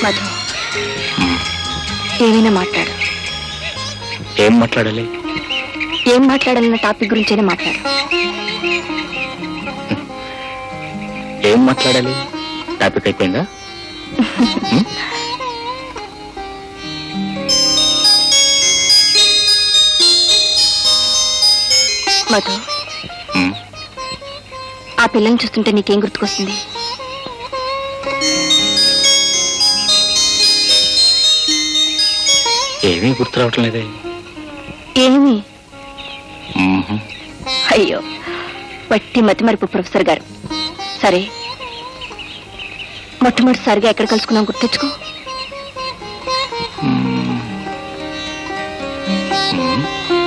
మధు ఏమైనా మాట్లాడు ఏం మాట్లాడాలి ఏం మాట్లాడాలన్న టాపిక్ గురించైనా మాట్లాడు ఏం మాట్లాడాలి టాపిక్ అయిపోయిందా మధు ఉమ్, ఆ పిల్లని చూస్తుంటే నీకేం గుర్తుకొస్తుంది ఏమీ గుర్తు రావటం లేదే ఏమి ఉమ్హు. అయ్యో వట్టి మతిమరుపు ప్రొఫెసర్ గారు సరే మొట్టమొదటిసారిగా ఎక్కడ కలుసుకున్నాం గుర్తెచ్చుకో ఉమ్. ఉమ్.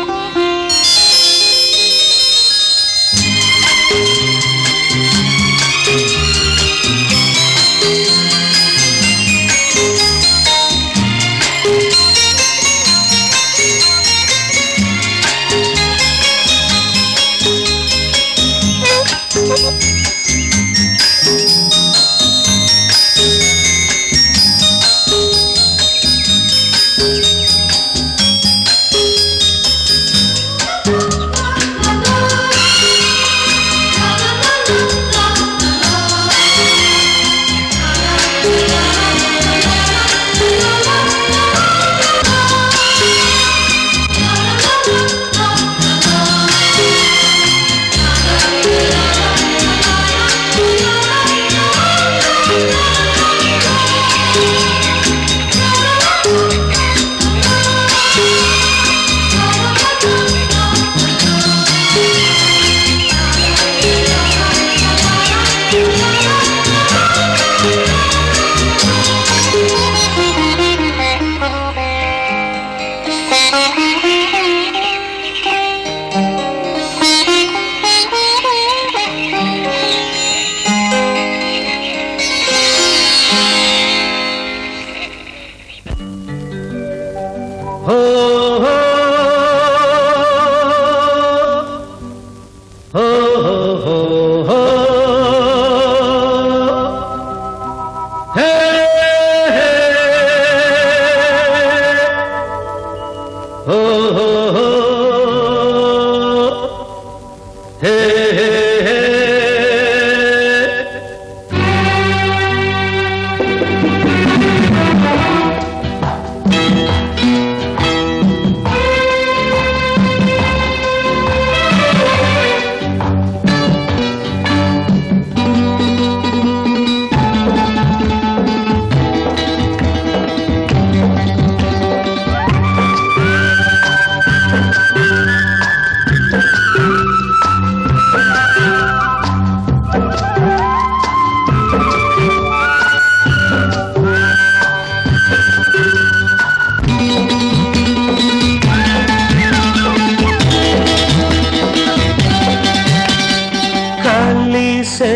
హో హో హో హో హో హే హే హో హో హో హే హే హే కలిసే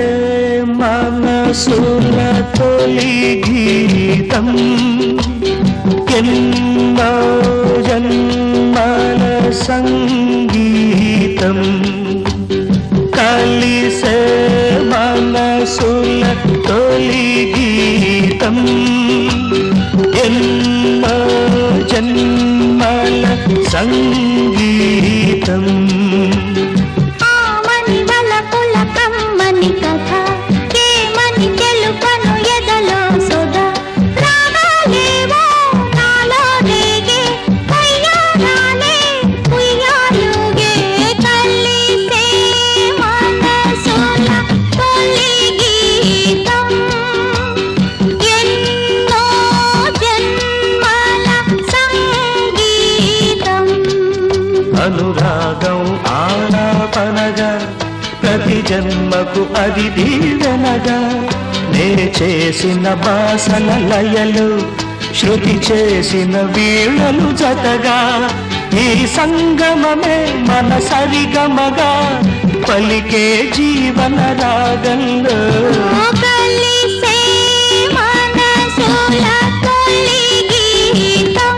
మనసుల తొలి గీతం ఎన్నో జన్మల సంగీతం కలిసే మనసుల తొలి గీతం ఎన్నో జన్మల సంగీతం ఆమని వలపుల కమ్మని కథ ఏమని తెలుపను ఎదలో సుధా రాగాలేవో నాలో రేగే ఉయ్యారాలే ఉయ్యాలుగే కలిసే మనసుల తొలి గీతం ఎన్నో జన్మల సంగీతం అనురాగం ఆలాపనగా ప్రతి జన్మకు అది దీవెనగా నే చేసిన బాసల లయలు శృతి చేసిన వీణలు జతగా ఈ సంగమమే మన సరిగమగా పలికే జీవన రాగంలో కలిసే మనసుల తొలి గీతం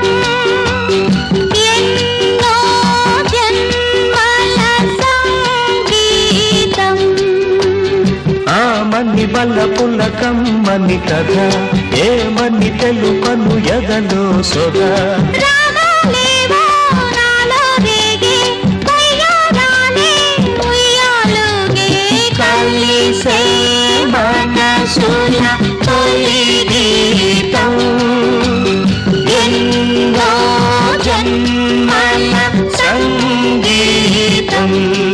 ఎన్నో జన్మల సంగీతం ఆమని బల పులకమ్మ కమ్మని కథ ఏమని తెలుపను ఎదలో సొదా రాగాలేవో నాలో రేగే ఉయ్యారాలే ఉయ్యాలుగే కలిసే మనసుల తొలి గీతం ఎన్నో జన్మల సంగీతం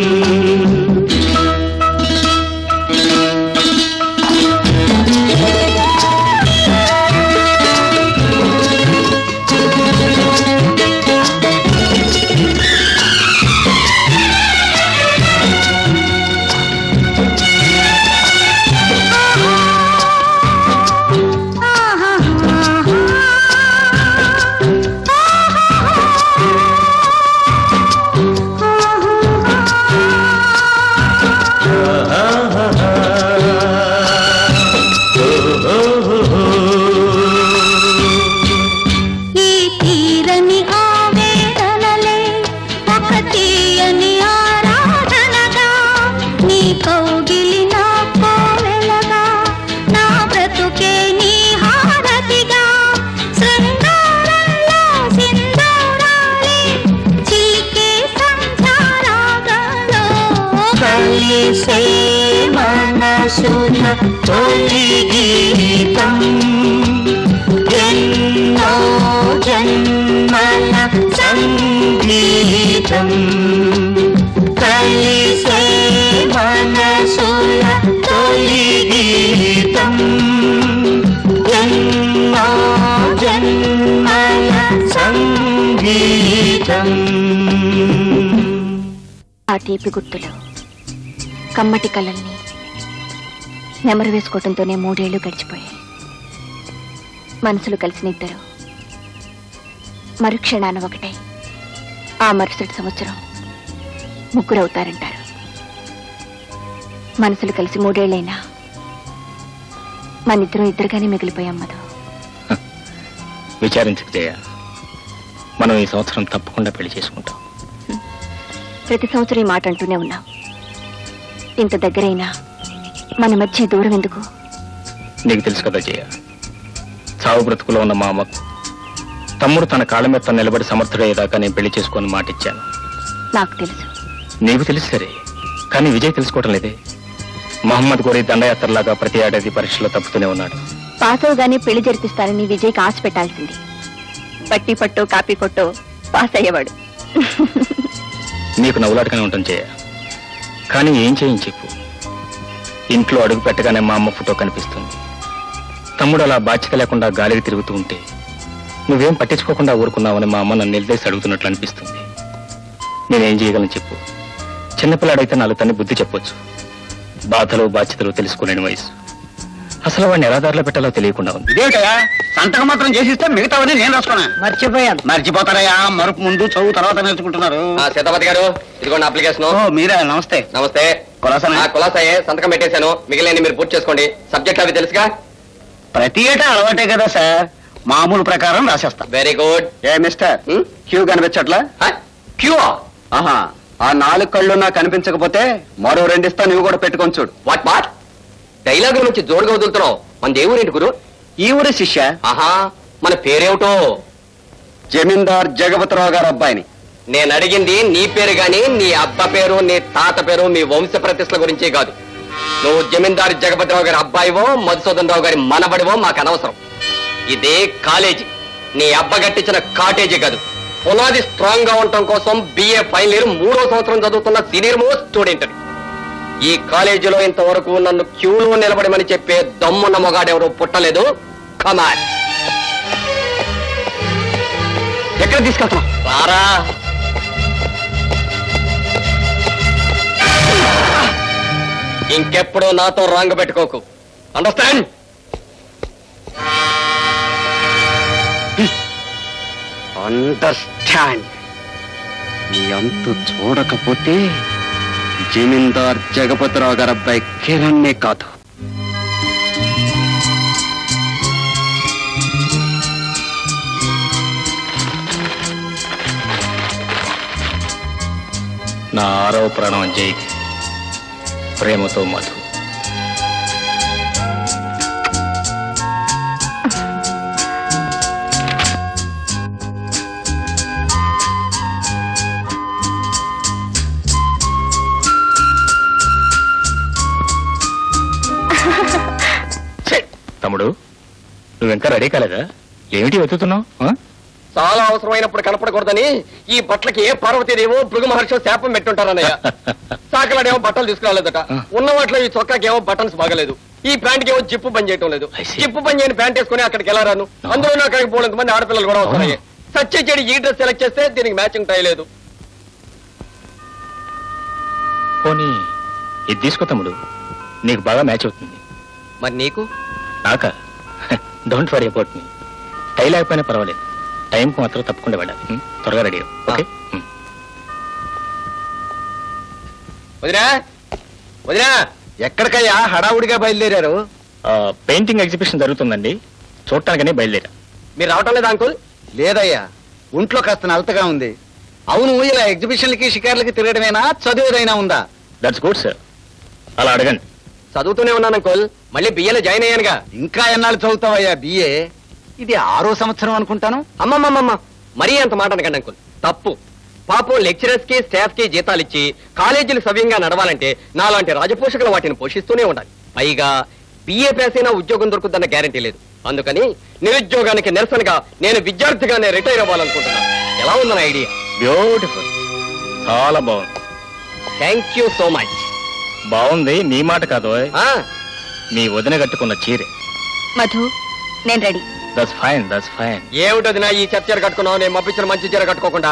ఈ తీరని ఆవేదనలే ఒక తీయని ఆరాధనగా నీ కౌగిలి నా కోవెలగా నా బ్రతుకే నీ హారతిగా శృంగారంలో సింధూరాలే చిలికే సంధ్యారాగంలో కలిసే మనసుల తొలి గీతం ఎన్నో జన్మల సంగీతం కలిసే మనసుల తొలి గీతం ఎన్నో జన్మల సంగీతం ఆ తీపి గుర్తులు కమ్మటి కలల్ని నెమరు వేసుకోవడంతోనే మూడేళ్లు గడిచిపోయాయి మనసులు కలిసిన ఇద్దరు మరుక్షణాన ఒకటై ఆ మరుసటి సంవత్సరం ముగ్గురు అవుతారంటారు మనసులు కలిసి మూడేళ్లైనా మనిద్దరం ఇద్దరుగానే మిగిలిపోయాం మధు విచారించక జయ మనం ఈ సంవత్సరం తప్పకుండా పెళ్లి చేసుకుంటాం ప్రతి సంవత్సరం ఈ మాట అంటూనే ఉన్నాం ఇంత దగ్గరైనా మన మధ్య ఈ దూరం ఎందుకు నీకు తెలుసు కదా జయ చావు బ్రతుకులో ఉన్న మా అమ్మకు తమ్ముడు తన కాళ్ళ మీద తను నిలబడి సమర్థుడయ్యేదాకా నేను పెళ్లి చేసుకొని మాట ఇచ్చాను నాకు తెలుసు నీకు తెలుసు సరే కానీ విజయ్ తెలుసుకోవటం లేదే మహమ్మద్ గోరి దండయాత్రలాగా ప్రతి ఏడాది పరీక్షలో తప్పుతూనే ఉన్నాడు పాస్ అవగానే పెళ్లి జరిపిస్తారని విజయ్కి ఆశ పెట్టాల్సింది పట్టి పట్టో కాపీ కొట్టో పాస్ అయ్యేవాడు నీకు నవ్వులాటగానే ఉంటాం చేయ కానీ ఏం చేయని చెప్పు ఇంట్లో అడుగు పెట్టగానే మా అమ్మ ఫోటో కనిపిస్తుంది తమ్ముడు అలా బాధ్యత లేకుండా గాలికి తిరుగుతూ ఉంటే నువ్వేం పట్టించుకోకుండా ఊరుకున్నావని మా అమ్మ నన్ను నిలదీసి అడుగుతున్నట్లు అనిపిస్తుంది నేనేం చేయగలను చెప్పు చిన్నపిల్లాడైతే నాలుగు తన్ని బుద్ధి చెప్పొచ్చు బాధలు బాధ్యతలు తెలుసుకోలేని వయసు అసలు వాడిని ఎలా దారిలో పెట్టాలో తెలియకుండా ఉంది ఇదేమిటయా సంతకం మాత్రం చేసిస్తే మిగతావన్నీ నేను రాసుకున్నా మర్చిపోయాను మర్చిపోతారయ్యా మరుపు ముందు చదువు తర్వాత నేర్చుకుంటున్నారు ఆ సీతాపతి గారు ఇదిగోండి అప్లికేషన్ ఓ మీరా నమస్తే నమస్తే కులాసానా? ఆ కులాసాయే సంతకం పెట్టేశాను మిగిలిన మీరు పూర్తి చేసుకోండి సబ్జెక్ట్ అవి తెలుసుగా ప్రతి ఏటా అలవాటే కదా సార్ మామూలు ప్రకారం రాసేస్తా వెరీ గుడ్ ఏ మిస్టర్ క్యూ కనిపించట్లా క్యూ ఆహా ఆ నాలుగు కళ్ళు నాకు కనిపించకపోతే మరో రెండిస్తా నువ్వు కూడా పెట్టుకొని చూడు వాట్ వాట్ డైలాగ్ నుంచి జోడుగా వదులుతున్నావు మన దేవురేంటి గురు ఈ ఊరి శిష్య ఆహా మన పేరేమిటో జమీందార్ జగపతిరావు గారు అబ్బాయిని నేను అడిగింది నీ పేరు గాని నీ అబ్బ పేరు నీ తాత పేరు మీ వంశ ప్రతిష్టల గురించి కాదు నువ్వు జమీందారు జగపతిరావు గారి అబ్బాయివో మధుసూదన్ రావు గారి మనబడివో మాకు అనవసరం ఇదే కాలేజీ నీ అబ్బ కట్టించిన కాటేజీ కాదు పునాది స్ట్రాంగ్ గా ఉండటం కోసం బిఏ ఫైనల్ ఇయర్ మూడో సంవత్సరం చదువుతున్న సీనియర్ మోస్ట్ స్టూడెంట్ ఈ కాలేజీలో ఇంతవరకు నన్ను క్యూలో నిలబడమని చెప్పే దమ్మున్న మొగాడెవరూ పుట్టలేదు కమాన్ ఎక్కడ తీసుకెళ్తున్నావు రారా ఇంకెప్పుడు నాతో రాంగ్ పెట్టుకోకు అండర్స్టాండ్ అండర్స్టాండ్ నీ అంతు చూడకపోతే జమీందార్ జగపతిరావు గారి అబ్బాయి కిరణ్నే కాదు నా ఆరవ ప్రాణం అజయ్కి ప్రేమతో మధు నువ్వు ఇంకా రెడీ కాలేదా ఏమిటి వెతుకుతున్నావు ఆ? చాలా అవసరమైనప్పుడు కనపడకూడదని ఈ బట్టలకి ఏ పార్వతీదేవో భృగు మహర్షి శాపం పెట్టుంటారన్నయ్య సాకలాడేమో బట్టలు తీసుకురాలేదట ఉన్న వాటిలో ఈ చొక్కాకి ఏమో బటన్స్ బాగలేదు ఈ ప్యాంట్కి ఏమో జిప్పు పని చేయటం లేదు I see. జిప్పు పని చేయని ప్యాంట్ వేసుకుని అక్కడికి ఎలా రాను అందులో అక్కడికి పోలేంత మంది ఆడపిల్లలు కూడా వస్తున్నాయి సచ్చే చెడి ఈ డ్రెస్ సెలెక్ట్ చేస్తే దీనికి మ్యాచింగ్ టై లేదు పోనీ ఇది తీసుకో తమ్ముడు నీకు బాగా మ్యాచ్ అవుతుంది మరి నీకు నాక don't worry about me tie లేకపోయినా పర్వాలేదు టైంకి మాత్రం తప్పకుండా వెళ్ళాలి ఉం? త్వరగా రెడీ అవ్వు. ఓకే ఉం. వదినా వదినా ఎక్కడికయ్యా హడావుడిగా బయలుదేరారు ఆ, పెయింటింగ్ ఎగ్జిబిషన్ జరుగుతుందండి చూడటానికనే బయలుదేరా మీరు రావటం లేదా అంకుల్ లేదయ్యా ఒంట్లో కాస్త నలతగా ఉంది అవును ఇలా ఎగ్జిబిషన్లకి షికార్లకి తిరగడమేనా చదువుదైనా ఉందా దట్స్ గుడ్ సార్ అలా అడగండి చదువుతూనే ఉన్నాను అంకుల్ మళ్ళీ బియ్యలో జాయిన్ అయ్యానుగా ఇంకా ఎన్నాళ్ళు చదువుతావయ్యా బిఏ ఇది ఆరో సంవత్సరం అనుకుంటాను అమ్మమ్మమ్మమ్మ మరీ అంత మాట అనకండి అంకుల్ తప్పు పాపం లెక్చరర్స్ కి స్టాఫ్ కి జీతాలు ఇచ్చి కాలేజీలు సవ్యంగా నడవాలంటే నాలాంటి రాజపోషకులు వాటిని పోషిస్తూనే ఉండాలి పైగా బిఏ పాస్ అయినా ఉద్యోగం దొరుకుతుందన్న గ్యారంటీ లేదు అందుకని నిరుద్యోగానికి నిరసనగా నేను విద్యార్థిగానే రిటైర్ అవ్వాలనుకుంటున్నాను ఎలా ఉందన్న ఐడియా బ్యూటిఫుల్ చాలా బాగుంది థ్యాంక్ యూ సో మచ్ బాగుంది నీ మాట కాదు ఓయ్. మీ వదిన కట్టుకున్న చీరే మధు నేను ready that's fine that's fine ఏమిటది నా ఈ చెత్త చీర కట్టుకున్నావు నేను మప్పించిన మంచి చీర కట్టుకోకుండా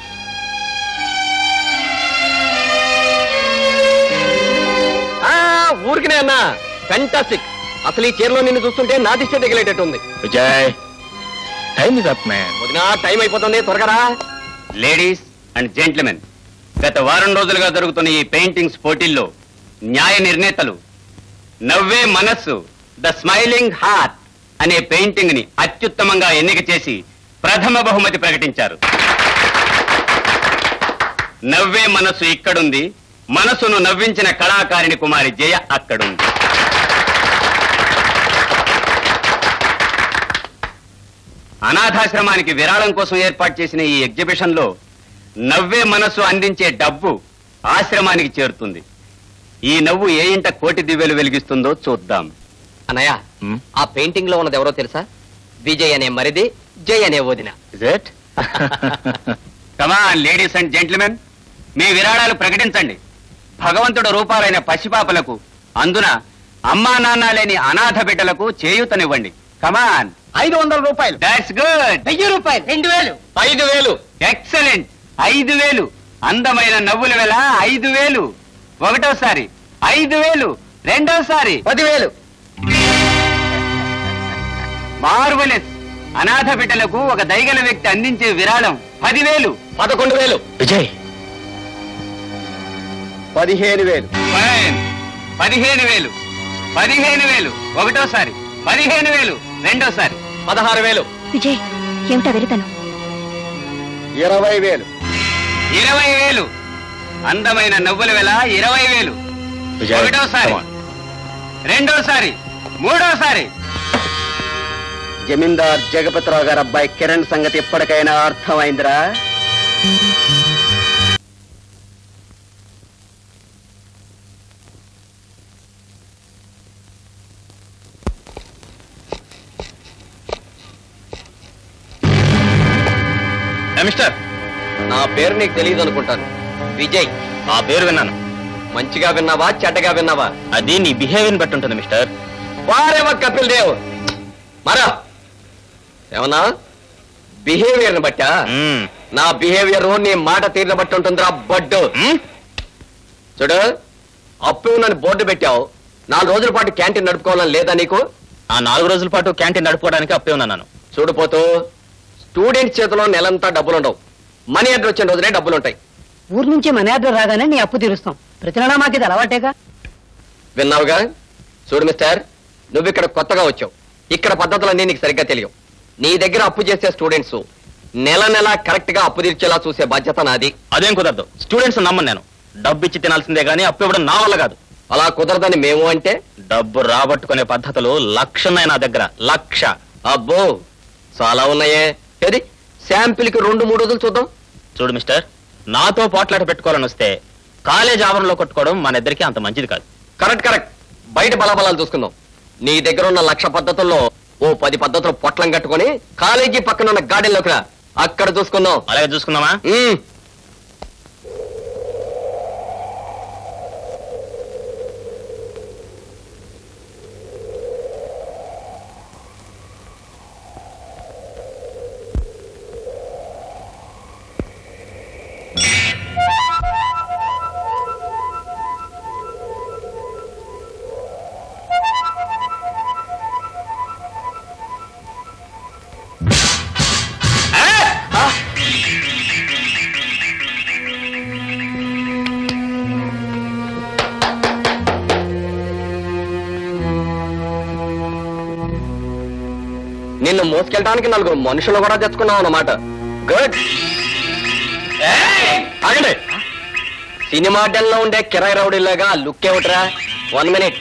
ఆ, ఊరికినే అన్నా ఫెంటాస్టిక్ అసలు ఈ చీరలో నిన్ను చూస్తుంటే నా దిష్టి తగిలేటట్టుంది Vijay time is up man వదినా టైం అయిపోతుంది త్వరగా రా. లేడీస్ అండ్ జెంట్మెన్ గత వారం రోజులుగా జరుగుతున్న ఈ పెయింటింగ్స్ పోటీల్లో న్యాయ నిర్ణేతలు నవ్వే మనస్సు ద స్మైలింగ్ హార్ట్ అనే పెయింటింగ్ ని అత్యుత్తమంగా ఎన్నిక చేసి ప్రథమ బహుమతి ప్రకటించారు నవ్వే మనస్సు ఇక్కడుంది మనసును నవ్వించిన కళాకారిణి కుమారి జయ అక్కడుంది అనాథాశ్రమానికి విరాళం కోసం ఏర్పాటు చేసిన ఈ ఎగ్జిబిషన్ లో నవ్వే మనస్సు అందించే డబ్బు ఆశ్రమానికి చేరుతుంది ఈ నవ్వు ఏ ఇంట కోటి దివ్యలు వెలిగిస్తుందో చూద్దాం అన్నయ్య Hmm? ఆ పెయింటింగ్ లో ఉన్నది ఎవరో తెలుసా విజయ్ అనే మరిది జయ్ అనే వదిన is it come on ladies and gentlemen మీ విరాళాలు ప్రకటించండి భగవంతుడు రూపాలైన పసిపాపలకు అందున అమ్మా నాన్న లేని అనాథ బిడ్డలకు చేయూతనివ్వండి కమాన్ ఐదు వందల రూపాయలు దాట్స్ గుడ్ వెయ్యి రూపాయలు రెండు వేలు ఐదు వేలు ఎక్సలెంట్ ఐదు వేలు అందమైన నవ్వుల వేల ఐదు వేలు ఒకటోసారి ఐదు వేలు రెండోసారి పదివేలు మార్వలెస్ అనాథ బిడ్డలకు ఒక దైగల వ్యక్తి అందించే విరాళం పదివేలు పదకొండు వేలు విజయ్ పదిహేను వేలు ఫైన్ పదిహేను వేలు పదిహేను వేలు ఒకటోసారి పదిహేను వేలు రెండోసారి పదహారు వేలు విజయ్ ఏమిటా వెరితను ఇరవై వేలు ఇరవై వేలు అందమైన నవ్వుల వేల ఇరవై వేలు విజయ్ ఒకటోసారి come on. రెండోసారి మూడోసారి జమీందార్ జగపతిరావు గారు అబ్బాయి కిరణ్ సంగతి ఎప్పటికైనా అర్థమైందిరా ఏ, మిస్టర్ నా పేరు నీకు తెలియదు అనుకుంటాను విజయ్ ఆ పేరు విన్నాను మంచిగా విన్నావా చెడ్డగా విన్నావా అది నీ బిహేవియర్ బట్టి ఉంటుంది మిస్టర్ వారేవ కపిల్ దేవ్ మరా ఏమన్నా బిహేవియర్ బట్టా మ్మ్. నా బిహేవియర్ నీ మాట తీరిన బట్టి ఉంటుందిరా బడ్డు మ్మ్? చూడు అప్పు నన్ను బోర్డు పెట్టావు నాలుగు రోజుల పాటు క్యాంటీన్ నడుపుకోవాలని లేదా నీకు ఆ నాలుగు రోజుల పాటు క్యాంటీన్ నడుపుకోవడానికి అప్పే ఉన్నాను చూడుపోతూ స్టూడెంట్ చేతిలో నెలంతా డబ్బులుండవు మనీ ఆర్డర్ వచ్చిన రోజునే డబ్బులుంటాయి ఊరు నుంచి మన ఆర్డర్ రాగానే నీ అప్పు తీరుస్తాం ప్రతి నెలా మాకు ఇది అలవాటేగా విన్నావుగా చూడు మిస్టర్ నువ్వు ఇక్కడ కొత్తగా వచ్చావు ఇక్కడ పద్ధతులన్నీ నీకు సరిగ్గా తెలియవు నీ దగ్గర అప్పు చేసే స్టూడెంట్స్ నెల నెల కరెక్ట్ గా అప్పు తీర్చేలా చూసే బాధ్యత నాది అదేం కుదరదు స్టూడెంట్స్ నమ్మను నేను డబ్బు ఇచ్చి తినాల్సిందే గానీ అప్పు ఇవ్వడం నా వల్ల కాదు అలా కుదరదని మేము అంటే డబ్బు రాబట్టుకునే పద్ధతులు లక్షన్నాయి నా దగ్గర లక్ష అబ్బో చాలా ఉన్నాయే ఏది శాంపిల్ కి రెండు మూడు రోజులు చూద్దాం చూడు మిస్టర్ నాతో పోట్లాట పెట్టుకోవాలని వస్తే కాలేజ్ ఆవరణలో కొట్టుకోవడం మన ఇద్దరికి అంత మంచిది కాదు కరెక్ట్ కరెక్ట్ బయట బలాబలాలు చూసుకుందాం నీ దగ్గర ఉన్న లక్ష పద్ధతుల్లో ఓ పది పద్ధతులు పొట్లం కట్టుకొని కాలేజీ పక్కన ఉన్న గార్డెన్ లోకి రా అక్కడ చూసుకుందాం అలాగే చూసుకుందామా ఉమ్. నిన్ను మోసుకెళ్ళడానికి నలుగురు మనుషులు కూడా తెచ్చుకున్నావు అన్నమాట గుడ్ ఆగండి సినిమా లో ఉండే కిరాయి రౌడీలాగా లుక్ ఏమిట్రా వన్ మినిట్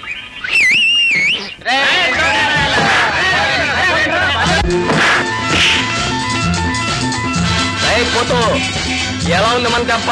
పోతూ ఎలా ఉంది మన దెబ్బ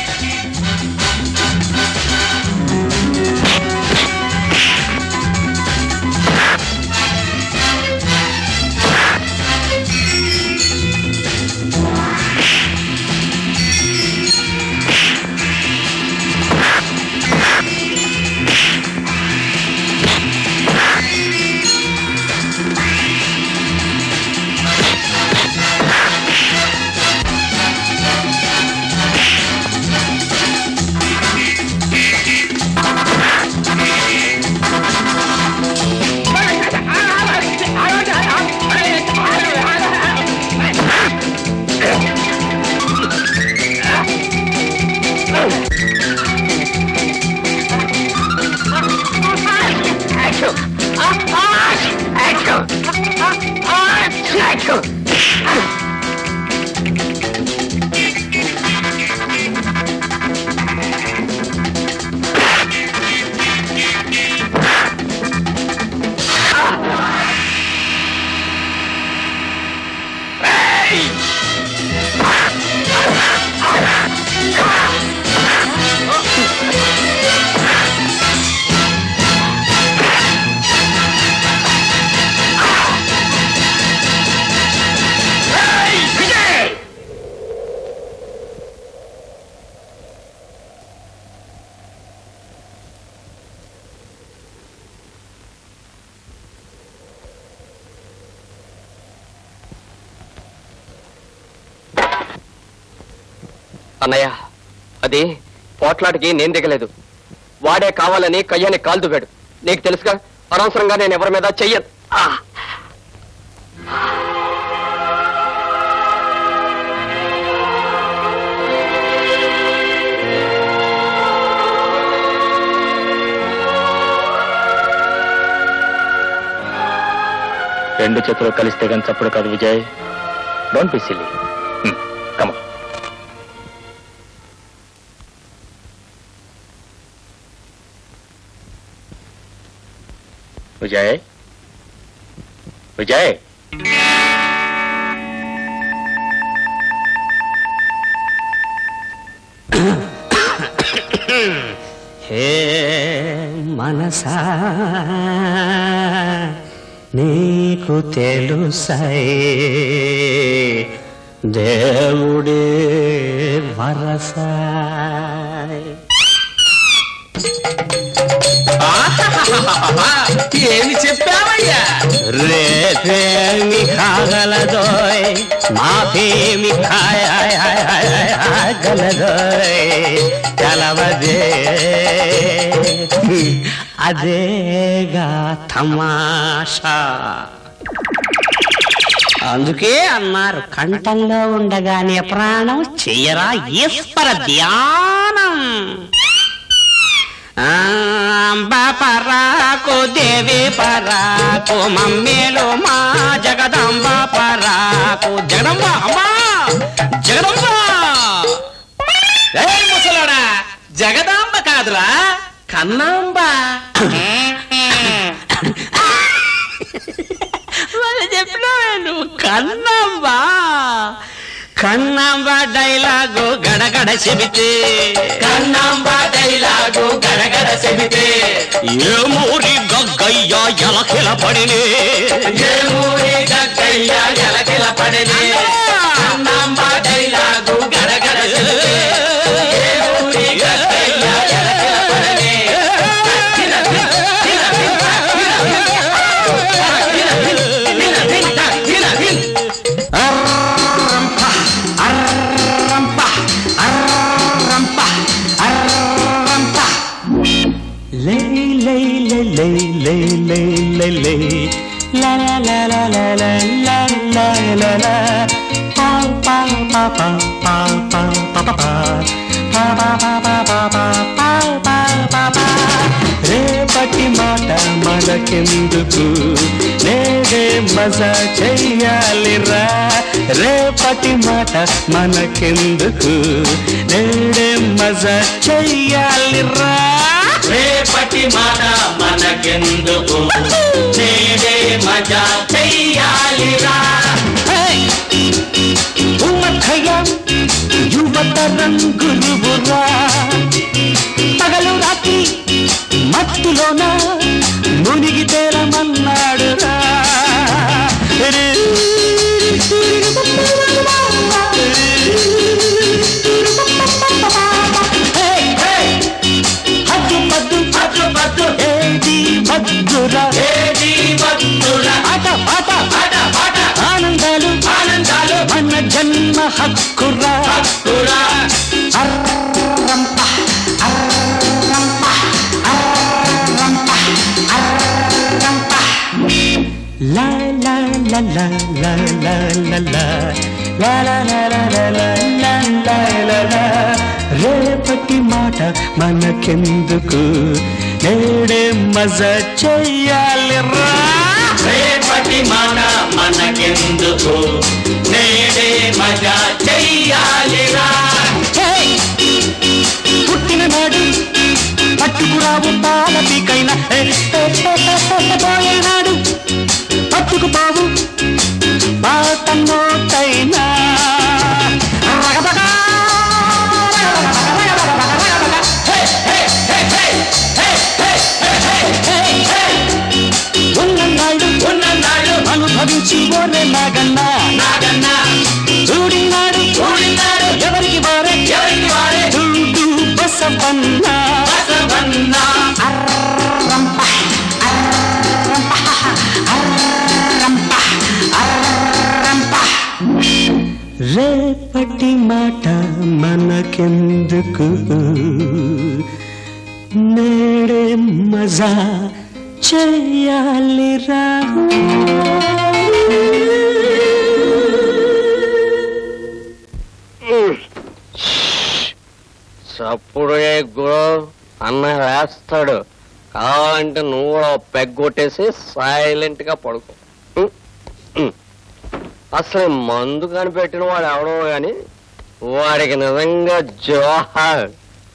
అన్నయ్య అది పోట్లాటికి నేను దిగలేదు వాడే కావాలని కయ్యాన్ని కాలు దువ్వాడు నీకు తెలుసుగా అనవసరంగా నేను ఎవరి మీద చెయ్యను ఆ! రెండు చేతులు కలిస్తే కానీ చప్పుడు కాదు Vijay don't be silly come Vijay Vijay hey మనసా నీకు తెలుసై దేవుడే వరసాయ్ ఏమి చెప్పావయ్యా రేపేమి కాగలదోయ్ మాపేమి కాయగలదోయ్ తెలవదే అదేగా తమాషా అందుకే అన్నారు కంఠంలో ఉండగానే ప్రాణం చెయ్యరా ఈశ్వర ధ్యానం అంబ పరాకు దేవి పరాకు మమ్మేలు మా జగదంబ పరాకు జగదంబ అమ్మా జగదంబ ఏ ముసలాడా జగదాంబ కాదురా కన్నాంబ వాళ్ళు చెప్పినావే నువ్వు కన్నాంబా కన్నాంబ డైలాగు గడగడ చెబితే కన్నాంబ డైలాగు గడగడ చెబితే ఏ మూరి గగ్గయ్య ఎలకిల పడినే ఏ మూరి గగ్గయ్య ఎలకిల పడినే కన్నాంబ డైలాగు గడగడ చెబితే ఏ మూరి గగ్గయ్య ఎలకిల పడినే రేపటి మాట మనకెందుకు నేడే మజా చెయ్యాలిరా రేపటి మాట మనకెందుకు నేడే మజా చెయ్యాలిరా రేపటి మాట మనకెందుకు నేడే మజా చెయ్యాలిరా ఉమ్మఖయ యువత రంగులురా పగలు రాత్రి మట్టిలోన మునిగి తేలమన్నాడు హద్దు పద్దు హద్దు పద్దు ఏది వద్దురా ఏది వద్దురా ఆట పాట ఆట పాట ఆనందాలు ఆనందాలు మన జన్మ హక్కురా హక్కురా అర్రంప అర్రంప అర్రంప అర్రంప లా లా లా లా లా లా లా లా లా లా లా లా లా లా లా లా లా లా రేపటి మాట మనకెందుకు నేడే మజా చెయ్యాలిరా రేపటి మాట మనకెందుకు నేడే మజా చెయ్యాలిరా పుట్టిన నాడు పట్టుకురావు పాల పీకైనా పోయేనాడు పట్టుకుపోవు పాత నోటైనా ఉన్ననాడు ఉన్ననాడు అనుభవించి ఓరే నాగన్నా నాగన్నా చూడినాడు చూడినాడు ఎవరికి వారే ఎవరికి వారే చూడు బసవన్న బసవన్న అర్రంప అర్రంప అర్రంప అర్రంప రేపటి మాట మనకెందుకు నేడే మజా చెయ్యాలిరా చప్పుడు గురు అన్న వేస్తాడు కావాలంటే నువ్వు కూడా ఓ పెగ్ కొట్టేసి సైలెంట్ గా పడుకో ఉం, ఉం. అసలు ఈ మందు కనిపెట్టిన వాడు ఎవడో గాని వాడికి నిజంగా జోహార్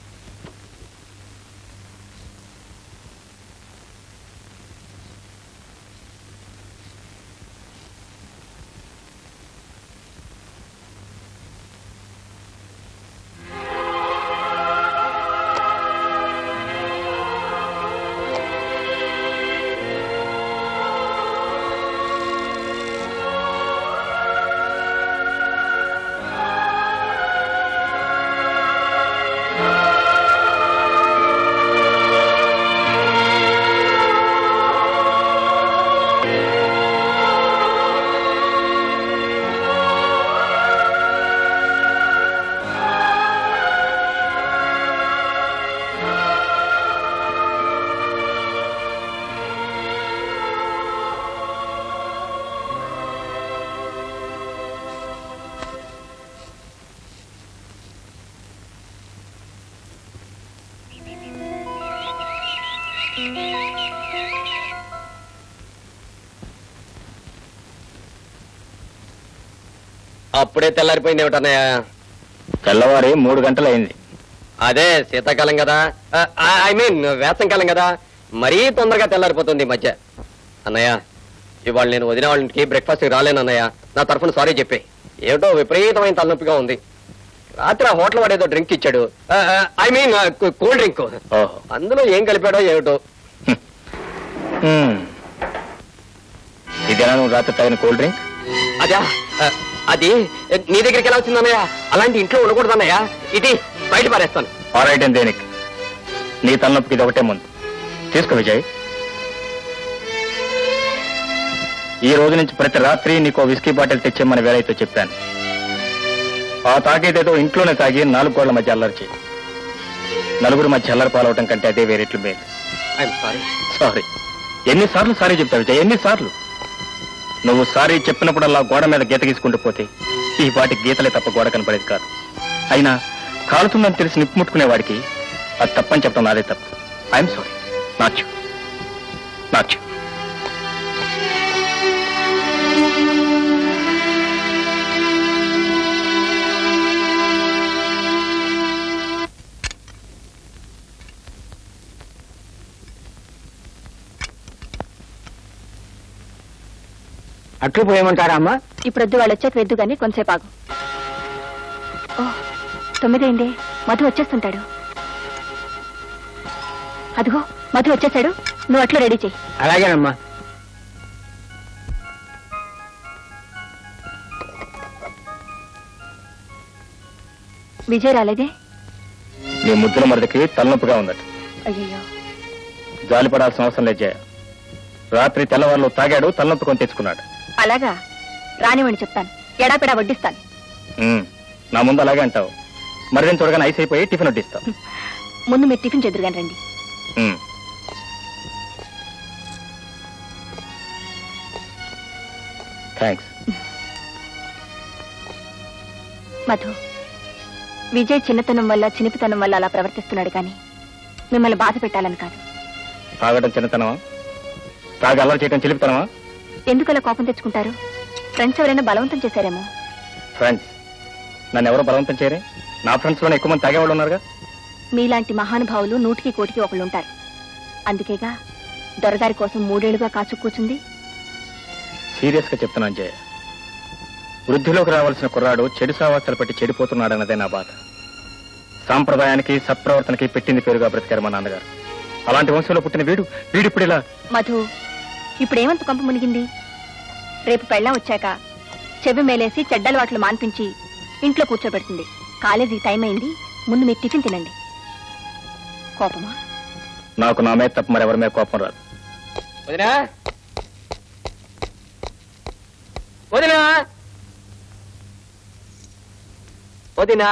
అప్పుడే తెల్లారిపోయింది ఏమిటన్నయ్య తెల్లవారి మూడు గంటలైంది అదే శీతాకాలం కదా ఐ మీన్ వేసంకాలం కదా మరీ తొందరగా తెల్లారిపోతుంది ఈ మధ్య అన్నయ్య ఇవాళ నేను వదిన వాళ్ళ ఇంటికి బ్రేక్ఫాస్ట్ రాలేను అన్నయ్య నా తరఫున సారీ చెప్పే ఏమిటో విపరీతమైన తలనొప్పిగా ఉంది రాత్రి ఆ హోటల్ వాడేదో డ్రింక్ ఇచ్చాడు ఐ మీన్ కూల్ డ్రింక్ ఓహో అందులో ఏం కలిపాడో ఏమిటో హ్మ్. ఇదేనా నువ్వు రాత్రి తాగిన కూల్ డ్రింక్ అదా ఆ, అది నీ దగ్గరికి ఎలా వచ్చిందన్నయ్య అలాంటి ఇంట్లో ఉండకూడదన్నయ్య ఇది బయట పారేస్తాను ఆరైట్ అని దేనికి నీ తలనొప్పికి ఇది ఒకటే ముందు తీసుకో విజయ్ ఈ రోజు నుంచి ప్రతి రాత్రి నీకు విస్కీ బాటిల్ తెచ్చేమని వేరైతే చెప్పాను ఆ తాగేదేదో ఇంట్లోనే తాగి నాలుగు గోళ్ల మధ్య అల్లరి చేయి నలుగురు మధ్య అల్లరి పాలవటం కంటే అదే వేరేట్లు మేలు ఐఎమ్ సారీ సారీ ఎన్నిసార్లు సారీ చెప్తావు విజయ్ ఎన్నిసార్లు నువ్వు సారీ చెప్పినప్పుడల్లా గోడ మీద గీత గీసుకుంటూ పోతే ఈ వాటి గీతలే తప్ప గోడ కనపడేది కాదు అయినా కాలుతుందని తెలిసి నిప్పు ముట్టుకునేవాడికి అది తప్పని చెప్పడం నాదే తప్పు ఐఎమ్ సారీ నాచు నాచు అట్లు పోయమంటారా అమ్మా ఇప్పుడొద్దు వాళ్ళు వచ్చాక వెద్దు గాని కొంతసేపు ఆగు ఓ తొమ్మిదైంది మధు వచ్చేస్తుంటాడు అదిగో మధు వచ్చేసాడు నువ్వు అట్లు రెడీ చెయ్యి అలాగేనమ్మా విజయ్ రాలేదే నీ ముద్దుల మరదకి తలనొప్పిగా ఉందట అయ్యయ్యో జాలి పడాల్సిన అవసరం లేదు జయ రాత్రి తెల్లవారులు తాగాడు తలనొప్పి కొని తెచ్చుకున్నాడు అలాగా రానివ్వండి చెప్తాను ఎడాపెడా వడ్డిస్తాను ఉమ్, నా ముందు అలాగే అంటావు మరి నేను చూడగానే ఐస్ అయిపోయి టిఫిన్ వడ్డిస్తావు ముందు మీరు టిఫిన్ చెదురుగాని రండి ఉమ్. థ్యాంక్స్ మధు విజయ్ చిన్నతనం వల్ల చినిపితనం వల్ల అలా ప్రవర్తిస్తున్నాడు కానీ మిమ్మల్ని బాధ పెట్టాలని కాదు తాగడం చిన్నతనమా తాగి అల్లరి చేయడం చిలిపితనమా ఎందుకు అలా కోపం తెచ్చుకుంటారు ఫ్రెండ్స్ ఎవరైనా బలవంతం చేశారేమో ఫ్రెండ్స్ నన్ను ఎవరు బలవంతం చేయరే నా ఫ్రెండ్స్ లోనే ఎక్కువ మంది తాగేవాళ్ళు ఉన్నారుగా మీలాంటి మహానుభావులు నూటికి కోటికి ఒకళ్ళు ఉంటారు అందుకేగా దొరగారి కోసం మూడేళ్లుగా కాచు కూర్చుంది సీరియస్ గా చెప్తున్నాను జయ వృద్ధిలోకి రావాల్సిన కుర్రాడు చెడు సావాసాలు పట్టి చెడిపోతున్నాడన్నదే నా బాధ సాంప్రదాయానికి సత్ప్రవర్తనకి పెట్టింది పేరుగా బ్రతికారు మా నాన్నగారు అలాంటి వంశంలో పుట్టిన వీడు వీడిప్పుడు ఇలా మధు ఇప్పుడేమంత కొంప మునిగింది రేపు పెళ్ళం వచ్చాక చెవి మేలేసి చెడ్డలవాట్లు మాన్పించి ఇంట్లో కూర్చోబెడుతుంది కాలేజీ టైం అయింది ముందు మీరు టిఫిన్ తినండి కోపమా నాకు నా మీద తప్ప మరెవరి మీద కోపం రాదు వదినా వదినా వదినా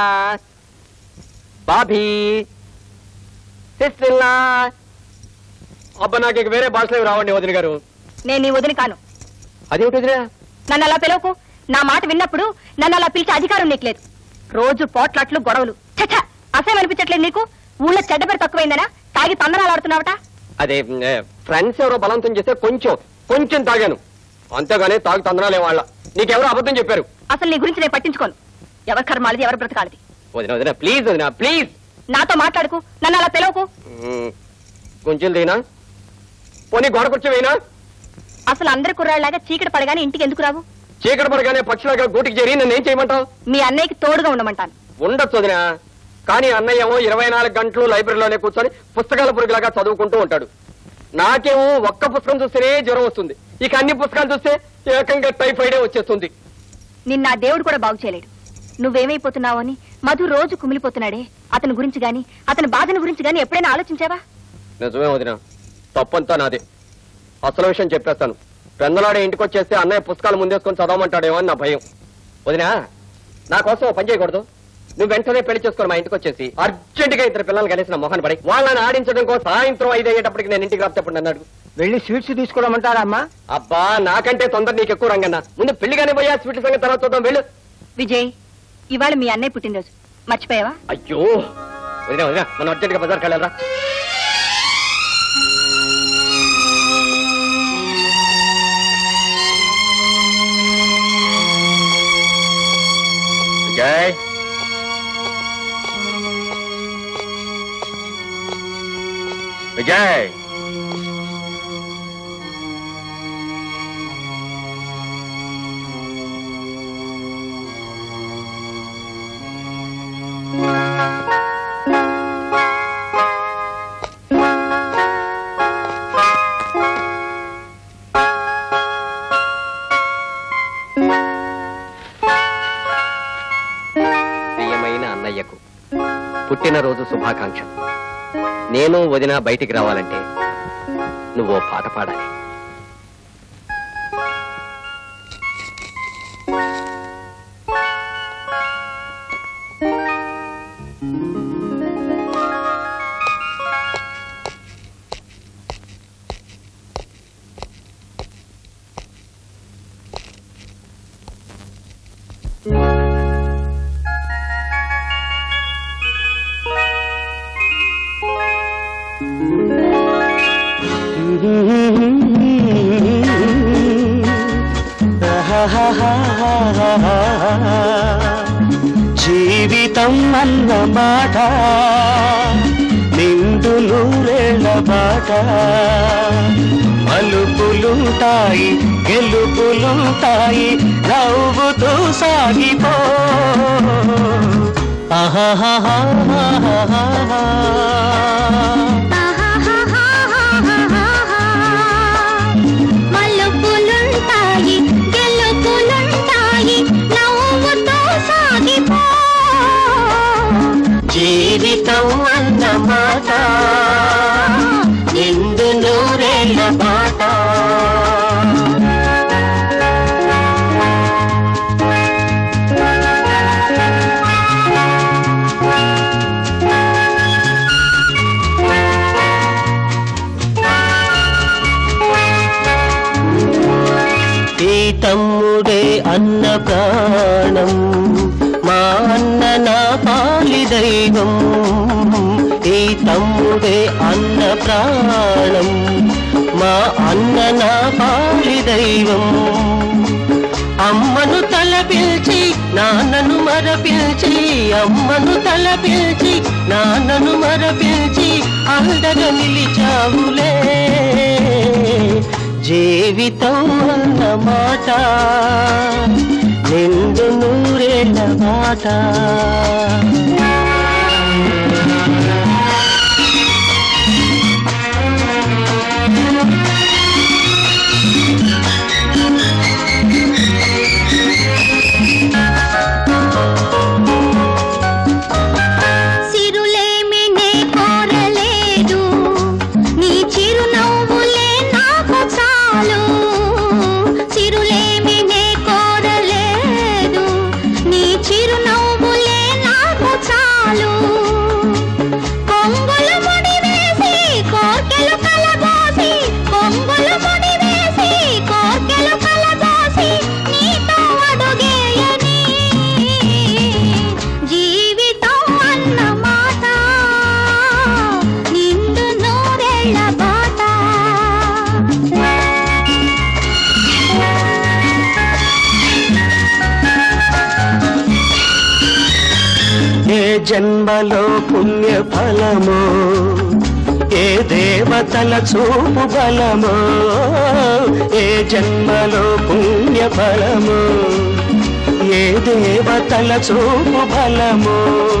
బాబీ సిస్టర్లా అబ్బా నాకు ఇక వేరే భాషలో ఏమి రావండి వదిన గారు నేను నీ వదిలి కాను అదేమిటి వదినా నన్ను అలా పిలవకు నా మాట విన్నప్పుడు నన్ను అలా పిలిచే అధికారం నీకు లేదు రోజు పోట్లాట్లు గొడవలు చచ్చ అసహ్యం అనిపించట్లేదు నీకు ఊళ్ళో చెడ్డ పేరు తక్కువైందనా తాగి తందనాలు ఆడుతున్నావట అదే ఫ్రెండ్స్ ఎవరో బలవంతం చేస్తే కొంచెం కొంచెం తాగాను అంతేగాని తాగు తందనాలే వాళ్ళ నీకెవరో అబద్ధం చెప్పారు అసలు నీ గురించి నేను పట్టించుకోను ఎవరి కర్మాలది ఎవరి బ్రతకాలది వదిన వదిన ప్లీజ్ వదిన ప్లీజ్ నాతో మాట్లాడుకు నన్ను అలా పిలవకు కొంచెం తీనా పోనీ గోడ కూర్చోవేనా అసలు అందరి కుర్రాళ్ళలాగా చీకటి పడగానే ఇంటికి ఎందుకు రావు చీకటి పడగానే పక్షులాగా గూటికి చేరి నన్ను ఏం చేయమంటావు మీ అన్నయ్యకి తోడుగా ఉండమంటాను ఉండొచ్చు వదిన కానీ అన్నయ్య ఏమో ఇరవై నాలుగు గంటలు లైబ్రరీలోనే కూర్చొని పుస్తకాల పురుగులాగా చదువుకుంటూ ఉంటాడు నాకేమో ఒక్క పుస్తకం చూస్తేనే జ్వరం వస్తుంది ఇక అన్ని పుస్తకాలు చూస్తే ఏకంగా టైఫాయిడే వచ్చేస్తుంది నిన్న ఆ దేవుడు కూడా బాగు చేయలేడు నువ్వేమైపోతున్నావో అని మధు రోజు కుమిలిపోతున్నాడే అతని గురించి గాని అతని బాధను గురించి గాని ఎప్పుడైనా ఆలోచించావా నిజమే వదిన తప్పంతా నాదే అసలు విషయం చెప్పేస్తాను పెందలాడే ఇంటికి వచ్చేస్తే అన్నయ్య పుస్తకాలు ముందేసుకొని చదవమంటాడేమో అని నా భయం వదినా నా కోసం ఓ పని చేయకూడదు నువ్వు వెంటనే పెళ్లి చేసుకొని మా ఇంటికి వచ్చేసి అర్జెంట్ గా ఇద్దరు పిల్లలు కలిసిన మొహన్ పడి వాళ్ళని ఆడించడం కోసం సాయంత్రం ఐదు అయ్యేటప్పటికి నేను ఇంటికి రాసేటప్పుడు అన్నాడు వెళ్ళి స్వీట్స్ తీసుకోవడమంటారా అమ్మా అబ్బా నాకంటే తొందర నీకు ఎక్కువ రంగన్న ముందు పెళ్లిగానే పోయా స్వీట్ సంగతి తర్వాత చూద్దాం వెళ్ళు విజయ్ ఇవాళ మీ అన్నయ్య పుట్టినరోజు మర్చిపోయావా అయ్యో వదినా వదినా మనం అర్జెంట్ గా బజార్కి వెళ్ళారా విజయ్ విజయ్ పుట్టినరోజు శుభాకాంక్ష నేను వదిన బయటికి రావాలంటే నువ్వు ఓ పాట పాడాలి జీవితం అన్న మాట నిండు నూరేళ్ల బాట మలుపులుంటాయి గెలుపులుంటాయి నవ్వుతూ సాగిపో మలుపులుంటాయి గెలుపులుంటాయి నవ్వుతో సాగిపో జీవితం అన్న మాట నిండు నూరేళ్ల బాట ఈ తమ్ముడే అన్న ప్రాణం మా అన్న నా పాలి దైవం ఈ తమ్ముడే అన్న ప్రాణం మా అన్న నా పాలి దైవం అమ్మను తల పిలిచి నాన్నను మరపిల్చి అమ్మను తల పిలిచి నాన్నను మరపిల్చి అండగా నిలిచావులే జీవితం అన్న మాట నిండు నూరేళ్ళ మాట సిరులేమి నే కోరలేదు నీ చిరునవ్వులే నాకు చాలు సిరులేమి నే కోరలేదు నీ చిరునవ్వులే నాకు చాలు కొంగులు ముడి వేసి కోర్కెలు కలబోసి కొంగులు ముడి వేసి కోర్కెలు కలబోసి నీతో అడుగేయని జీవితం అన్న మాట నిండు నూరేళ్ల బాట ఏ జన్మలో పుణ్య ఫలమో ఏ దేవతల చూపు బలమో ఏ జన్మలో పుణ్య ఫలమో ఏ దేవతల చూపు బలమో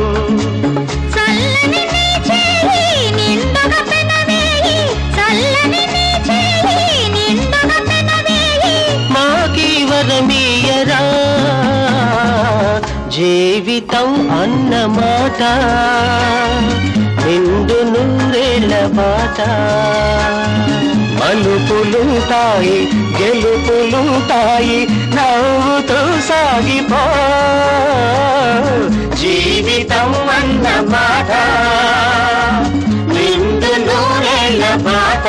చల్లని నీ చేయి నిండుగా పెనవేయి చల్లని నీ చేయి నిండుగా పెనవేయి మాకి వరమీయరా జీవితం అన్న మాట నిండు నూరేళ్ళ బాట మలుపులుంటాయి గెలుపులుంటాయి నవ్వుతూ సాగిపో జీవితం అన్న మాట నిండు నూరేళ్ళ బాట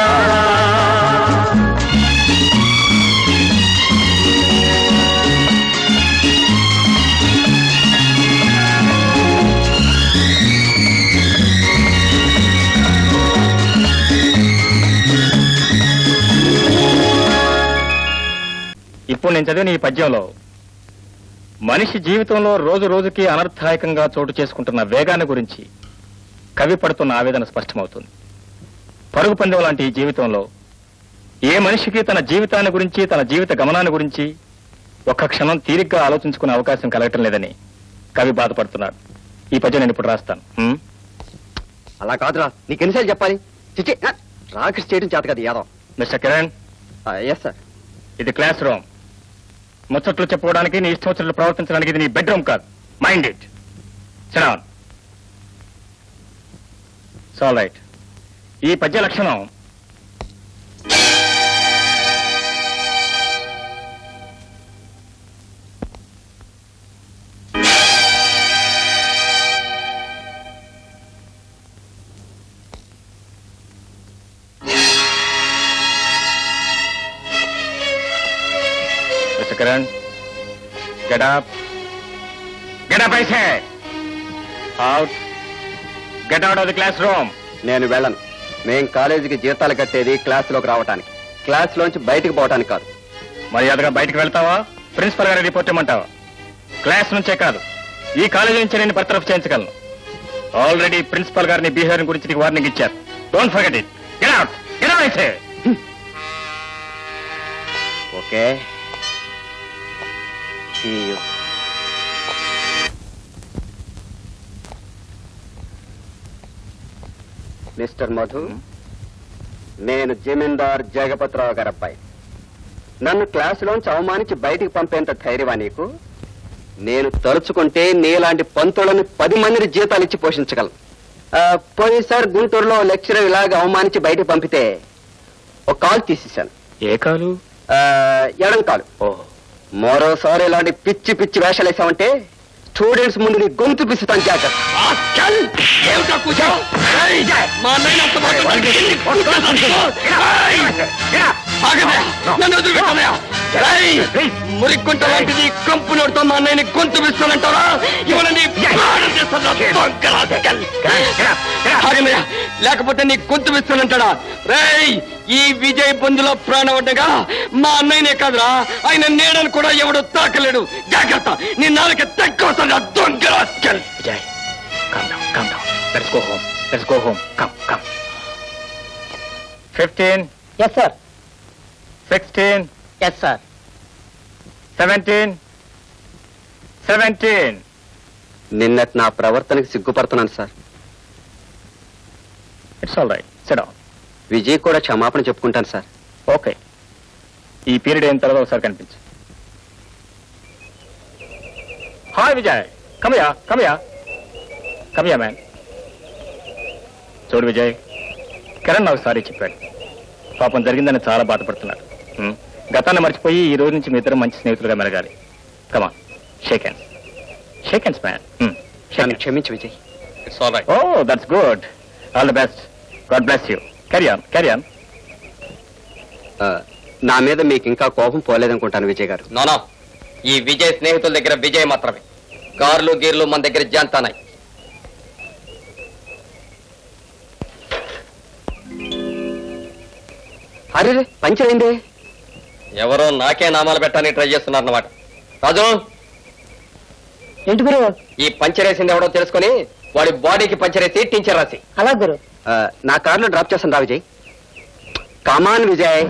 ఇప్పుడు నేను చదివిన ఈ పద్యంలో మనిషి జీవితంలో రోజు రోజుకి అనర్థాయకంగా చోటు చేసుకుంటున్న వేగాన్ని గురించి కవి పడుతున్న ఆవేదన స్పష్టమవుతుంది పరుగు పందెం లాంటి ఈ జీవితంలో ఏ మనిషికి తన జీవితాన్ని గురించి తన జీవిత గమనాన్ని గురించి ఒక్క క్షణం తీరిగ్గా ఆలోచించుకునే అవకాశం కలగటం లేదని కవి బాధపడుతున్నాడు ఈ పద్యం నేను ఇప్పుడు రాస్తాను ఉం? అలా కాదురా నీకు ఎన్నిసార్లు చెప్పాలి చిచి రాకేష్ చేయడం చేత కదా Yadav mister Kiran yes sir ఇది క్లాస్ రూమ్ ముచ్చట్లు చెప్పుకోవడానికి నీ ఇష్టం వచ్చినట్లు ప్రవర్తించడానికి ఇది నీ బెడ్రూమ్ కాదు mind it sit down all right ఈ పద్య లక్షణం Mr. Karan, get up. Get up, I say. Out. Get out of the classroom. నేను వెళ్ళను మేం కాలేజీకి జీతాలు కట్టేది క్లాసులోకి రావటానికి క్లాస్లోంచి బయటికి పోవటానికి కాదు మర్యాదగా బయటికి వెళ్తావా ప్రిన్సిపల్ గారి రిపోర్ట్ ఇమ్మంటావా క్లాస్ నుంచే కాదు ఈ కాలేజీ నుంచి నేను బర్తరఫ్ చేయించగలను ఆల్రెడీ ప్రిన్సిపల్ గారిని బిహేవియర్ గురించి నీకు వార్నింగ్ ఇచ్చారు don't forget it get out get out అయితే okay See you. Mister Madhu నేను జమీందార్ జగపతిరావు గారి అబ్బాయి నన్ను క్లాసులోంచి అవమానించి బయటికి పంపేంత ధైర్యమా నీకు నేను తలుచుకుంటే నీలాంటి పంతులను పది మందిని జీతాలు ఇచ్చి పోషించగలను ఆ, పోయినసారి గుంటూరులో లెక్చరర్ ఇలాగ అవమానించి బయటికి పంపితే ఒక కాల్ తీసేశాను ఏ కాలు ఆ, ఎడం కాలు మరోసారి ఇలాంటి పిచ్చి పిచ్చి వేషాలు వేసామంటే స్టూడెంట్స్ ముందు నీ గొంతు పిసుతాను జాగ్రత్త మురిక్కుంట లాంటిది కంపు నోడుతో మా అన్నయ్యని గొంతు పిస్తానంటారా ఇవన్నీ లేకపోతే నీ గొంతు పిస్తానంటాడా రేయ్ ఈ విజయ్ బంధులో ప్రాణం ఉండగా మా అన్నయ్యనే కాదురా ఆయన నీడను కూడా ఎవడు తాకలేడు జాగ్రత్త నీ నాలుక తక్కువ దొంగ rascal. Vijay come down come down let's go home let's go home come come fifteen yes sir sixteen yes sir seventeen seventeen నిన్నటి నా ప్రవర్తనకి సిగ్గుపడుతున్నాను sir it's all right said Vijay కూడా క్షమాపణ చెప్పుకుంటాను సార్ ఓకే ఈ పీరియడ్ అయిన తర్వాత ఒకసారి కనిపించు హాయ్ విజయ్ కమయా కమయా కమయా మ్యాన్ చూడు విజయ్ కిరణ్ నాకు సారీ చెప్పాడు పాపం జరిగిందని చాలా బాధపడుతున్నాడు హ్మ్. గతాన్ని మర్చిపోయి ఈ రోజు నుంచి మీ ఇద్దరు మంచి స్నేహితులుగా మెరగాలి come on shake hands shake hands man నన్ను క్షమించు Vijay it's all right oh that's good all the best God bless you carry on carry on ఆ, నా మీద మీకు ఇంకా కోపం పోలేదనుకుంటాను విజయ్ గారు నోనో ఈ విజయ్ స్నేహితుల దగ్గర విజయ్ మాత్రమే కార్లు గీర్లు మన దగ్గర జాంతానాయి అరే పంచర్ అయిందే ఎవరో నాకే నామాలు పెట్టడానికి ట్రై చేస్తున్నారు అన్నమాట రాజు ఏంటి గురు ఈ పంచర్ వేసింది ఎవడో తెలుసుకొని వాడి బాడీకి పంచర్ వేసి టీచర్ రాసి అలా గురు ఆ, నా కార్లో డ్రాప్ చేస్తాను రా విజయ్ కమాన్ విజయ్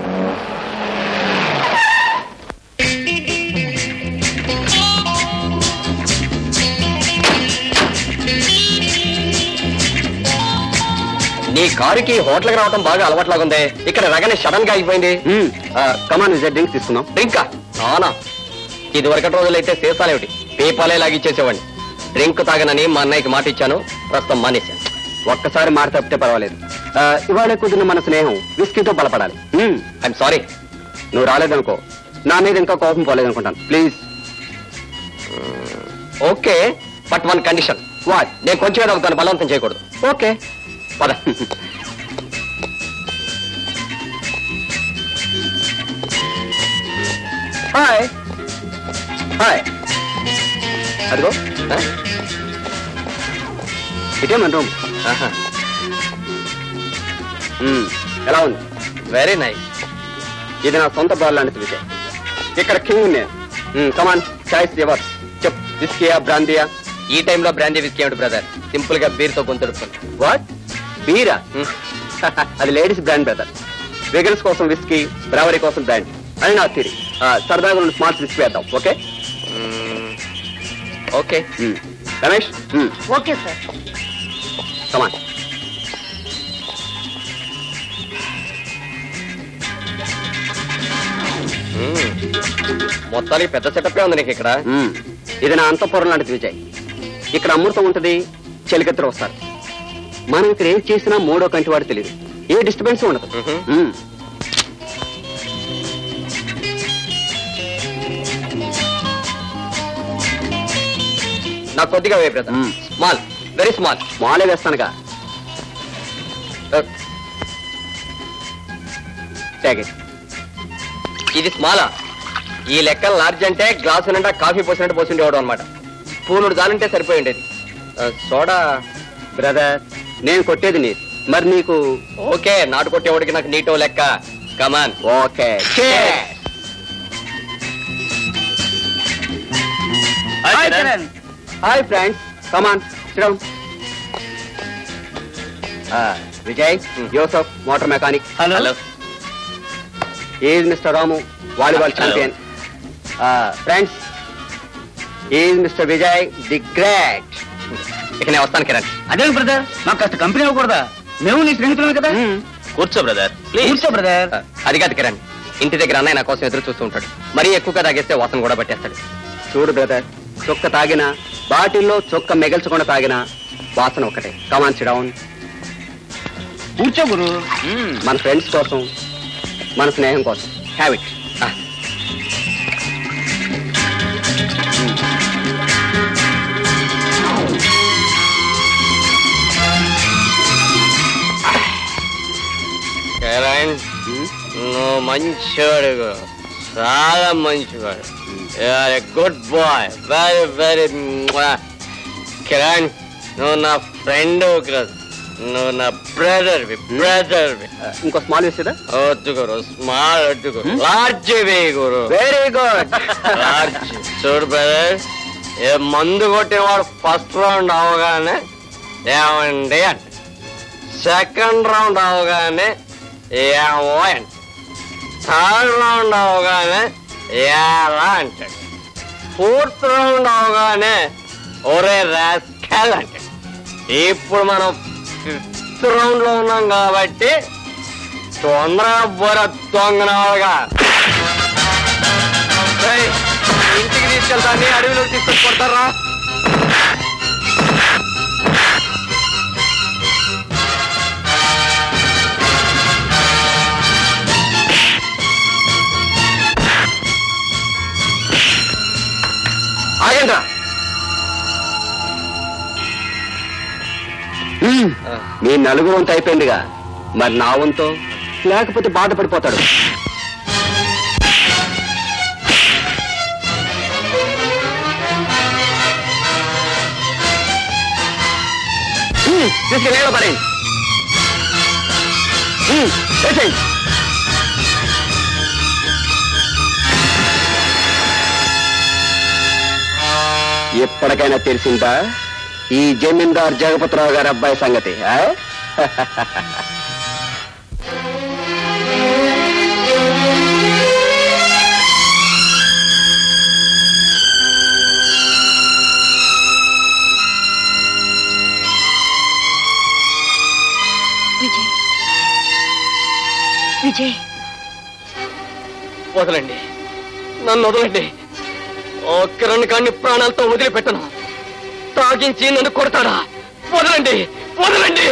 నీ కారుకి హోటల్కి రావడం బాగా అలవాట్లాగుంది ఇక్కడ రగనే సడన్ గా అయిపోయింది కమాన్ విజయ్ డ్రింక్ తీసుకుందాం డ్రింకా నానా ఇది వరకటి రోజులైతే సీసాలేమిటి పీపాలే లాగిచ్చేసేవాడిని డ్రింక్ తాగనని మా అన్నయ్యకి మాట ఇచ్చాను ప్రస్తుతం మానేశాను ఒక్కసారి మాట తప్పితే పర్వాలేదు ఆ, ఇవాళ కుదిరిన మన స్నేహం విస్కీతో బలపడాలి మ్మ్. ఐఎమ్ సారీ నువ్వు రాలేదనుకో నా మీద ఇంకా కోపం పోలేదనుకుంటాను please okay but one condition what నేను కొంచెం ఏదో దాన్ని బలవంతం చేయకూడదు ఓకే పద హాయ్ హాయ్ అదిగో ఆ? ఇదే మన రూమ్ ఆహా. మ్మ్. ఎలా ఉంది వెరీ నైస్ ఇది నా సొంత బాల్ లాంటిది విజయ్ ఇక్కడ కింగ్ నేను కమాన్ చాయిస్ ఎవర్ చెప్ విస్కీయా బ్రాందియా ఈ టైంలో బ్రాందీ విస్కీ ఏమిటి బ్రదర్ సింపుల్ గా బీర్ తో గొంతుడుతుంది వాట్ బీరా అది లేడీస్ బ్రాండ్ బ్రదర్ వెగన్స్ కోసం విస్కీ బ్రావరీ కోసం బ్రాండ్ అని నా థిరీ సరదాగా రెండు స్మార్ట్ విస్కీ వేద్దాం okay okay Ramesh okay sir come on మొత్తానికి పెద్ద సెటప్ ఉంది నీకు ఇక్కడ ఇది నా అంతఃపురం లాంటిది విజయ్ ఇక్కడ అమృతం ఉంటుంది చెలికత్తరు వస్తారు మనం ఇక్కడ ఏం చేసినా మూడో కంటి వాడు తెలియదు ఏ డిస్టర్బెన్స్ ఉండదు మ్మ్. నాకు కొద్దిగా వే బ్రదర్ స్మాల్ వెరీ స్మాల్ స్మాలే వేస్తానుగా Take it. ఇది స్మాలా ఈ లెక్క లార్జ్ అంటే గ్లాసు నిండా కాఫీ పోసినట్టు పోసిండేవాడు అనమాట పూనుడు చాలంటే సరిపోయి ఉండేది ఆ, సోడా బ్రదర్ నేను కొట్టేది నీ మరి నీకు ఓకే నాటు కొట్టేవాడికి నాకు నీటో లెక్క come on okay hi friends come on sit down Vijay Yosef motor mechanic hello is mister Ramu volleyball Hello. Champion friends is mister Vijay the great ఇక నేను వస్తాను కిరణ్ అదే బ్రదర్ మాకు కాస్త కంపెనీ అవ్వకూడదా మేము నీ స్నేహితులం కదా కూర్చో బ్రదర్ కూర్చో బ్రదర్ ఆ, అది కాదు కిరణ్ ఇంటి దగ్గర అన్నయ్య నా కోసం ఎదురు చూస్తూ ఉంటాడు మరీ ఎక్కువగా తాగేస్తే వాసన కూడా పట్టేస్తాడు చూడు బ్రదర్ చొక్క తాగినా బాటిల్లో చొక్క మిగల్చకుండా తాగినా వాసన ఒకటే కమాన్ డౌన్ కూర్చో గురు మన ఫ్రెండ్స్ కోసం మన స్నేహం కోసం హ్యావ్ ఇట్ కిరణ్ నువ్వు మంచివాడు చాలా మంచివాడు you're a good boy very very Kiran నువ్వు నా ఫ్రెండ్ కాదు నువ్వు నా బ్రదర్ బ్రదర్ ఇంకో స్మాల్ వేసేదా వద్దు గురు స్మాల్ వద్దు గురు లార్జ్ వే గురు వెరీ గుడ్ లార్జ్ చూడు బ్రదర్ ఏ మందు కొట్టినవాడు ఫస్ట్ రౌండ్ అవగానే ఏమండి అంట సెకండ్ రౌండ్ అవగానే ఏమో అంట థర్డ్ రౌండ్ అవగానే ఎలా అంటాడు ఫోర్త్ రౌండ్ అవగానే ఒరే రాస్కెల్ అంటాడు ఇప్పుడు మనం ఫిఫ్త్ రౌండ్ లో ఉన్నాం కాబట్టి తొందరగా బొర దొంగనవాడుగా ఏయ్, ఇంటికి తీసుకెళ్తాన్ని అడవిలో తీసుకొచ్చి కొడతారా ఆగండి మీ నలుగురు వంతు అయిపోయిందిగా మరి నా వంతు లేకపోతే బాధపడిపోతాడు హ్మ్, తీసుకెళ్ళి నీళ్ళలో పడేయండి హ్మ్, వేసేయండి. ఎప్పటికైనా తెలిసిందా ఈ జమీందార్ జగపతిరావు గారి అబ్బాయి సంగతి ఆ? విజయ్ విజయ్ వదలండి నన్ను వదలండి ఓ కిరణ్ కాన్ని ప్రాణాలతో వదిలిపెట్టను తాగించి నన్ను కొడతాడా వదలండి వదలండి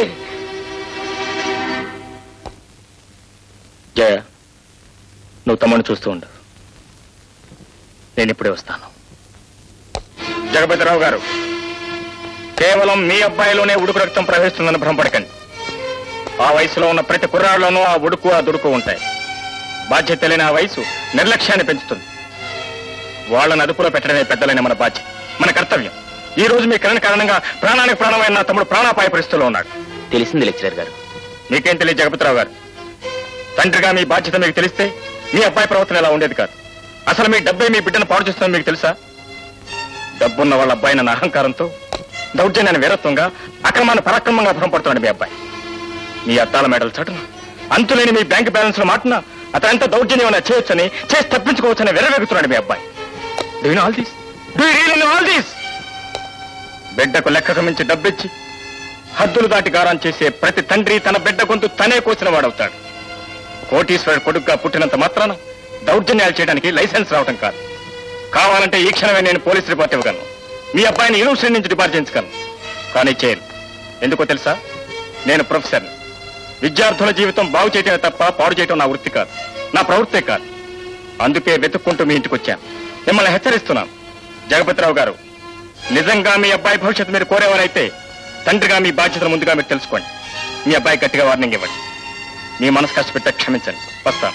జయ నువ్వు తమ్ముడిని చూస్తూ ఉండు నేను ఇప్పుడే వస్తాను జగపతిరావు గారు కేవలం మీ అబ్బాయిలోనే ఉడుకు రక్తం ప్రవహిస్తుందని భ్రమపడకండి ఆ వయసులో ఉన్న ప్రతి కుర్రాళ్ళలోనూ ఆ ఉడుకు ఆ దుడుకు ఉంటాయి బాధ్యత లేని ఆ వయసు నిర్లక్ష్యాన్ని పెంచుతుంది వాళ్ళని అదుపులో పెట్టడమే పెద్దలైన మన బాధ్యత మన కర్తవ్యం ఈ రోజు మీ కరణ కారణంగా ప్రాణానికి ప్రాణమైన నా తమ్ముడు ప్రాణాపాయ పరిస్థితిలో ఉన్నాడు తెలిసింది లెక్చరర్ గారు మీకేం తెలియదు జగపతిరావు గారు తండ్రిగా మీ బాధ్యత మీకు తెలిస్తే మీ అబ్బాయి ప్రవర్తన ఇలా ఉండేది కాదు అసలు మీ డబ్బే మీ బిడ్డను పాడు చేస్తుందని మీకు తెలుసా డబ్బున్న వాళ్ళ అబ్బాయిన అహంకారంతో దౌర్జన్యాన్ని వీరత్వంగా అక్రమాన్ని పరాక్రమంగా భ్రమపడుతున్నాడు మీ అబ్బాయి మీ అద్దాల మేడలు చటున అంతులేని మీ బ్యాంక్ బ్యాలెన్స్ లో మాటన అతను ఎంత దౌర్జన్యం చేయొచ్చని చేసి తప్పించుకోవచ్చని వెరవేగుతున్నాడు మీ అబ్బాయి do all these do real all these బిడ్డకు లెక్కకు మించి డబ్బిచ్చి హద్దులు దాటి గారం చేసే ప్రతి తండ్రి తన బిడ్డ గొంతు తనే కోసిన వాడవుతాడు కోటీశ్వరుడు కొడుకుగా పుట్టినంత మాత్రాన దౌర్జన్యాలు చేయడానికి లైసెన్స్ రావటం కాదు కావాలంటే ఈ క్షణమే నేను పోలీస్ రిపోర్ట్ ఇవ్వగలను మీ అబ్బాయిని యూనివర్సిటీ నుంచి డిపార్ట్ చేయించగలను కానీ చేయను ఎందుకో తెలుసా నేను ప్రొఫెసర్ విద్యార్థుల జీవితం బాగు చేయటమే తప్ప పాడు చేయటం నా వృత్తి కాదు నా ప్రవృత్తే కాదు అందుకే వెతుక్కుంటూ మీ ఇంటికి వచ్చాను మిమ్మల్ని హెచ్చరిస్తున్నాను జగపతిరావు గారు నిజంగా మీ అబ్బాయి భవిష్యత్తు మీరు కోరేవారైతే తండ్రిగా మీ బాధ్యతలు ముందుగా మీరు తెలుసుకోండి మీ అబ్బాయి గట్టిగా వార్నింగ్ ఇవ్వండి మీ మనసు కష్టపెట్టే క్షమించండి వస్తాను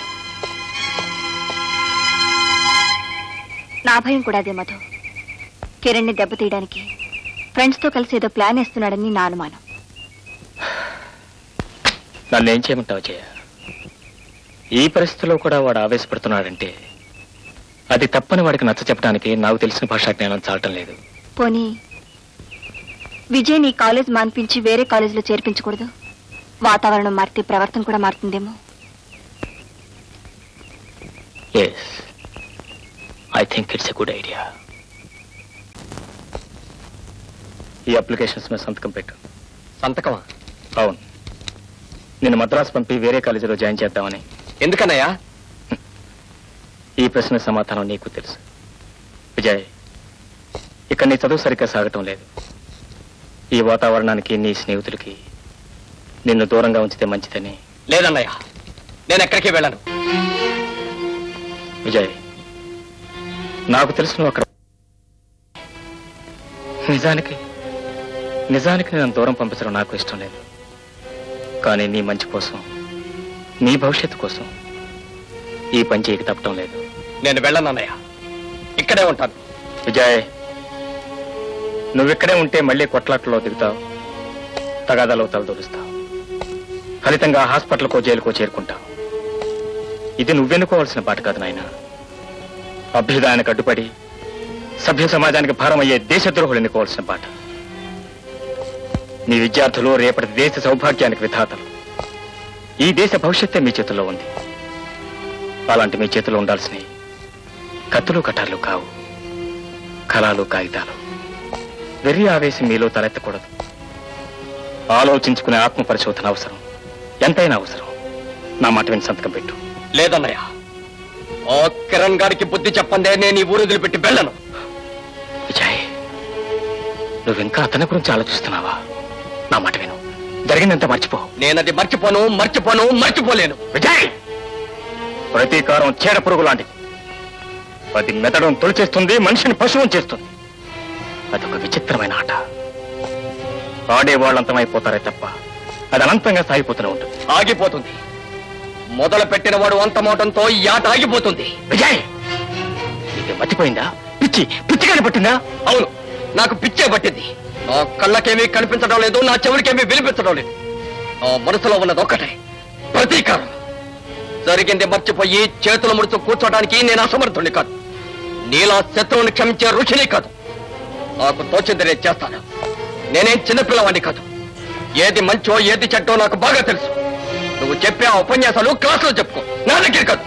నా భయం కూడా అదే మధు కిరణ్ ని దెబ్బతీయడానికి ఫ్రెండ్స్ తో కలిసి ఏదో ప్లాన్ వేస్తున్నాడని నా అనుమానం నన్ను ఏం చేయమంటావు జయ ఈ పరిస్థితిలో కూడా వాడు ఆవేశపడుతున్నాడంటే అది తప్పని వాడికి నచ్చ చెప్పడానికి నాకు తెలిసిన భాషా జ్ఞానం చాలటం లేదు పోనీ విజయ్ నీ కాలేజ్ మాన్పించి వేరే కాలేజీలో చేర్పించకూడదు వాతావరణం మారితే ప్రవర్తన కూడా మారుతుందేమో yes I think it's a good idea ఈ అప్లికేషన్స్ మీద సంతకం పెట్టు సంతకమా అవును నేను మద్రాసు పంపి వేరే కాలేజీలో జాయిన్ చేద్దామని ఎందుకన్నయ్యా ఈ ప్రశ్న సమాధానం నీకు తెలుసు విజయ్ ఇక్కడ నీ చదువు సరిగ్గా సాగటం లేదు ఈ వాతావరణానికి నీ స్నేహితులకి నిన్ను దూరంగా ఉంచితే మంచిదని లేదన్నయ్య నేను ఎక్కడికి వెళ్ళను విజయ్ నాకు తెలిసిన అక్కడ నిజానికి నిజానికి నేను దూరం పంపించడం నాకు ఇష్టం లేదు కానీ నీ మంచి కోసం నీ భవిష్యత్తు కోసం ఈ పని చేయక తప్పటం లేదు నేను వెళ్ళను అన్నయ్య ఇక్కడే ఉంటాను విజయ్ నువ్విక్కడే ఉంటే మళ్ళీ కొట్లాట్లో దిగుతావు తగాదాలో తలదూరుస్తావు ఫలితంగా హాస్పిటల్కో జైలుకో చేరుకుంటావు ఇది నువ్వెన్నుకోవాల్సిన పాట కాదు నాయన అభ్యుదయానికి అడ్డుపడి సభ్య సమాజానికి భారం అయ్యే దేశద్రోహులు ఎన్నుకోవాల్సిన పాట నీ విద్యార్థులు రేపటి దేశ సౌభాగ్యానికి విధాతలు ఈ దేశ భవిష్యత్తే మీ చేతుల్లో ఉంది అలాంటి మీ చేతిలో ఉండాల్సినవి కత్తులు కటార్లు కావు కళాలు కాగితాలు వెర్రి ఆవేశం మీలో తలెత్తకూడదు ఆలోచించుకునే ఆత్మ పరిశోధన అవసరం ఎంతైనా అవసరం నా మాట విని సంతకం పెట్టు లేదన్నయ్య ఓ కిరణ్ గారికి బుద్ధి చెప్పందే నేను ఈ ఊరు వదిలిపెట్టి వెళ్ళను విజయ్ నువ్వింకా అతని గురించి ఆలోచిస్తున్నావా నా మాట విను జరిగిందంతా మర్చిపో నేనది మర్చిపోను మర్చిపోను మర్చిపోలేను విజయ్ ప్రతీకారం చీడ పురుగు లాంటిది అది మెదడును తొలిచేస్తుంది మనిషిని పశువుని చేస్తుంది అదొక విచిత్రమైన ఆట ఆడేవాళ్ళంతమైపోతారే తప్ప అది అనంతంగా సాగిపోతూనే ఉంటుంది ఆగిపోతుంది మొదలు పెట్టిన వాడు అంతమవటంతో ఈ ఆట ఆగిపోతుంది విజయ్ నీకు మర్చిపోయిందా పిచ్చి పిచ్చిగానే పట్టిందా అవును నాకు పిచ్చే పట్టింది నా కళ్ళకేమీ కనిపించడం లేదు నా చెవులకేమీ వినిపించడం లేదు నా మనసులో ఉన్నది ఒక్కటే ప్రతీకారం జరిగింది మర్చిపోయి చేతులు ముడుచు కూర్చోడానికి నేను అసమర్థుని కాదు నీలా శత్రువుని క్షమించే రుచిని కాదు నాకు తోచింది నేను చేస్తాను నేనేం చిన్నపిల్లవాడిని కాదు ఏది మంచో ఏది చెడ్డో నాకు బాగా తెలుసు నువ్వు చెప్పే ఆ ఉపన్యాసాలు క్లాసులో చెప్పుకో నా దగ్గర కాదు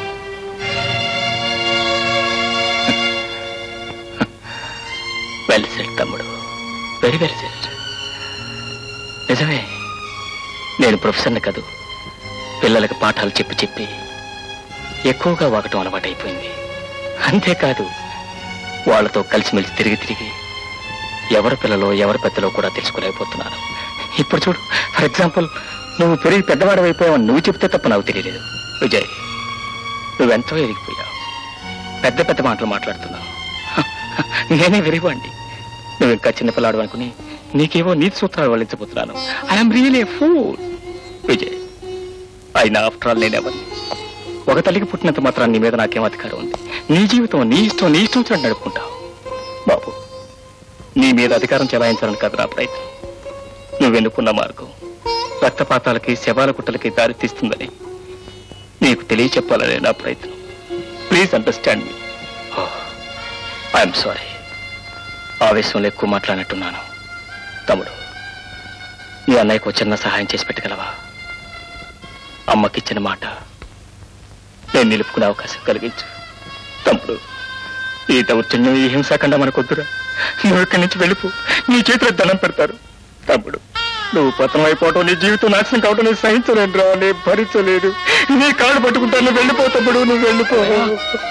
వెల్ సెట్ తమ్ముడు వెరీ వెరీ సెట్ నిజమే నేను ప్రొఫెసర్ని కాదు పిల్లలకు పాఠాలు చెప్పి చెప్పి ఎక్కువగా వాగటం అలవాటైపోయింది అంతేకాదు వాళ్ళతో కలిసిమెలిసి తిరిగి తిరిగి ఎవరి పిల్లలో ఎవరి పెద్దలో కూడా తెలుసుకోలేకపోతున్నాను ఇప్పుడు చూడు ఫర్ ఎగ్జాంపుల్ నువ్వు పెరిగి పెద్దవాడవైపోయావని నువ్వు చెప్తే తప్ప నాకు తెలియలేదు విజయ్ నువ్వెంతో ఎదిగిపోయావు పెద్ద పెద్ద మాటలు మాట్లాడుతున్నావు నేనే వెరివాణ్ణి నువ్వు ఇంకా చిన్నపిల్లాడు అనుకుని నీకేవో నీతి సూత్రాలు వల్లించబోతున్నాను I'm real a fool Vijay అయినా ఆఫ్టర్ ఆల్ నేనెవరిని ఒక తల్లికి పుట్టినంత మాత్రం నీ మీద నాకేం అధికారం ఉంది నీ జీవితం నీ ఇష్టం నీ ఇష్టం వచ్చినట్టు నడుపుకుంటావు బాబు నీ మీద అధికారం చెలాయించాలని కాదు నా ప్రయత్నం నువ్వెన్నుకున్న మార్గం రక్తపాతాలకి శవాల కుట్టలకి దారి తీస్తుందని నీకు తెలియచెప్పాలనే నా ప్రయత్నం please understand me I'm sorry ఆవేశంలో ఎక్కువ మాట్లాడినట్టున్నాను తమ్ముడు నీ అన్నయ్యకు ఓ చిన్న సహాయం చేసి పెట్టగలవా అమ్మకిచ్చిన మాట నేను నిలుపుకునే అవకాశం కలిగించు తమ్ముడు ఈ దౌర్జన్యం ఈ హింసాకండ మనకొద్దురా నువ్వు ఇక్కడి నుంచి వెళ్ళిపో నీ చేతిలో దండం పెడతారు తమ్ముడు నువ్వు పతనం అయిపోవటం నీ జీవితం నాశనం కావటం నేను సహించలేను రా నేను భరించలేదు నీ కాళ్ళు పట్టుకుంటాను నువ్వు వెళ్ళిపో తమ్ముడు నువ్వు వెళ్ళిపో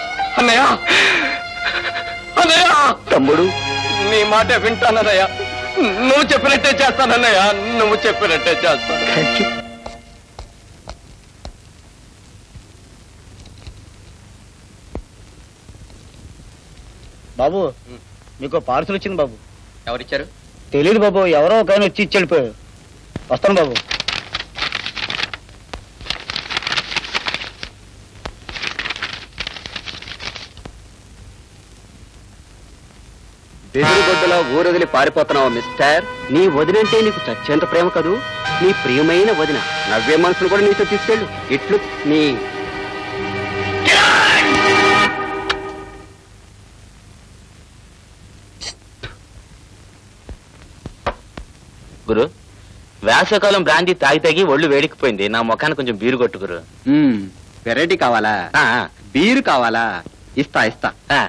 అన్నయ్య అన్నయ్య తమ్ముడు నీ మాట వింటానన్నయ్య నువ్వు చెప్పినట్టే చేస్తానన్నయ్య నువ్వు చెప్పినట్టే చేస్తాను థ్యాంక్ యూ బాబు మీకు పార్సల్ వచ్చింది బాబు ఎవరిచ్చారు తెలియదు బాబు ఎవరో ఒక ఆయన వచ్చి ఇచ్చి వెళ్ళిపోయారు వస్తాను బాబు బెదిరిగొడ్డలో ఊరొదిలి పారిపోతున్నావు మిస్టర్ నీ వదినంటే నీకు చచ్చేంత ప్రేమ కదూ నీ ప్రియమైన వదిన నవ్వే మనసును కూడా నీతో తీసుకెళ్ళు ఇట్లు నీ గురు వేసవకాలం బ్రాంతి తాగి తాగి ఒళ్ళు వేడికిపోయింది నా ముఖాన్ని కొంచెం బీరు కొట్టు గురు వెరైటీ కావాలా ఆ, బీరు కావాలా ఇస్తా ఇస్తా ఆ.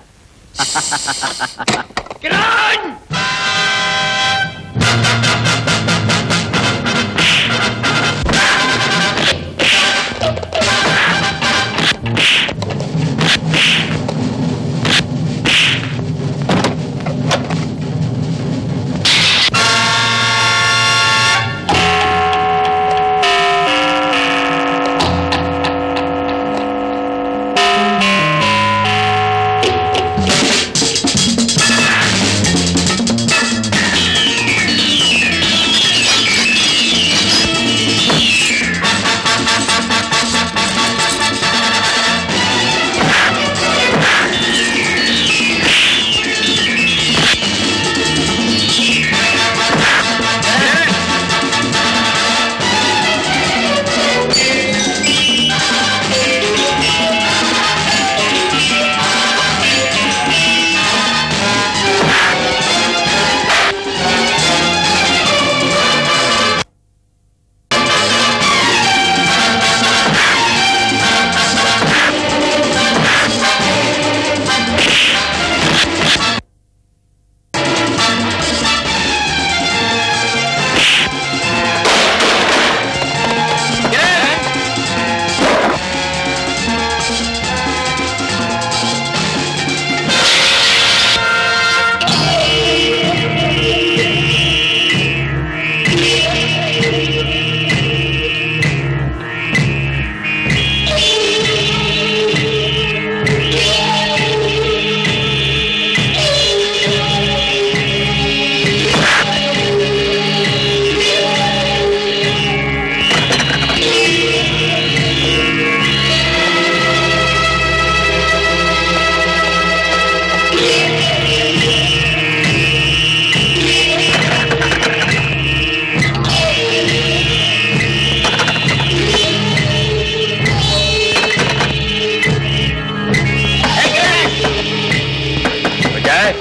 విజయ్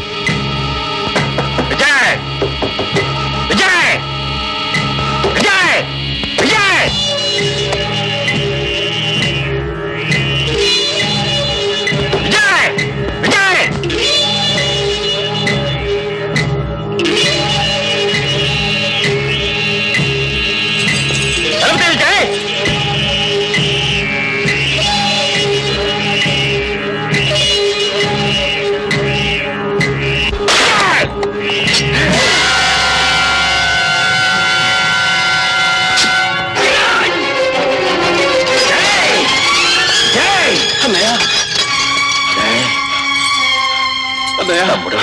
విజయ్ విజయ్ విజయ్ విజయ్ విజయ్ విజయ్ తలుపు తీయి, విజయ్ అన్నయ్య అన్నయ్య తమ్ముడు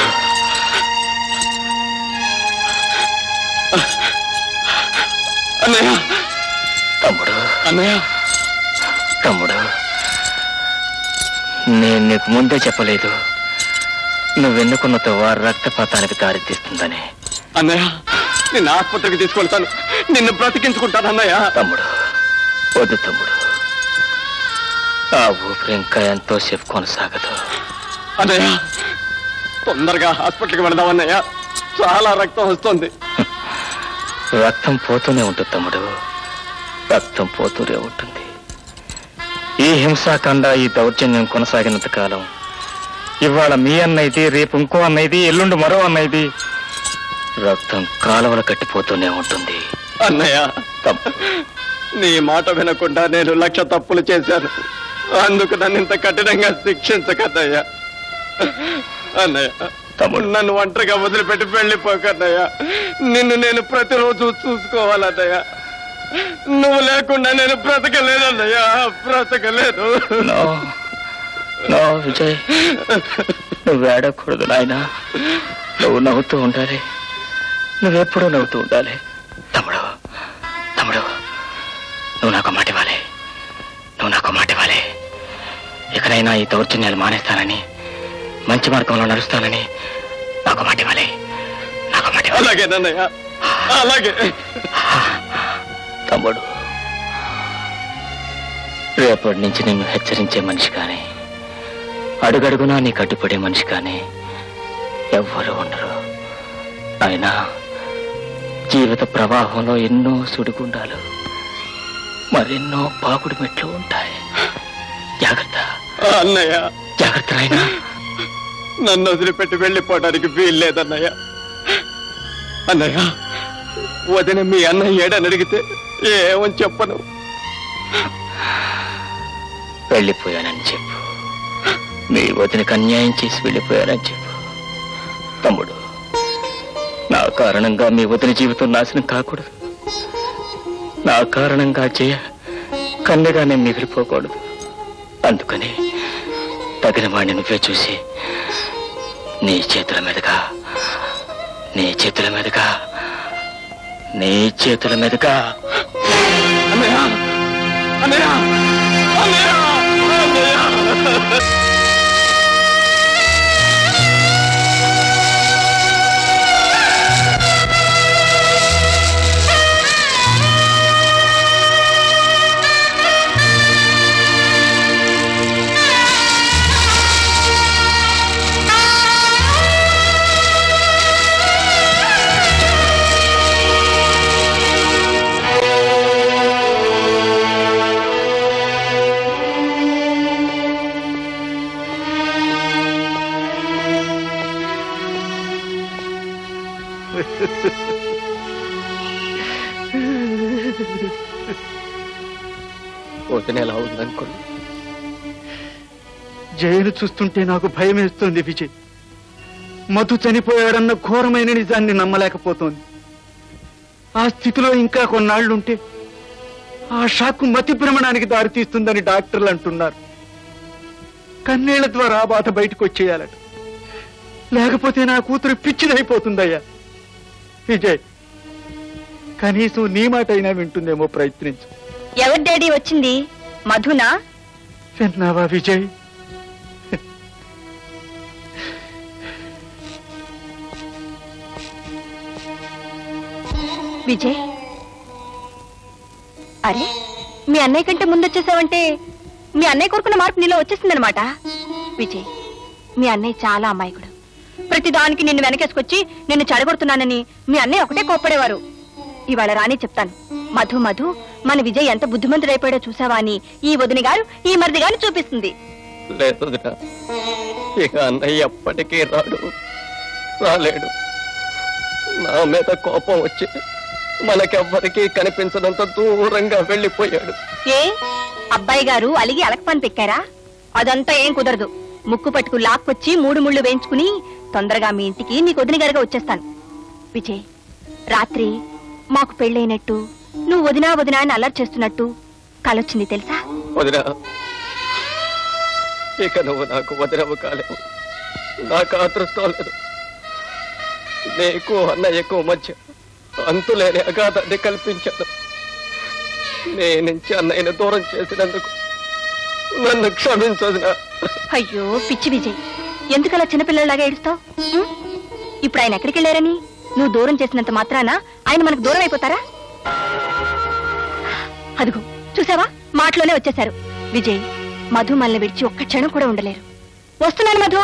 అన్నయ్య తమ్ముడు అన్నయ్య తమ్ముడు నేను నీకు ముందే చెప్పలేదు నువ్వెన్నుకున్న తవ్వ రక్తపాతానికి దారితీస్తుందని అన్నయ్య నిన్ను ఆసుపత్రికి తీసుకెళ్తాను నిన్ను బ్రతికించుకుంటాను అన్నయ్య తమ్ముడు వద్దు తమ్ముడు ఆ ఊపిరి ఇంకా ఎంతో సేపు కొనసాగదు అన్నయ్య తొందరగా హాస్పిటల్కి వెళదాం అన్నయ్య చాలా రక్తం వస్తుంది రక్తం పోతూనే ఉంటుంది తమ్ముడు రక్తం పోతూనే ఉంటుంది ఈ హింసాకాండ ఈ దౌర్జన్యం కొనసాగినంత కాలం ఇవాళ మీ అన్నైది రేపు ఇంకో అన్నైది ఎల్లుండి మరో అన్నైది రక్తం కాలువలు కట్టిపోతూనే ఉంటుంది అన్నయ్య తమ్ముడు నీ మాట వినకుండా నేను లక్ష తప్పులు చేశాను అందుకు నన్ను ఇంత కఠినంగా శిక్షించకన్నయ్య అన్నయ్య తమ్ముడు నన్ను ఒంటరిగా వదిలిపెట్టి వెళ్ళిపోకన్నయ్యా నిన్ను నేను ప్రతిరోజు చూసుకోవాలన్నయ్యా నువ్వు లేకుండా నేను బ్రతకలేదన్నయ్యా బ్రతకలేదు నో నో విజయ్ నువ్వు ఏడకూడదు నాయన నువ్వు నవ్వుతూ ఉండాలి నువ్వెప్పుడూ నవ్వుతూ ఉండాలి తమ్ముడు తమ్ముడు నువ్వు నాకు మాట ఇవ్వాలి నువ్వు నాకు మాట ఇవ్వాలి ఇకనైనా ఈ దౌర్జన్యాలు మానేస్తానని మంచి మార్గంలో నడుస్తానని నాకు మాట ఇవ్వాలి నాకు మాట ఇవ్వాలి అలాగేనన్నయ్యా అలాగే తమ్ముడు రేపటి నుంచి నిన్ను హెచ్చరించే మనిషి కానీ అడుగడుగునా నీ కట్టుపడే మనిషి కానీ ఎవ్వరూ ఉండరు అయినా జీవిత ప్రవాహంలో ఎన్నో సుడిగుండాలు మరెన్నో పాకుడు మెట్లు ఉంటాయి జాగ్రత్త అన్నయ్య జాగ్రత్త నాయనా నన్ను వదిలిపెట్టి వెళ్ళిపోవడానికి వీలు లేదన్నయ్య అన్నయ్య వదిన మీ అన్నయ్య ఏడని అడిగితే ఏమని చెప్పను వెళ్ళిపోయానని చెప్పు మీ వదినకు అన్యాయం చేసి వెళ్ళిపోయానని చెప్పు తమ్ముడు నా కారణంగా మీ వదిన జీవితం నాశనం కాకూడదు నా కారణంగా చేయ కన్నెగానే మిగిలిపోకూడదు అందుకని తగిన వాడిని నువ్వే చూసి నీ చేతుల మీదుగా నీ చేతుల మీదుగా నీ చేతుల మీదుగా అన్నయ్య అన్నయ్య అన్నయ్య అన్నయ్య వదిన ఎలా ఉందనుకోండి జైలు చూస్తుంటే నాకు భయం వేస్తోంది విజయ్ మధు చనిపోయాడన్న ఘోరమైన నిజాన్ని నమ్మలేకపోతోంది ఆ స్థితిలో ఇంకా కొన్నాళ్లుంటే ఆ షాకు మతి భ్రమణానికి దారితీస్తుందని డాక్టర్లు అంటున్నారు కన్నీళ్ల ద్వారా ఆ బాధ బయటకు వచ్చేయాలట లేకపోతే నా కూతురు పిచ్చిదైపోతుందయ్యా విజయ్ కనీసం నీ మాట అయినా వింటుందేమో ప్రయత్నించు ఎవరి డాడీ వచ్చింది మధునా విన్నావా విజయ్ విజయ్ అరే మీ అన్నయ్య కంటే ముందు వచ్చేసావంటే మీ అన్నయ్య కోరుకున్న మార్పు నీలో వచ్చేసిందనమాట విజయ్ మీ అన్నయ్య చాలా అమాయకుడు ప్రతిదానికి నిన్ను వెనకేసుకొచ్చి నిన్ను చెడగొడుతున్నానని మీ అన్నయ్య ఒకటే కోప్పడేవారు ఇవాళ రాని చెప్తాను మధు మధు మన విజయ్ ఎంత బుద్ధిమంతుడైపోయాడో చూసావా అని ఈ వదిన గారు ఈ మరిది గారు చూపిస్తుంది లేదు వదినా. ఇక అన్నయ్య ఎప్పటికీ రాడు రాలేడు నా మీద కోపం వచ్చి మనకెవ్వరికీ కనిపించడంత దూరంగా వెళ్ళిపోయాడు ఏ అబ్బాయి గారు అలిగి అలకపని పెక్కారా అదంతా ఏం కుదరదు ముక్కు పట్టుకు లాక్కొచ్చి మూడు ముళ్ళు వేయించుకుని తొందరగా మీ ఇంటికి నీకు వదిన గారుగా వచ్చేస్తాను విజయ్ రాత్రి మాకు పెళ్ళైనట్టు నువ్వు వదినా వదినా అని అల్లరి చేస్తున్నట్టు కలొచ్చింది తెలుసా వదినా ఇక నువ్వు నాకు వదినవు కాలేవు నాకు అదృష్టం లేదు నీకు అన్నయ్యకు మధ్య అంతులేని అగాధాన్ని కల్పించాను నీ నుంచి అన్నయ్యను దూరం చేసినందుకు నన్ను క్షమించదునా అయ్యో పిచ్చి విజయ్ ఎందుకలా చిన్నపిల్లలాగా ఏడుస్తావు ఇప్పుడు ఆయన ఎక్కడికి వెళ్ళారని నువ్వు దూరం చేసినంత మాత్రాన ఆయన మనకు దూరం అయిపోతారా అదిగో చూసావా మాటలోనే వచ్చేశారు విజయ్ మధు మనల్ని విడిచి ఒక్క క్షణం కూడా ఉండలేరు వస్తున్నాను మధు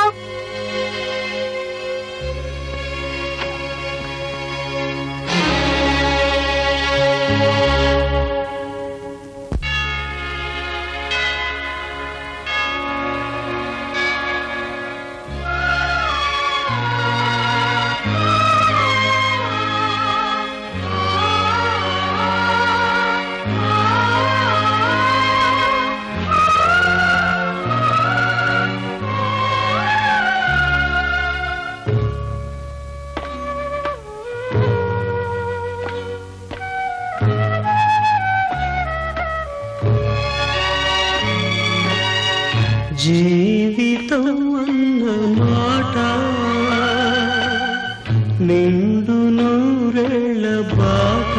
నిండు నూరేళ్ళ బాట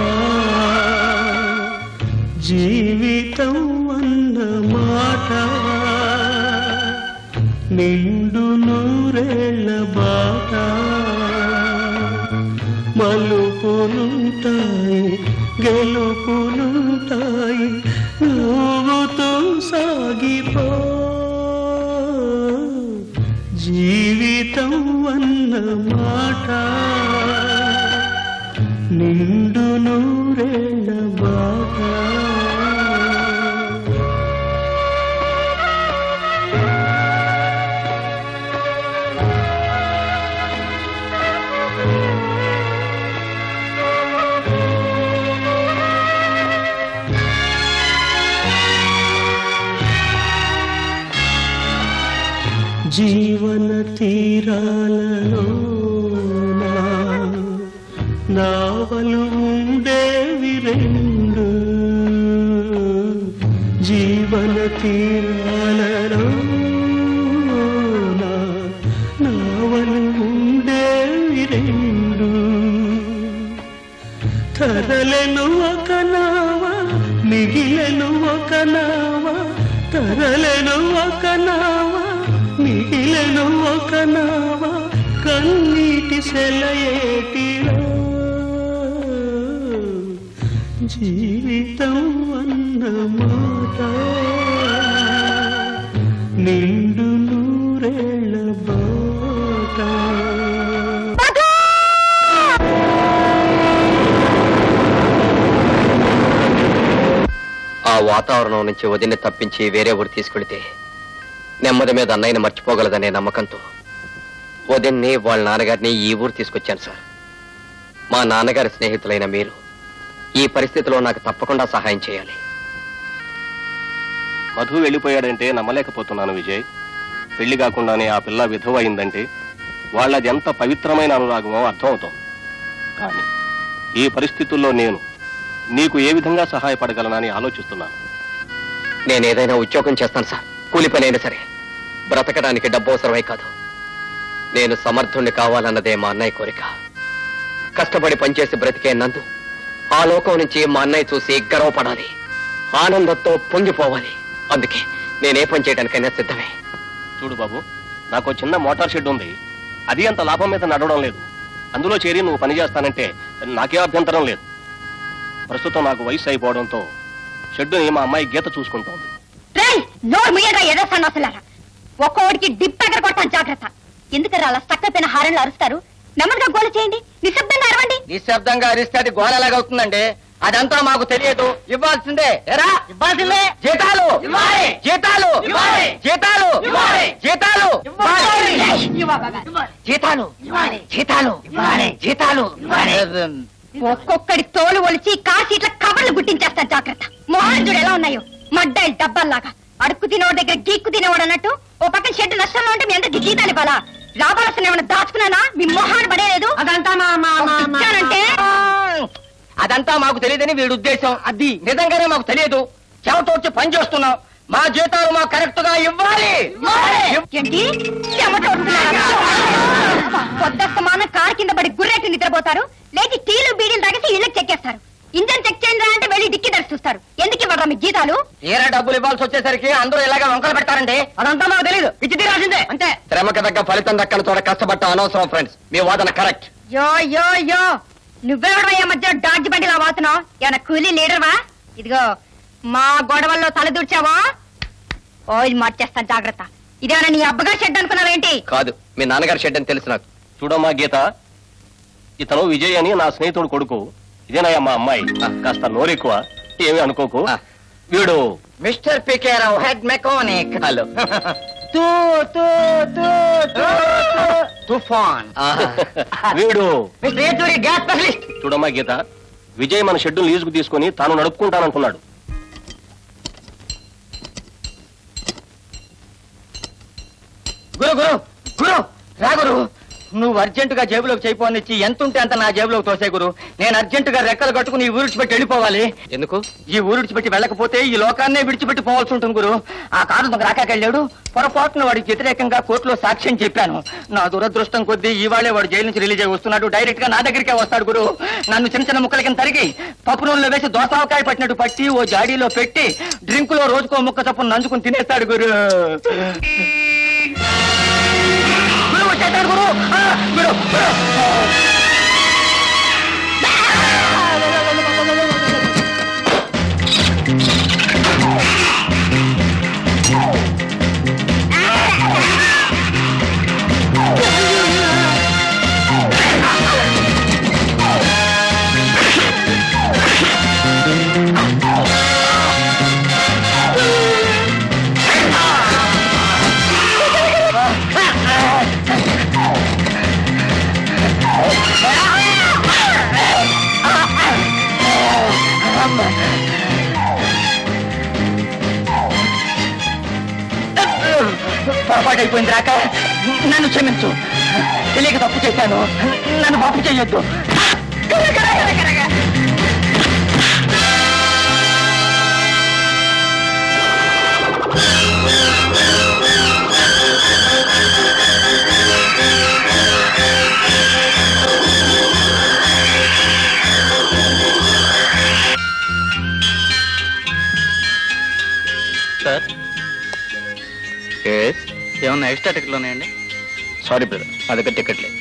జీవితం అన్న మాట నిండు నూరేళ్ళ బాట మలుపులుంటాయి గెలుపులుంటాయి నువ్వుతో సాగిపో జీవితం అన్న మాట నిండు నూరేళ్ళ బాట జీవన తీరాలలో నావలు ఉండేవి రెండు జీవన తీరాలలో నావలు ఉండేవి రెండు తరలను ఒక నావ మిగిలను ఒక నావ తరలను ఒక నావ మిగిలను ఒక నావ కన్నీటి సెలయేటిలో జీవితం అన్న మాట నిండు నూరేళ్ళ బాట ఆ వాతావరణం నుంచి వదిన్ని తప్పించి వేరే ఊరు తీసుకెళితే నెమ్మది మీద అన్నయ్యని మర్చిపోగలదనే నమ్మకంతో వదిన్ని వాళ్ళ నాన్నగారిని ఈ ఊరు తీసుకొచ్చాను సార్ మా నాన్నగారి స్నేహితులైన మీరు ఈ పరిస్థితిలో నాకు తప్పకుండా సహాయం చేయాలి మధు వెళ్ళిపోయాడంటే నమ్మలేకపోతున్నాను విజయ్ పెళ్లి కాకుండానే ఆ పిల్ల విధవ అయిందంటే వాళ్ళది ఎంత పవిత్రమైన అనురాగమో అర్థమవుతోంది కానీ ఈ పరిస్థితుల్లో నేను నీకు ఏ విధంగా సహాయపడగలనని ఆలోచిస్తున్నాను నేను ఏదైనా ఉద్యోగం చేస్తాను సార్ కూలి పనైనా సరే బ్రతకడానికి డబ్బు అవసరమై కాదు నేను సమర్థుణ్ణి కావాలన్నదే మా అన్నయ్య కోరిక కష్టపడి పనిచేసి బ్రతికే నందు ఆ లోకం నుంచి మా అన్నయ్య చూసి గర్వపడాలి ఆనందంతో పొంగిపోవాలి అందుకే నేనే పని చేయడానికైనా సిద్ధమే చూడు బాబు నాకు ఓ చిన్న మోటార్ షెడ్ ఉంది అది అంత లాభం మీద నడవడం లేదు అందులో చేరి నువ్వు పని చేస్తానంటే నాకే అభ్యంతరం లేదు ప్రస్తుతం నాకు వయసు అయిపోవడంతో షెడ్డుని మా అమ్మాయి గీత చూసుకుంటోంది రేయ్ నోరు ముయ్యగా ఎదస్తాను అసలారా ఒక్కోడికి డిప్ దగ్గర కొట్టాను జాగ్రత్త ఎందుకరా అలా స్టక్కైపోయిన హారంలో అరుస్తారు నెమ్మదిగా గోల చేయండి నిశ్శబ్దంగా అరవండి నిశ్శబ్దంగా అరిస్తే అది గోళలాగా అవుతుందండి అదంతా మాకు తెలియదు ఇవ్వాల్సిందే ఎరా ఇవ్వాల్సిందే జీతాలు ఇవ్వాలి. జీతాలు ఇవ్వాలి. జీతాలు ఇవ్వాలి. జీతాలు జీతాలు ఇవ్వాలి. జీతాలు ఇవ్వాలి. జీతాలు ఒక్కొక్కడి తోలు ఒలిచి కాసీట్ల కవర్లు గుట్టించేస్తాను జాగ్రత్త మొహాజుడు ఎలా ఉన్నాయో మడ్డాయి డబ్బాల్లాగా అడుక్కు తినేవాడి దగ్గర గీక్కు తినేవాడు అన్నట్టు ఓ పక్కన షెడ్ నష్టంలో ఉంటే మీ అందరికి జీతాలు ఇవ్వాలా లాభాలసిన ఏమైనా దాచుకున్నానా మీ మొహాన్ని పడేలేదు అదంతా మా మా మా- మా- ఇచ్చానంటే అదంతా మాకు తెలియదని వీడి ఉద్దేశం అది నిజంగానే మాకు తెలియదు చెమట వచ్చి పని చేస్తున్నాం మా జీతాలు మాకు కరెక్ట్ గా ఇవ్వాలి ఏంటి చెమట వస్తున్నారా? పొద్దస్తమానం కారు కింద పడి గుర్రెట్టి నిద్రపోతారు లేచి టీలు బీడీలు తాగేసి ఇళ్ళకి చెక్కేస్తారు ఇంజన్ చెక్ చేయండి అంటే వెళ్ళి డిక్కి ధర చూస్తారు ఎందుకు ఇవ్వరా మీ జీతాలు తీరా డబ్బులు ఇవ్వాల్సి వచ్చేసరికి అందరూ ఇలాగ వంకలు పెడతారండి అదంతా మాకు తెలియదు ఇచ్చి తీరాల్సిందే అంతే శ్రమకు తగ్గ ఫలితం దక్కని చోట కష్టపడటం అనవసరం ఫ్రెండ్స్ మీ వాదన కరెక్ట్ యో యో యో నువ్వెవడమయ్యా మధ్య డాడ్జి బండిలా వాతున్నావు ఏమైనా కూలీ లీడర్వా ఇదిగో మా గొడవల్లో తలదూర్చావా ఆయిల్ మార్చేస్తాను జాగ్రత్త ఇదేమైనా నీ అబ్బగా షెడ్ అనుకున్నావేంటి కాదు మీ నాన్నగారి షెడ్ అని తెలుసు నాకు చూడమ్మా గీత ఇతను విజయ్ అని నా స్నేహితుడు కొడుకు ఇదేనయ్యా మా అమ్మాయి కాస్త నోరెక్కువ ఏమీ అనుకోకు వీడు mister PK Rao head mechanic hello తూ తూ తూ తూ తుఫాన్ వీడు మిస్టర్ ఏటూరి గ్యాస్ స్పెషలిస్ట్ చూడమ్మా గీత విజయ్ మన షెడ్యూల్ లీజుకు తీసుకుని తాను నడుపుకుంటాననుకున్నాడు గురు గురు గురు రా గురు నువ్వు అర్జెంటుగా జేబులోకి చేయిపోనిచ్చి ఎంత ఉంటే అంత నా జేబులోకి తోసే గురు నేను అర్జెంటుగా రెక్కలు కట్టుకుని ఈ ఊరు విడిచిపెట్టి వెళ్ళిపోవాలి ఎందుకు ఈ ఊరు విడిచిపెట్టి వెళ్ళకపోతే ఈ లోకాన్నే విడిచిపెట్టి పోవాల్సి ఉంటుంది గురు ఆ కారు దొంగ రాకాకెళ్ళాడు పొరపాటున వాడికి వ్యతిరేకంగా కోర్టులో సాక్ష్యం చెప్పాను నా దురదృష్టం కొద్దీ ఇవాళే వాడు జైలు నుంచి రిలీజ్ అయి వస్తున్నాడు డైరెక్ట్ గా నా దగ్గరికే వస్తాడు గురు నన్ను చిన్న చిన్న ముక్కల కింద తరిగి పప్పు నూనెలో వేసి దోసవకాయ పట్టినట్టు పట్టి ఓ జాడీలో పెట్టి డ్రింక్ లో రోజుకో ముక్క చప్పున నంచుకుని తినేస్తాడు గురు గురు వచ్చేస్తాడు గురు ఆ, గురు గురు పొరపాటు అయిపోయింది రాక నన్ను క్షమించు తెలియక తప్పు చేశాను నన్ను తప్పు చేయొద్దు సార్ ఏమన్నా ఎక్స్ట్రా టికెట్లు ఉన్నాయండి సారీ బ్రదర్ మా దగ్గర టికెట్ లేదు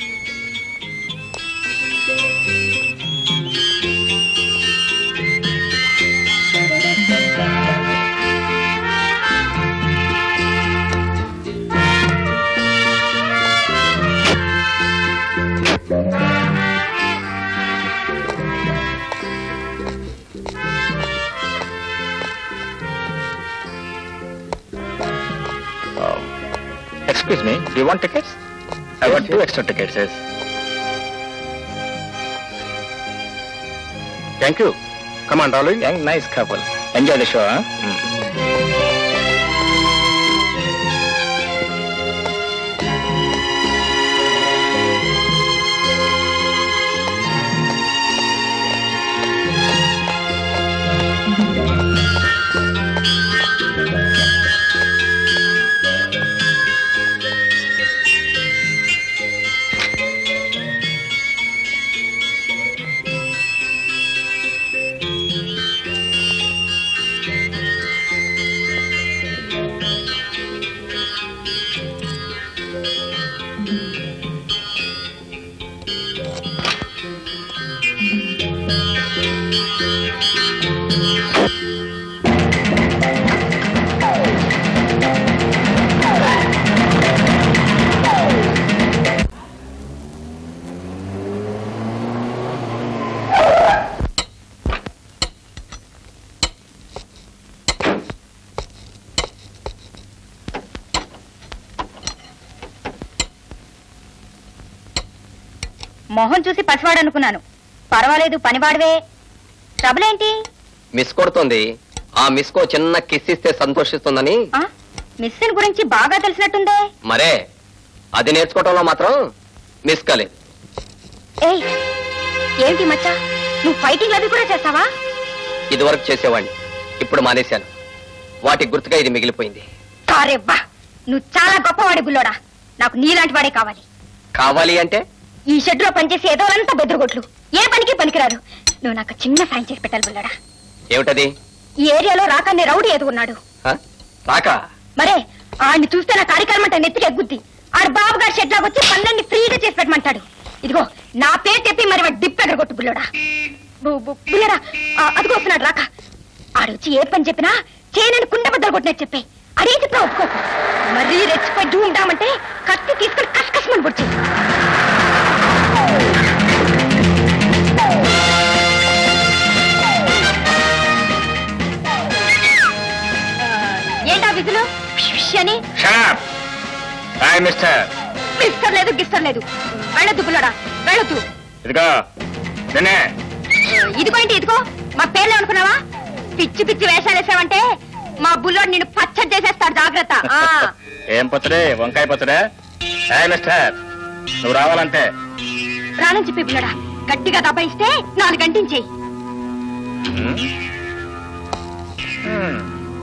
Excuse me, do you want tickets? I got two extra tickets, yes. Thank you. Come on, darling. Young, nice couple. Enjoy the show, huh? మొహం చూసి పసివాడు అనుకున్నాను పర్వాలేదు పనివాడివే ట్రబుల్ ఏంటి మిస్ కొడుతుంది ఆ మిస్ కో చిన్న కిస్ ఇస్తే సంతోషిస్తుందని ఆ? మిస్సిన్ గురించి బాగా తెలిసినట్టుందే మరే అది నేర్చుకోవటంలో మాత్రం మిస్ కాలేదు ఏయ్ ఏంటి మచ్చా నువ్వు ఫైటింగ్ అవి కూడా చేస్తావా ఇదివరకు చేసేవాడిని ఇప్పుడు మానేశాను వాటి గుర్తుగా ఇది మిగిలిపోయింది కారెవ్వా నువ్వు చాలా గొప్పవాడి బుల్లోడా నాకు నీలాంటి వాడే కావాలి కావాలి అంటే ఈ షెడ్ లో పనిచేసి ఏదో అంతా బెదురుగొట్లు ఏ పనికి పనికిరారు నువ్వు నాకు చిన్న సాయం చేసి పెట్టాలి బుల్లోడా ఏమిటది ఈ ఏరియాలో రాకన్ని రౌడీ ఎదుగున్నాడు హ? రాకా మరే ఆడిని చూస్తే నా కార్యక్రమం అంటే నెత్తికి ఎగ్గుద్ది ఆడు బాబు గారి షెడ్ లాగా వచ్చి పనులన్నీ ఫ్రీగా చేసి పెట్టమంటాడు ఇదిగో నా పేరు చెప్పి మరి వాడు డిప్ ఎగరగొట్టు బుల్లడా బుల్లడా అదిగో వస్తున్నాడు రాక ఆడొచ్చి ఏ పని చెప్పినా చేయనని కుండ బద్దలు కొట్టినట్టు చెప్పే అదే చెప్పినా ఒప్పుకోకు మరీ రెచ్చిపోయి దూందామంటే కత్తి తీసుకొని కసకసమని పొడిచి ఏంటా విధులు అని షాప్ హాయ్ మిస్టర్ మిస్టర్ లేదు గిస్టర్ లేదు వెళ్ళొద్దు బుల్లడా వెళ్ళొద్దు ఇదిగో నిన్నే ఇదిగో ఏంటి ఇదిగో మా పేర్లు అనుకున్నావా పిచ్చి పిచ్చి వేషాలు వేసావంటే మా బుల్లోడు నిన్ను పచ్చడి చేసేస్తాడు జాగ్రత్త ఆ ఏం పచ్చడే వంకాయ పచ్చడే హాయ్ మిస్టర్ నువ్వు రావాలంటే రానని చెప్పి పిల్లడా గట్టిగా దబాయిస్తే నాలుగు గంటించేయి ఉమ్. ఉమ్.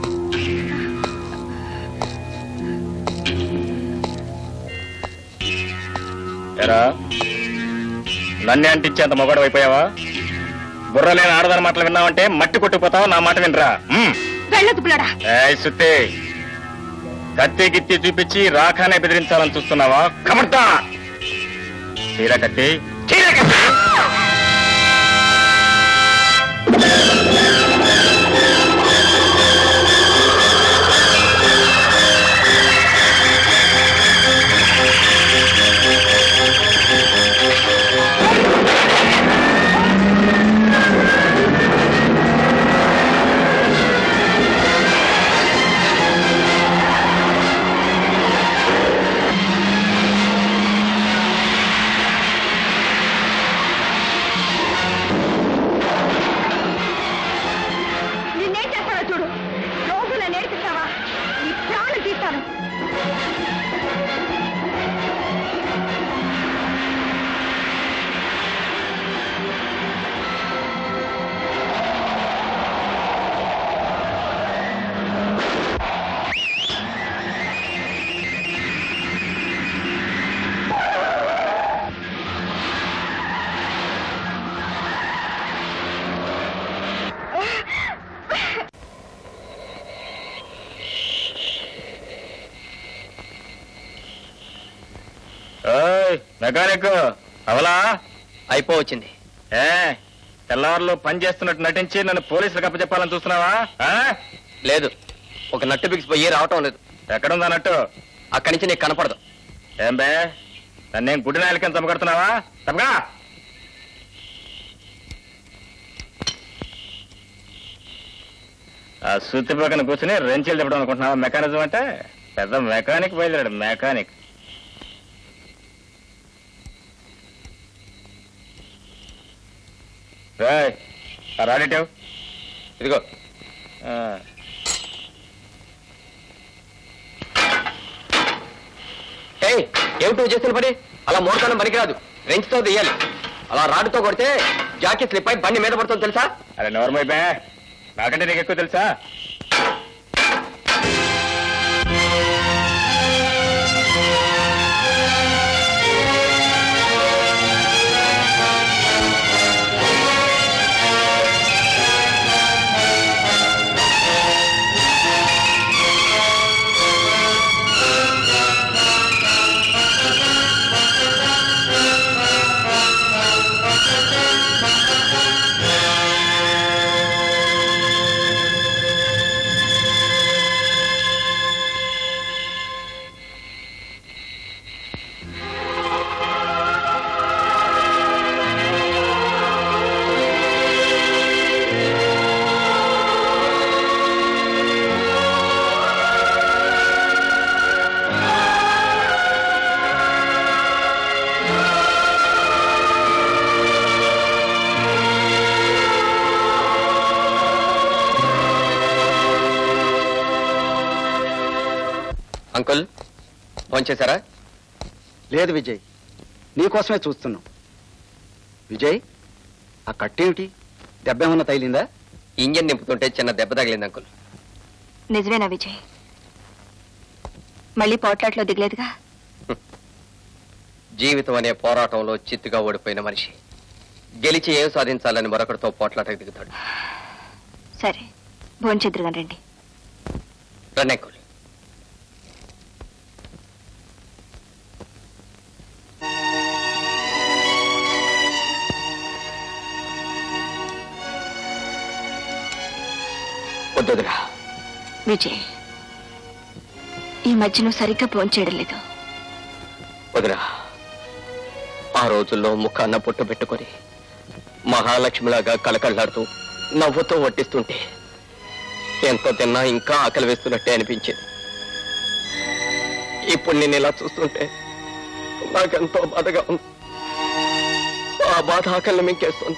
ఎరా నన్నే అంటించేంత మొగడు అయిపోయావా బుర్ర లేని ఆడదాని మాటలు విన్నావంటే మట్టి కొట్టుకుపోతావు నా మాట వినరా ఉమ్. వెళ్ళదు పిల్లడా ఏయ్ సుత్తి కత్తి గిత్తి చూపించి రాఖానే బెదిరించాలని చూస్తున్నావా కమర్తా చీర కత్తి చీర కత్తి నిన్నేం చేస్తానో చూడు రోజుల నేర్పిస్తావా నీ ప్రాణం తీస్తాను ఓయ్ మెకానిక్ అవలా అయిపోవచ్చింది ఏ తెల్లవారులు పని చేస్తున్నట్టు నటించి నన్ను పోలీసులకు అప్పచెప్పాలని చూస్తున్నావా ఆ? లేదు ఒక నట్టు బిగిసిపోయి రావటం లేదు ఎక్కడుందా నట్టు అక్కడి నుంచి నీకు కనపడదు ఏం బే నన్నేం గుడ్డి నాయలకని చంపగడుతున్నావా తప్పగా ఆ సుత్తి పక్కన కూర్చుని రెంచీలు తిప్పడం అనుకుంటున్నావా మెకానిజం అంటే పెద్ద మెకానిక్ బయలుదేరాడు మెకానిక్ రాయ్ ఆ రాడేటివ్ ఇదిగో ఆ. ఏయ్ ఏమిటి నువ్వు చేస్తున్న పని అలా మోడతానం పనికిరాదు రెంచ్తో తీయాలి అలా రాడుతో కొడితే జాకీ స్లిప్ అయి బండి మీద పడుతుంది తెలుసా అరే నోర్మైపే నాకంటే నీకు ఎక్కువ తెలుసా అంకుల్ ఫోన్ చేశారా లేదు విజయ్ నీకోసమే చూస్తున్నాం విజయ్ ఆ కట్టేమిటి దెబ్బ ఏమన్నా తగిలిందా ఇంజన్ నింపుతుంటే చిన్న దెబ్బ తగిలింది అంకుల్ నిజమేనా విజయ్ మళ్ళీ పోట్లాట్లో దిగలేదుగా జీవితం అనే పోరాటంలో చిత్తుగా ఓడిపోయిన మనిషి గెలిచి ఏం సాధించాలని మరొకరితో పోట్లాటకు దిగుతాడు సరే భోంచెద్దురుగాని రండి రండి అంకుల్ వద్దురా విజయ్ ఈ మధ్య నువ్వు సరిగ్గా భోంచేయడం లేదు వదిరా ఆ రోజుల్లో ముఖాన్న పొట్టు పెట్టుకొని మహాలక్ష్మిలాగా కలకళ్ళాడుతూ నవ్వుతూ వడ్డిస్తుంటే ఎంత తిన్నా ఇంకా ఆకలి వేస్తున్నట్టే అనిపించేది ఇప్పుడు నేను ఇలా చూస్తుంటే నాకెంతో బాధగా ఉంది ఆ బాధ ఆకలిని మింకేస్తుంది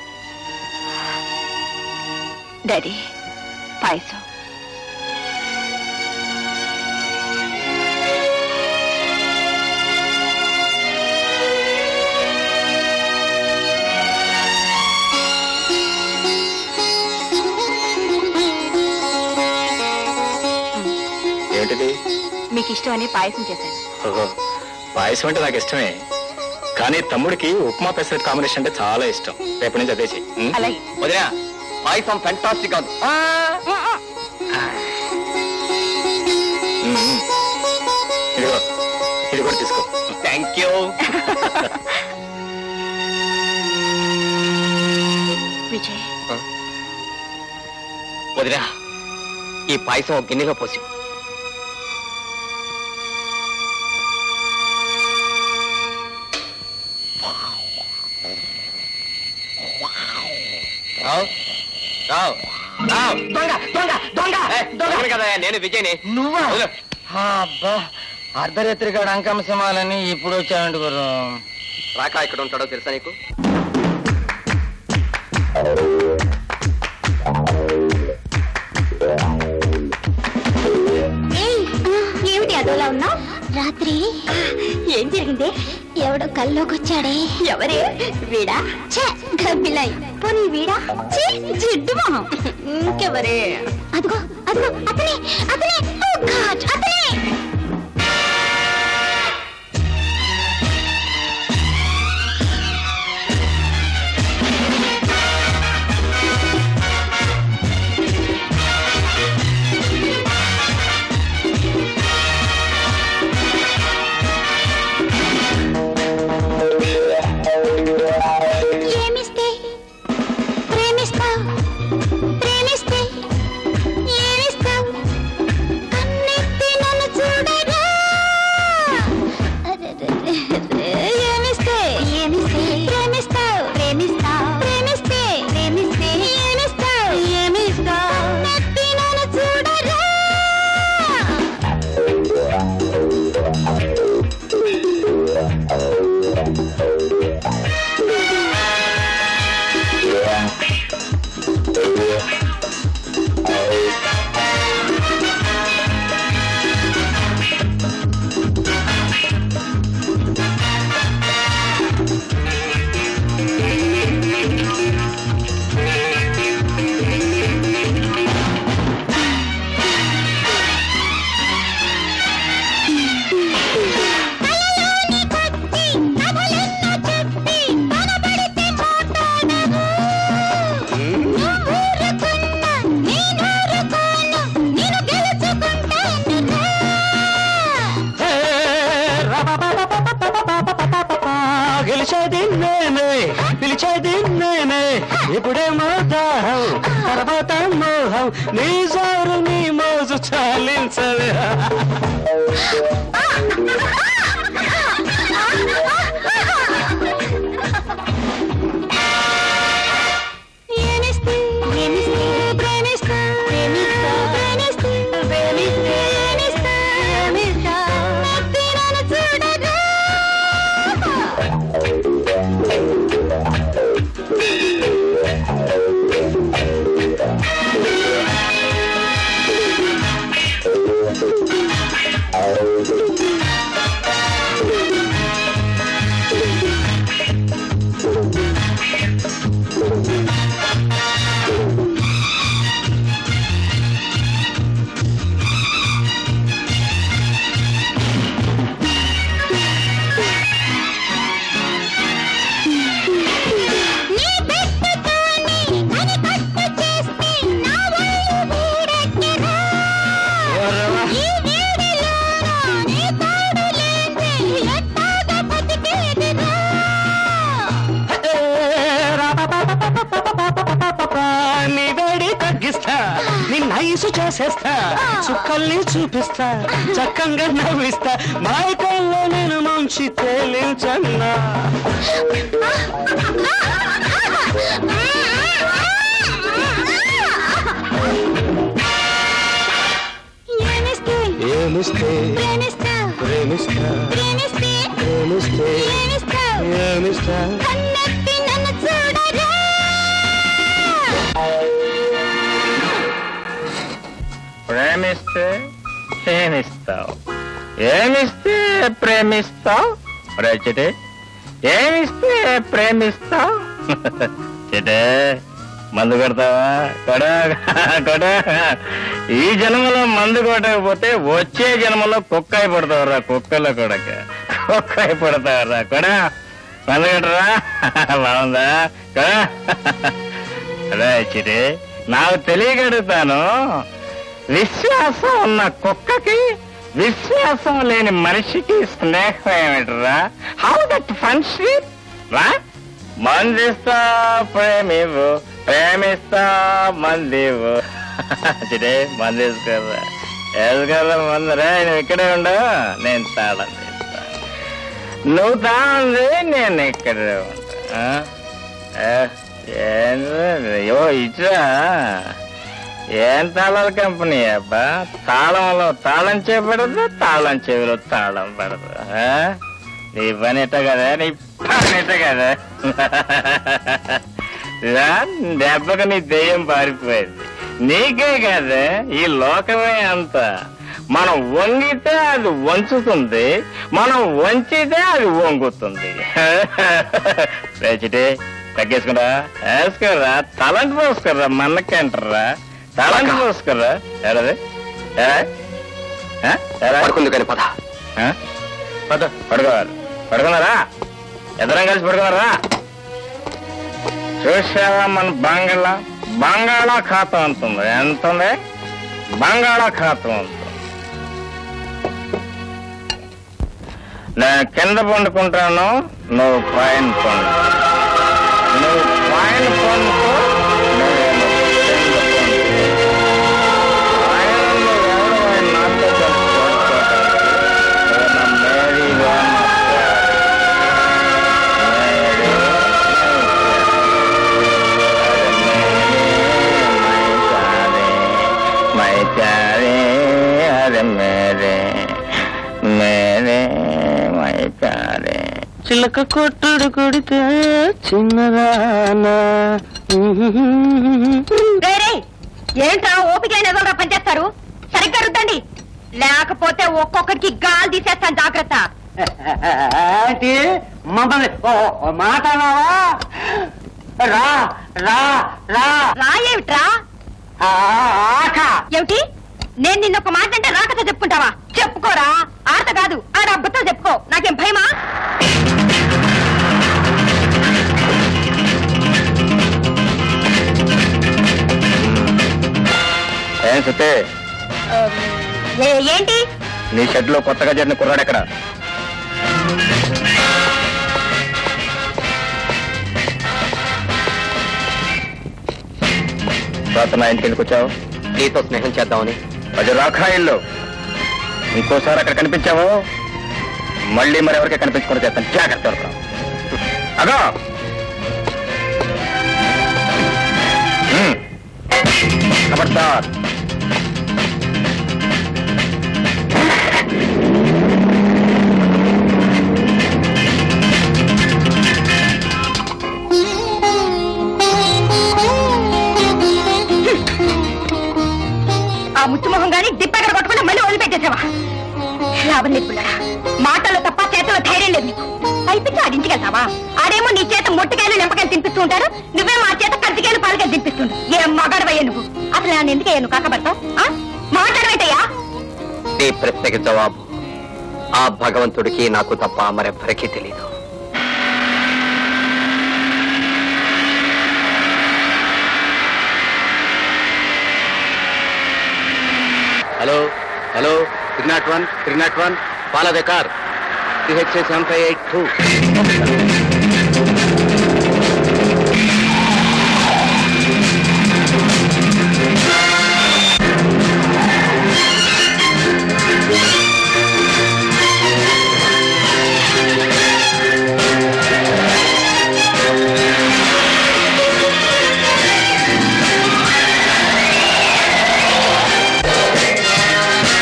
డాడీ పాయసం ఇష్టమని పాయసం చేశాను ఓహో, పాయసం అంటే నాకు ఇష్టమే కానీ తమ్ముడికి ఉప్మా పెసరట్ కాంబినేషన్ అంటే చాలా ఇష్టం రేపటి నుంచి అదే చెయ్యి ఉం? అలాగే వదినా పాయసం ఫెంటాస్టిక్ కాదు ఉం, ఉం. ఇదిగో ఇది కూడా తీసుకో థ్యాంక్ యూ విజయ్ వదినా ఈ పాయసం ఒక గిన్నెలో పోసి రావు రావు రావు దొంగ దొంగ దొంగ దొంగ కదా నేను విజయ్ని నువ్వా వదిలు. అబ్బా అర్ధరాత్రి కాడ అంకమ సింహాలని ఇప్పుడు వచ్చానండి గురు రాకా ఇక్కడ ఉంటాడో తెలుసా నీకు ఏమిటి అదోలా ఉన్నావు రాత్రి ఏం జరిగింది ఎవడో కల్లోకి వచ్చాడే ఎవరే వీడా ఛే గబ్బిలాయ్ పోనీ వీడా ఛీ జిడ్డు మొహం ఇంకెవరే అదిగో అదిగో అతనే అతనే ఓ గాడ్ అతనే ఏమిస్తే ప్రేమిస్తావు ప్రేమిస్తే ఏమిస్తావు కన్నెత్తి నన్ను చూడగా ఏమిస్తే ఏమిస్తే ప్రేమిస్తావు ప్రేమిస్తావు ప్రేమిస్తే ప్రేమిస్తే ఏమిస్తావు ఏమిస్తావు నెత్తి నన్ను చూడగా కలలోని కొచ్చి కథలెన్నో చెప్పి కనబడితే మాట్లాడవు నువ్వూరుకున్నా నేనూరుకోను నేను గెలుచుకుంటాను గెలిచేది నేనే పిలిచేది నేనే ఇప్పుడే మోదాహం తర్వాత మోహం నీ జోరు నీ మోజు చాలించలే ఏమిస్తే ఏమిస్తే ప్రేమిస్తా ప్రేమిస్తా ప్రేమిస్తే ప్రేమిస్తే ఏమిస్తా ఏమిస్తా నెత్తి నన్ను చూడగా నీ పెట్టతోని కని పట్టు చేస్తే నా ఒళ్ళు వేడెక్కెరా ఈ వేడిలోన నీ తోడు లేందే ఎట్టాగ బతికేదిరా నీ వేడి తగ్గిస్తా నిన్న ఐసు చేసేస్తా చుక్కల్ని చూపిస్తా చక్కంగా నవ్విస్తా మైకల్లో నేను మంచి తేలించన్నా ఏమిస్తే ఏమిస్తే ప్రేమిస్తా ప్రేమిస్తా ప్రేమిస్తే ప్రేమిస్తే ఏమిస్తావు ఏమిస్తా కన్నెత్తి నన్ను చూడరా ప్రేమిస్తే ప్రేమిస్తావు ఏమిస్తే ప్రేమిస్తావు రే చిటే ఏమిస్తే ప్రేమిస్తావు చిటే మందు కొడతావా కొడా కొడా ఈ జన్మలో మందు కొట్టకపోతే వచ్చే జన్మలో కుక్క అయి పడతావురా కుక్కలో కొడక కుక్క అయి పడతావురా కొడా మందు కొట్టరా బాగుందా కొడా అదే చిరి నాకు తెలియగడుగుతాను విశ్వాసం ఉన్న కుక్కకి విశ్వాసం లేని మనిషికి స్నేహం ఏమిట్రా హౌ దట్ ఫ్రెండ్షిప్ రా మందిస్తా ప్రేమివు ప్రేమిస్తా మందివు చిటే మందేసుకోరా వేసుకోరా మందరే నువ్వు ఇక్కడే ఉండవు నేను తాళం తీస్తా నువ్వు తాళంది నేను ఇక్కడే ఉంటా ఆ? ఏ, ఏంది? ఓ ఇట్రా ఏం తాళాల కంపెనీ అబ్బా తాళంలో తాళం చేపడదు తాళం చెవిలో తాళం పడదు ఆ? నీ పని ఎట్ట కదా నీ పని ఎట్ట కదా రా, దెబ్బకు నీ దెయ్యం పారిపోయింది నీకే కదా ఈ లోకమే అంత మనం వంగితే అది వంచుతుంది మనం వంచితే అది వంగుతుంది రేచిటి తగ్గేసుకురా వేసుకోరా తలంటి పోసుకోరా మన్నకంటారా తలంటి పోసుకోరా ఎడది పడుకుంది కానీ పద పద పడుకోవాలి పడుకున్నారా ఇద్దరం కలిసి పడుకున్నారా చూసావా మన బంగాళ బంగాళాఖాతం అంటుంది ఎంత ఉంది బంగాళాఖాతం అంటుంది నేను కింద పండుకుంటాను నువ్వు పైన పండు నువ్వు పైన పండుకో నేను కింద పండుకో. పైన నువ్వు ఎవరు నాతో కలిసి పడుకోవటానికి. నువ్వు నా మేరీగా నా मैं प्यारे अरे मेरे मेरे मैं प्यारे చిలక కొట్టుడు కొడితే చిన్నదానా రేరే ఏంట్రా ఓపిక ఎదవరా పనిచేస్తారు సరిగ్గా రుద్దండి లేకపోతే ఒక్కొక్కరికి గాలి తీసేస్తాను జాగ్రత్త ఏంటి మమ్మల్ని ఓ- ఓ మాట అన్నావా? రా రా రా రాయేమిట్రా ఆక ఏమిటి నేను నిన్న ఒక మాట అంటే రాకతో చెప్పుకుంటావా చెప్పుకోరా ఆట కాదు ఆడ అబ్బతో చెప్పుకో నాకేం భయమా ఏం సుతే ఏ- ఏంటి నీ షెడ్ లో కొత్తగా చేరిన కుర్రాడు ఎక్కడ రాత నా ఇంటికి వచ్చావు నీతో స్నేహం చేద్దామని అది రాఖా ఇల్లు ఇంకోసారి అక్కడ కనిపించావు మళ్ళీ మరి ఎవరికి కనిపించకుండా చేస్తాను జాగ్రత్త వరకు అదో హ్మ్. ఖబర్దార్ ఆ ముచ్చుమొహం గాని దిప్పగడ కొట్టకుండా మళ్ళీ వదిలిపెట్టేసావా లాభం లేదు పిల్లడా మాటలు తప్ప చేతిలో ధైర్యం లేదు నీకు అయిపోయి ఆడించగలుగుతావా ఆడేమో నీ చేత మొట్టికాయలు నింపకాయలు తినిపిస్తూ ఉంటారు నువ్వే మా చేత కత్తికాయలు పాలకాయలు తినిపిస్తుండు ఏ మగాడవయ్యా నువ్వు అసలు నన్ను ఎందుకయ్యా నువ్వు కాకపడతావు మాట్లాడవైతయ్యా నీ ప్రశ్నకి జవాబు ఆ భగవంతుడికి నాకు తప్ప మరెవ్వరికీ తెలియదు hello hello three nought one three nought one follow the car CHA seven five eight two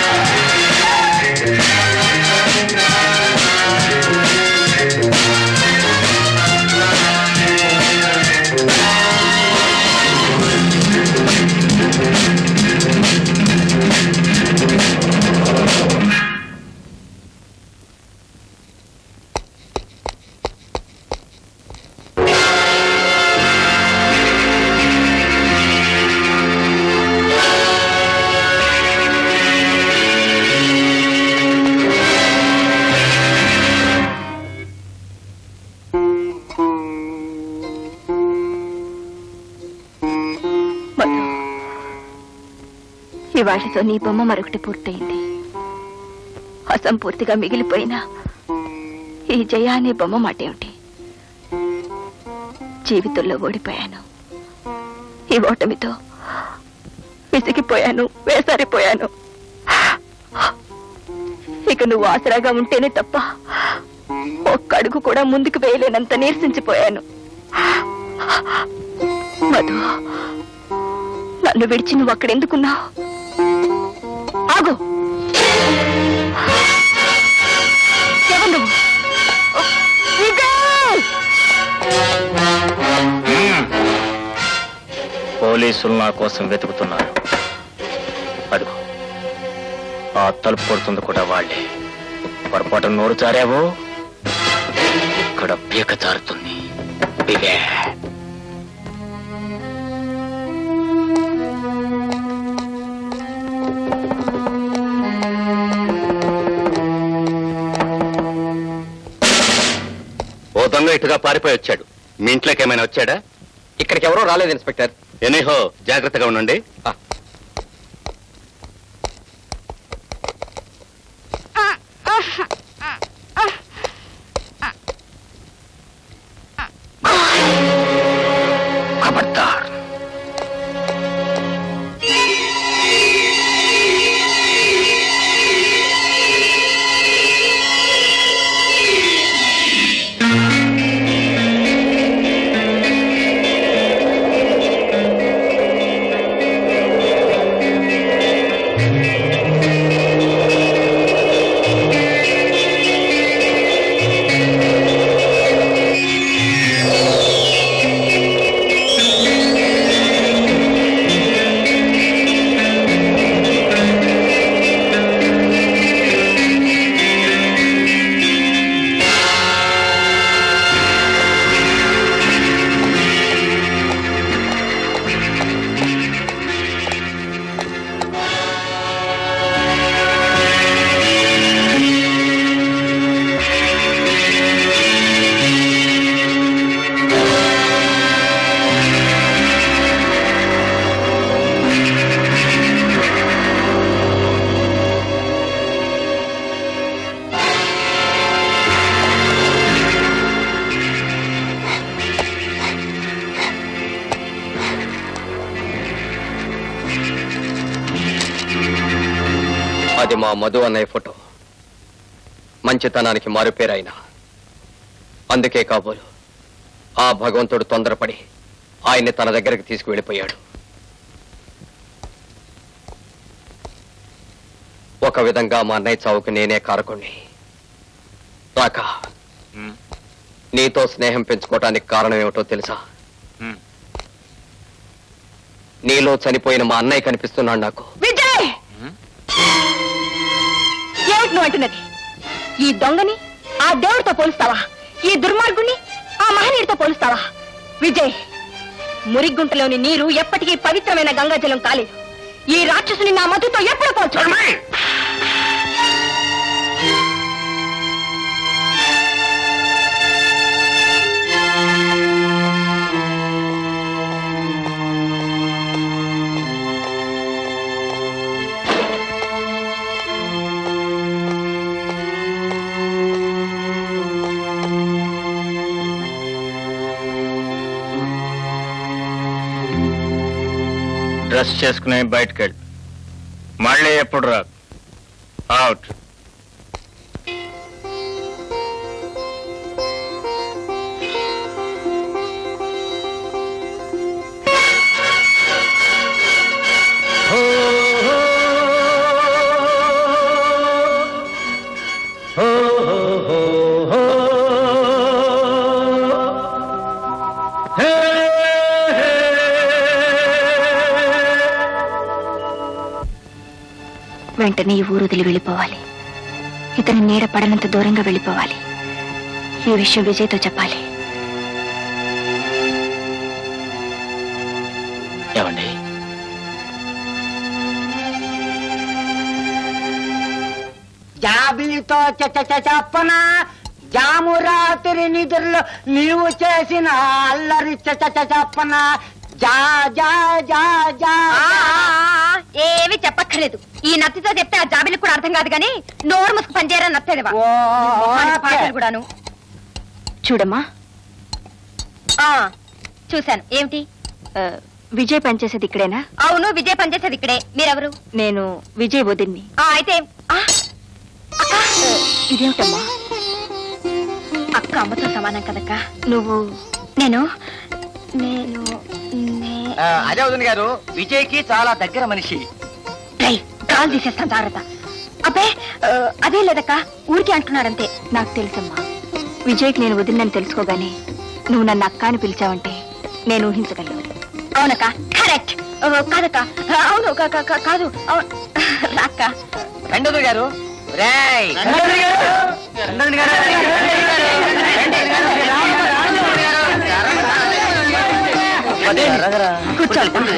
ఆ ఇవాళతో నీ బొమ్మ మరొకటి పూర్తయింది అసంపూర్తిగా మిగిలిపోయిన ఈ జయ అనే బొమ్మ మాట ఏమిటి జీవితంలో ఓడిపోయాను ఈ ఓటమితో విసిగిపోయాను వేసారిపోయాను ఇక నువ్వు ఆసరాగా ఉంటేనే తప్ప ఒక్క అడుగు కూడా ముందుకు వేయలేనంత నీరసించిపోయాను మధు నన్ను విడిచి నువ్వు అక్కడెందుకున్నావు ఆగు ఎవరు నువ్వు విజయ్! పోలీసులు నా కోసం వెతుకుతున్నారు అడుగు ఆ తలుపు కొడుతుంది కూడా వాళ్ళే పొరపాటు నోరు జారావో ఇక్కడ పీక జారుతుంది బిగే ఓ దొంగ ఇటుగా పారిపోయి వచ్చాడు మీ ఇంట్లోకి ఏమైనా వచ్చాడా ఇక్కడికి ఎవరో రాలేదు ఇన్స్పెక్టర్ ఎనీహో జాగ్రత్తగా ఉండండి ఖబర్దార్ అది మా మధు అన్నయ్య ఫోటో మంచితనానికి మారుపేరాయన అందుకే కాబోలు ఆ భగవంతుడు తొందరపడి ఆయన్ని తన దగ్గరికి తీసుకువెళ్ళిపోయాడు ఒక విధంగా మా అన్నయ్య చావుకి నేనే కారకుణ్ణి రాక నీతో స్నేహం పెంచుకోవటానికి కారణం ఏమిటో తెలుసా నీలో చనిపోయిన మా అన్నయ్య కనిపిస్తున్నాడు నాకు విజయ్ ఏమిటి నువ్వు అంటున్నది ఈ దొంగని ఆ దేవుడితో పోలుస్తావా ఈ దుర్మార్గుని ఆ మహనీయుడితో పోలుస్తావా విజయ్ మురిగుంటలోని నీరు ఎప్పటికీ పవిత్రమైన గంగాజలం కాలేదు ఈ రాక్షసుని నా మధుతో ఎప్పుడు పోల్చు డ్రెస్ చేసుకుని బయటకెళ్ళి మళ్ళీ ఎప్పుడు రా అవుట్ వెంటనే ఈ ఊరు వదిలి వెళ్ళిపోవాలి ఇతని నీడ పడనంత దూరంగా వెళ్ళిపోవాలి ఈ విషయం విజయ్తో చెప్పాలి ఏమండి జాబిలితో చ- చ- చ- చెప్పన జాము రాత్రి నిద్రలో నీవు చేసిన అల్లరి చ- చ- చ- చెప్పన జా జా జా జా ఆ, ఆ, ఆ, ఏమీ చెప్పక్కర్లేదు ఈ నత్తితో చెప్తే ఆ జాబిలికి కూడా అర్థం కాదు కానీ నోరు ముసుకు పనిచేయరా నత్తేదివా ఓ, పాటలు కూడాను చూడమ్మా ఆ, చూశాను ఏమిటి ఆ, విజయ్ పనిచేసేది ఇక్కడేనా అవును విజయ్ పనిచేసేది ఇక్కడే మీరెవరు నేను విజయ్ వదిన్ని ఆ, అయితే ఆ, అక్క ఇదేమిటమ్మా అక్క అమ్మతో సమానం కదక్క నువ్వు నేను నేను నే- ఆ, అదే వదిన గారు విజయ్కి చాలా దగ్గర మనిషి రేయ్, కాలు తీసేస్తాను జాగ్రత్త అబ్బే ఆ, అదే లేదక్క ఊరికి అంటున్నాడంతే నాకు తెలుసమ్మా విజయ్కి నేను వదిలినని తెలుసుకోగానే నువ్వు నన్ను అక్క అని పిలిచావంటే నేను ఊహించగలను అవునక్క కరెక్ట్ కాదక్క ఆ, అవును కా- కా- కా- కాదు అవును అక్క రెండోది గారు రేయ్ రెండోది గారు రెండోది గారు కూర్చోండి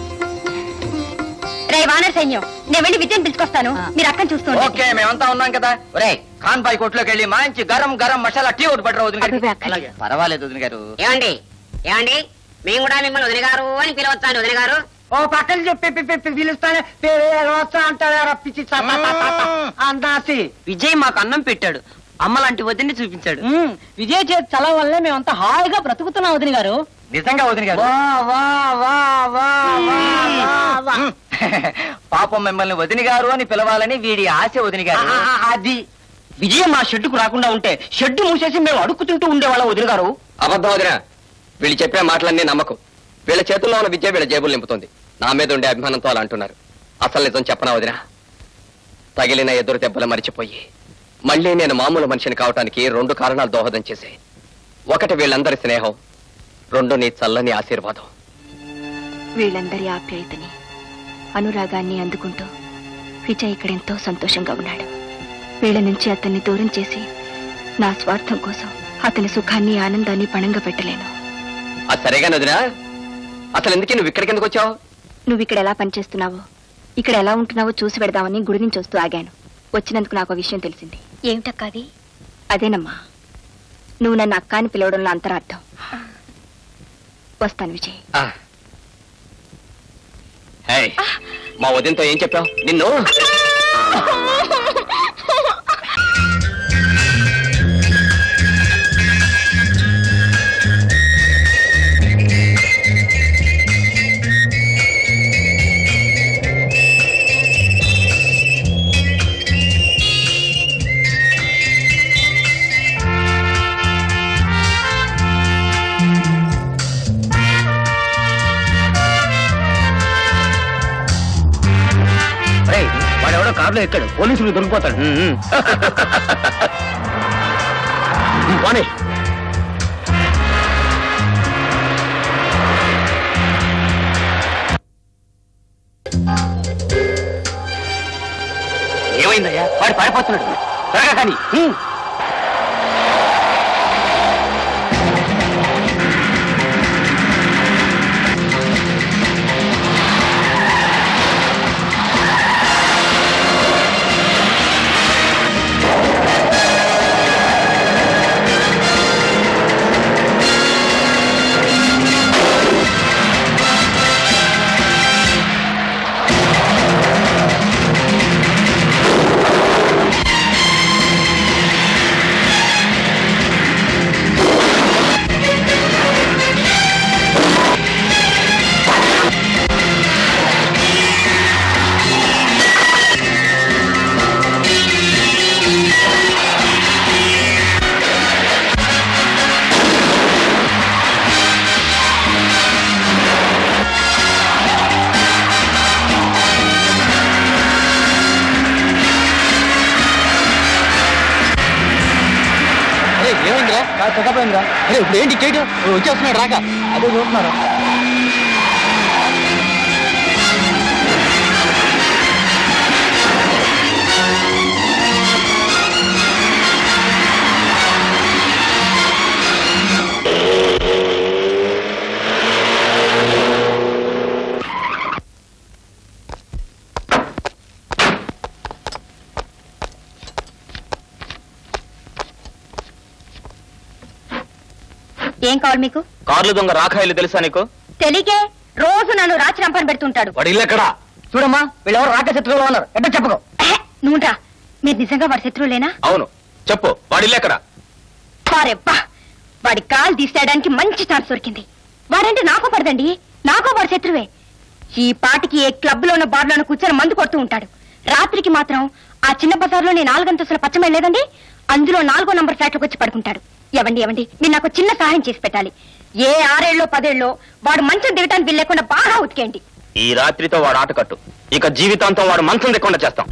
రే వానర్ సైన్యం నేను వెళ్ళి విజయం పిలుచుకొస్తాను మీరు అక్కని చూస్తూ ఉండండి. ఓకే మేమంతా ఉన్నాం కదా ఒరే ఖాన్ బాయ్ కొట్లోకి వెళ్ళి మంచి గరం గరం మసాలా టీ ఒకటి పట్టరా వదిన అబ్బే, గారు అక్కర్లేదు. పర్వాలేదు వదిన గారు ఏమండి ఏమండి మేము కూడా మిమ్మల్ని వదిన గారు అని పిలవచ్చాను వదిన గారు ఓ పక్కన చెప్పి పి- పి- పి- పిలుస్తానే పి- వస్తా అంటారా రప్పించి చ- త- త- త- త. అందాసి విజయ్ మాకు అన్నం పెట్టాడు అమ్మ లాంటి వదిన్ని చూపించాడు ఉమ్, విజయ్ చేతి చలవ వల్లే మేమంతా హాయిగా బ్రతుకుతున్నాం వదిన గారు నిజంగా వదిన గారు వా వా వా వా వా వా వా. పాపం మిమ్మల్ని వదిన గారు అని పిలవాలని వీడి ఆశ వదిన ఆ, గారు ఆ, ఆ, అది విజయ్ మా షెడ్డుకు రాకుండా ఉంటే షెడ్డు మూసేసి మేము అడుక్కుతుంటూ ఉండేవాళ్ళం వదిన గారు అబద్ధం వదిన వీళ్ళు చెప్పే మాటలన్నీ నమ్మకం వీళ్ళ చేతుల్లో ఉన్న విద్య వీళ్ళ జేబులు నింపుతుంది నా మీద ఉండే అభిమానంతో అలా అంటున్నారు అసలు నిజం చెప్పనా వదిన తగిలిన ఎదురు దెబ్బలు మరిచిపోయి మళ్ళీ నేను మామూలు మనిషిని కావటానికి రెండు కారణాలు దోహదం చేశాయి ఒకటి వీళ్ళందరి స్నేహం రెండు నీ చల్లని ఆశీర్వాదం వీళ్ళందరి ఆప్యాయతని అనురాగాన్ని అందుకుంటూ విజయ్ ఇక్కడ ఎంతో సంతోషంగా ఉన్నాడు వీళ్ళ నుంచి అతన్ని దూరం చేసి నా స్వార్థం కోసం అతని సుఖాన్ని ఆనందాన్ని పణంగా పెట్టలేను అది సరేగా వదినా అసలు ఎందుకు నువ్వు ఇక్కడికి ఎందుకు వచ్చావు నువ్వు ఇక్కడ ఎలా పనిచేస్తున్నావో ఇక్కడ ఎలా ఉంటున్నావో చూసి పెడదామని గుడి నుంచి వస్తూ ఆగాను వచ్చినందుకు నాకు ఒక విషయం తెలిసింది ఏమిటక్క అది అదేనమ్మా నువ్వు నన్ను అక్క అని పిలవడంలో అంతరార్థం వస్తాను విజయ్ ఆ. హే, మా వదినతో ఏం చెప్పావు నిన్ను వాడు ఎవడో కారులో ఎక్కాడు పోలీసులు దొరికిపోతాడు పోనీ ఏమైందయ్యా వాడు పడిపోతున్నాడు త్వరగా కానీ హ్మ్. ఏమైందిరా చెక్కపోయిందిరా అరే ఇప్పుడు ఏంటి కేటు వచ్చేస్తున్నాడు రాక అదే చూస్తున్నారా ఏం కావాలి మీకు కార్లు దొంగ రాఖాయిలు తెలుసా నీకు తెలియకే రోజు నన్ను రాచి రంపని పెడుతుంటాడు వాడు ఇల్లు ఎక్కడా చూడమ్మా వీళ్ళెవరు రాక శత్రువులు ఉన్నారు ఎట్ట చెప్పుకో నువ్వురా మీరు నిజంగా వాడి శత్రువులేనా అవును చెప్పు వాడు ఇల్లు ఎక్కడా వారెబ్బా వాడి కాలు తీసేయడానికి మంచి ఛాన్స్ దొరికింది వాడంటే నాకు పడదండి నాకు వాడి శత్రువే ఈ పాటికి ఏ క్లబ్ లోనో బార్లోనో కూర్చొని మందు కొడుతూ ఉంటాడు రాత్రికి మాత్రం ఆ చిన్న బజార్లో నేను నాలుగంతస్తుల పచ్చమే లేదండి అందులో నాలుగో నంబర్ ఫ్లాట్లోకి వచ్చి పడుకుంటాడు ఎవండి ఎవండి మీరు నాకు చిన్న సహాయం చేసి పెట్టాలి ఏ ఆరేళ్ళలో పదేళ్ళలో వాడు మంచం దిగటానికి వీలు బాగా ఉతికేయండి ఈ రాత్రితో వాడు ఆట కట్టు ఇక జీవితాంతం వాడు మంచం దిక్కుండా చేస్తాం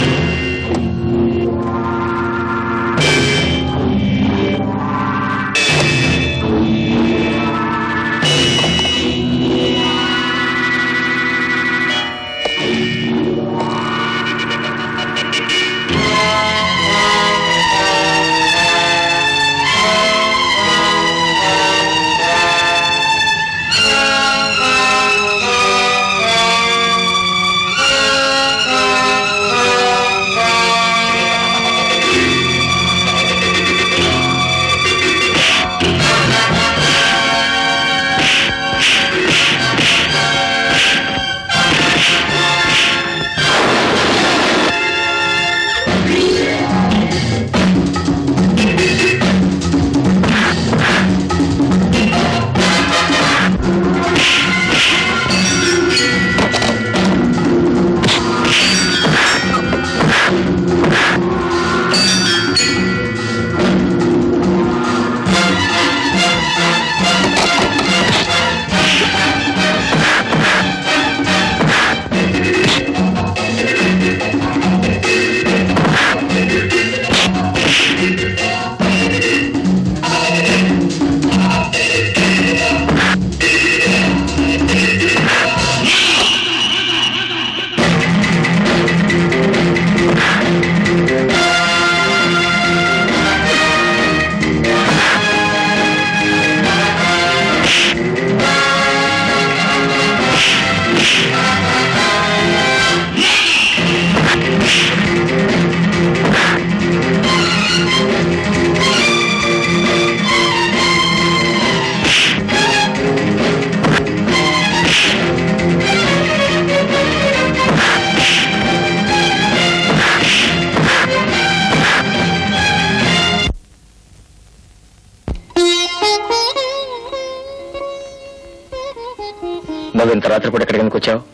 నువ్వు ఇంత రాత్రి కూడా ఎక్కడికి ఎందుకు వచ్చావు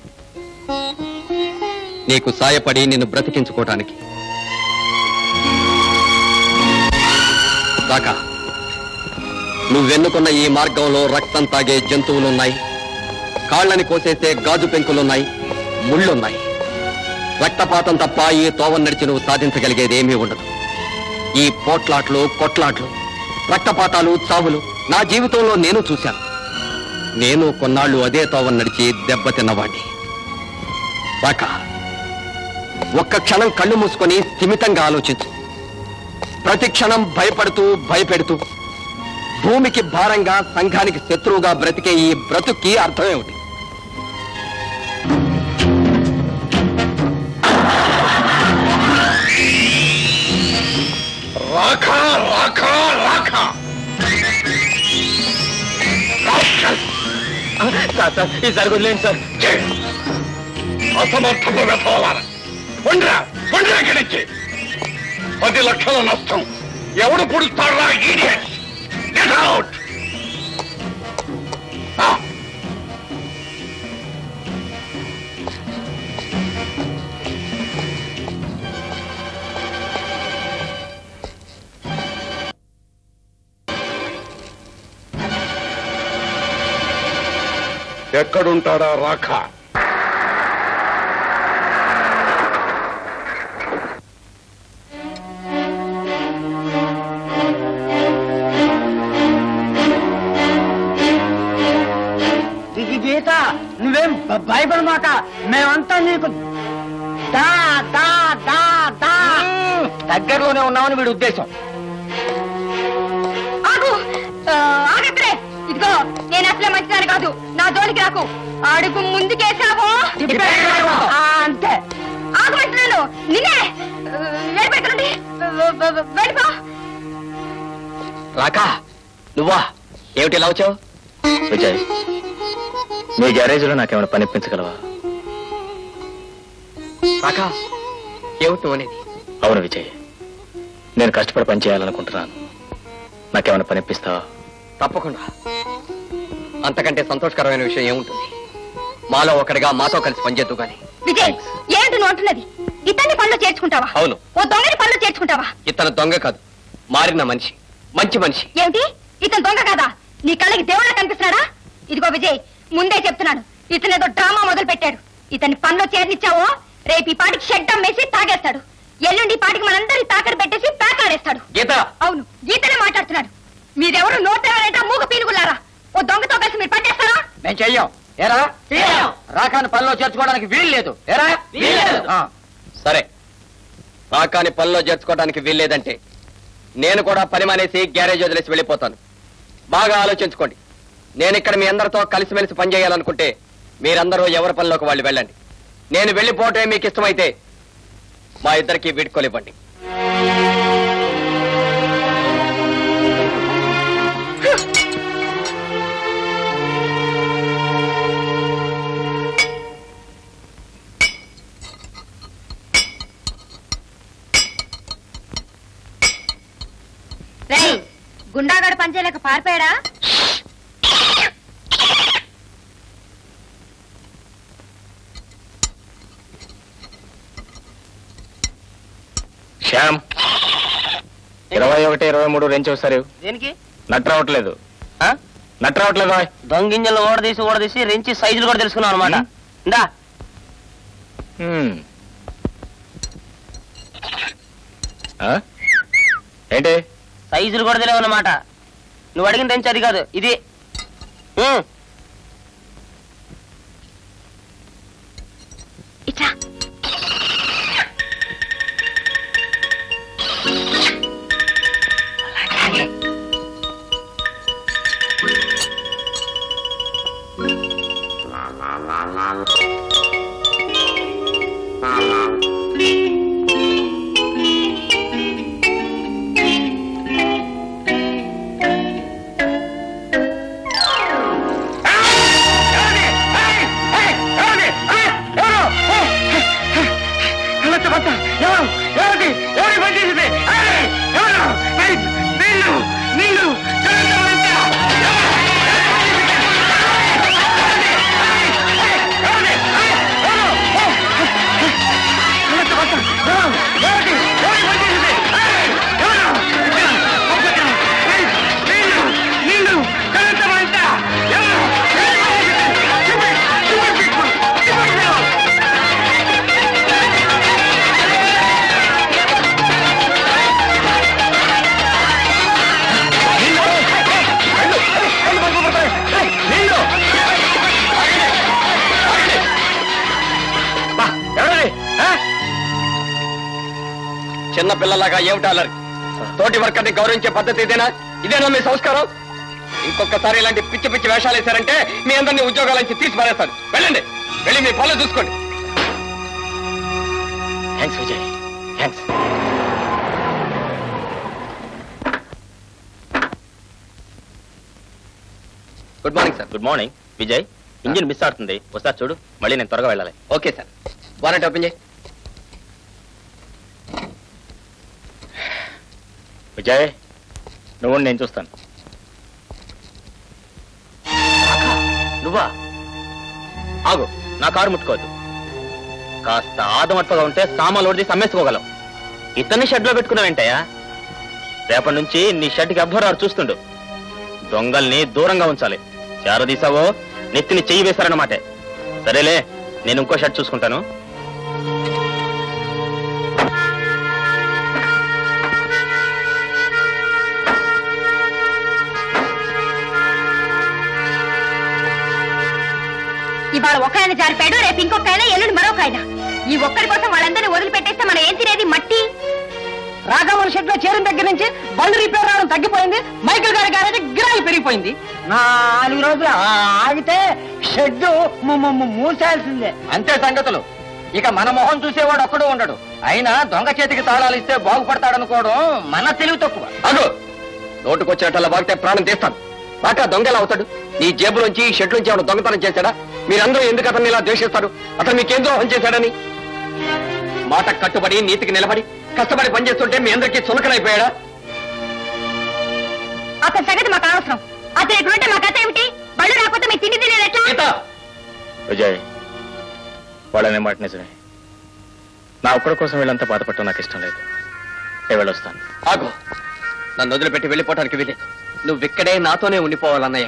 నీకు సాయపడి నిన్ను బ్రతికించుకోవటానికి కాక నువ్వెన్నుకున్న ఈ మార్గంలో రక్తం తాగే జంతువులున్నాయి కాళ్ళని కోసేసే గాజు పెంకులున్నాయి ముళ్ళున్నాయి రక్తపాతం తప్ప ఈ తోవ నడిచి నువ్వు సాధించగలిగేదేమీ ఉండదు ఈ పోట్లాట్లు కొట్లాట్లు రక్తపాతాలు చావులు నా జీవితంలో నేను చూశాను నేను కొన్నాళ్ళు అదే తోవ నడిచి దెబ్బతిన్నవాణ్ణి రాక ఒక్క క్షణం కళ్ళు మూసుకొని స్థిమితంగా ఆలోచించు ప్రతి క్షణం భయపడుతూ భయపెడుతూ భూమికి భారంగా సంఘానికి శత్రువుగా బ్రతికే ఈ బ్రతుక్కి అర్థమేమిటి రాఖా రాఖా రాఖా సార్ సార్ ఈసారి వదిలేండి సార్ అసమర్థపు వెతవాల ఉండరా ఉండరా ఇక్కడి నుంచి పది లక్షల నష్టం ఎవడు పుడుస్తాడా ఈడియట్ గెట్ అవుట్ ఎక్కడుంటాడా రాఖా ఇది గీత నువ్వేం భ- భయపడమాక మేమంతా నీకు దా దా దా దా దగ్గరలోనే ఉన్నామని వీడి ఉద్దేశం ఆగు ఆ, ఆగత్రే ఇదిగో నేను అసలే మంచిదాన్ని కాదు నా జోలికి రాకు అడుగు ముందుకేసావో ఆ, అంతే ఆగమంటున్నాను నిన్నే ఆ, వెళ్ళిపోయి వెళ్ళిపో రాకా నువ్వా ఏమిటి ఇలా వచ్చావు విజయ్ నీ గ్యారేజ్లో నాకేమైనా పనిపించగలవా రాకా ఏమిటి నువ్వు అనేది అవును విజయ్ నేను కష్టపడి పని చేయాలనుకుంటున్నాను నాకేమైనా పనిపిస్తావా తప్పకుండా అంతకంటే సంతోషకరమైన విషయం ఏముంటుంది మాలో ఒకటిగా మాతో కలిసి పనిచేద్దు గాని విజయ్ ఏంటి నువ్వు అంటున్నది ఇతన్ని పనిలో చేర్చుకుంటావా అవును ఓ దొంగని పనిలో చేర్చుకుంటావా ఇతను దొంగ కాదు మారిన మనిషి మంచి మనిషి ఏమిటి ఇతను దొంగ కాదా నీ కళ్ళకి దేవుళ్ళ కనిపిస్తున్నాడా ఇదిగో విజయ్ ముందే చెప్తున్నాను ఇతను ఏదో డ్రామా మొదలు పెట్టాడు ఇతన్ని పనిలో చేర్నిచ్చావో రేపు ఈ పాటికి షెడ్ అమ్మేసి తాగేస్తాడు ఎల్లుండి ఈ పాటికి మనందరి తాకర పెట్టేసి పేకాడేస్తాడు గీత అవును గీతనే మాట్లాడుతున్నాడు మీరెవరు నోటెవరైనా మూగ పీనుగులారా ఓ దొంగతో కలిసి మీరు పనిచేస్తారా మేము చెయ్యం ఏరా రాకాని పనిలో చేర్చుకోవడానికి వీలు లేదు ఏరా ఆ. సరే రాకాని పనిలో చేర్చుకోవడానికి వీల్లేదంటే నేను కూడా పని మానేసి గ్యారేజ్ వదిలేసి వెళ్ళిపోతాను బాగా ఆలోచించుకోండి నేను ఇక్కడ మీ అందరితో కలిసిమెలిసి పని చేయాలనుకుంటే మీరందరూ ఎవరి పనిలోకి వాళ్ళు వెళ్ళండి నేను వెళ్ళిపోవటమే మీకు ఇష్టమైతే మా ఇద్దరికి వీడ్కోలివ్వండి రేయ్ గుండాగడు పనిచేయలేక పారిపోయాడా శ్యామ్ ఇరవై ఒకటి ఇరవై మూడు రెంచి ఒకసారి దేనికి నట్ రావట్లేదు నట్ రావట్లేదు రాయ్. దొంగింజలు ఓడదీసి ఓడదీసి రెంచి సైజులు కూడా తెలుసుకున్నాం అనమాట ఇందా హ్మ్. ఆ? ఏంటి సైజులు కూడా తెలియవు అన్నమాట నువ్వు అడిగిన రెంచి అది కాదు ఇది ఉమ్. ఇట్లా చిన్న పిల్లలాగా ఏమిటి అల్లరి తోటి వర్కర్ని గౌరవించే పద్ధతి ఇదేనా ఇదేనా మీ సంస్కారం ఇంకొకసారి ఇలాంటి పిచ్చి పిచ్చి వేషాలు వేశారంటే మీ అందరినీ ఉద్యోగాల నుంచి తీసి పారేస్తాను వెళ్ళండి వెళ్ళి మీ పనులు చూసుకోండి thanks Vijay thanks good morning sir good morning Vijay engine miss అవుతుంది ఒకసారి చూడు మళ్ళీ నేను త్వరగా వెళ్ళాలి ఓకే సార్ వారంటీ ఓపెన్ చేయి విజయ్ నువ్వు నేను చూస్తాను నువ్వా ఆగు నా కారు ముట్టుకోవద్దు కాస్త ఆదమర్పగా ఉంటే సామాన్లు ఓడి అమ్మేసుకోగలం ఇతన్ని షెడ్ లో పెట్టుకున్నావేంటయ్యా రేపటి నుంచి నీ షెడ్కి ఎవ్వరారు చూస్తుండు దొంగల్ని దూరంగా ఉంచాలి చేరదీసావో నెత్తిని చెయ్యి వేశారన్నమాట సరేలే నేను ఇంకో షెడ్ చూసుకుంటాను ఇవాళ ఒక ఆయన జారిపోయాడు రేపు ఇంకొక ఆయన ఎల్లుండి మరొక ఆయన ఈ ఒక్కరి కోసం వాళ్ళందరినీ వదిలిపెట్టేస్తే మనం ఏం తినేది మట్టి రాఘవన్ షెడ్ లో చేరిన దగ్గర నుంచి బండ్లు రిపేర్ రావడం తగ్గిపోయింది మైకిల్ గారి గారి గిరాయి పెరిగిపోయింది నాలుగు రోజులు ఆగితే షెడ్ మూసేయాల్సిందే అంతే సంగతులు ఇక మన మొహం చూసేవాడు ఒక్కడు ఉండడు అయినా దొంగ చేతికి తాళాలు ఇస్తే బాగుపడతాడనుకోవడం మన తెలివి తక్కువ అగు నోటుకొచ్చినట్టు బాగితే ప్రాణం తీస్తాను రాక దొంగ ఎలా అవుతాడు నీ జేబులోంచి ఈ షెడ్ నుంచి ఏమైనా దొంగతనం చేశాడా మీరందరూ ఎందుకు అతన్ని ఇలా ద్వేషిస్తారు అతను మీకేం ద్రోహం చేశాడని మాట కట్టుబడి నీతికి నిలబడి కష్టపడి పనిచేస్తుంటే మీ అందరికీ చులకనైపోయాడా అతని సంగతి మాకు అనవసరం అతను ఎక్కడుంటే మా కథ ఏమిటి బళ్ళు రాకపోతే మీ తిండి తినేది ఎట్లా విజయ్ వాళ్ళనే మాట నిజమే నా ఒక్కడి కోసం వీళ్ళంతా బాధపడటం నాకు ఇష్టం లేదు నేను వెళ్ళొస్తాను ఆగు నన్ను వదిలిపెట్టి వెళ్ళిపోవటానికి వీలేదు నువ్వు ఇక్కడే నాతోనే ఉండిపోవాలన్నయ్య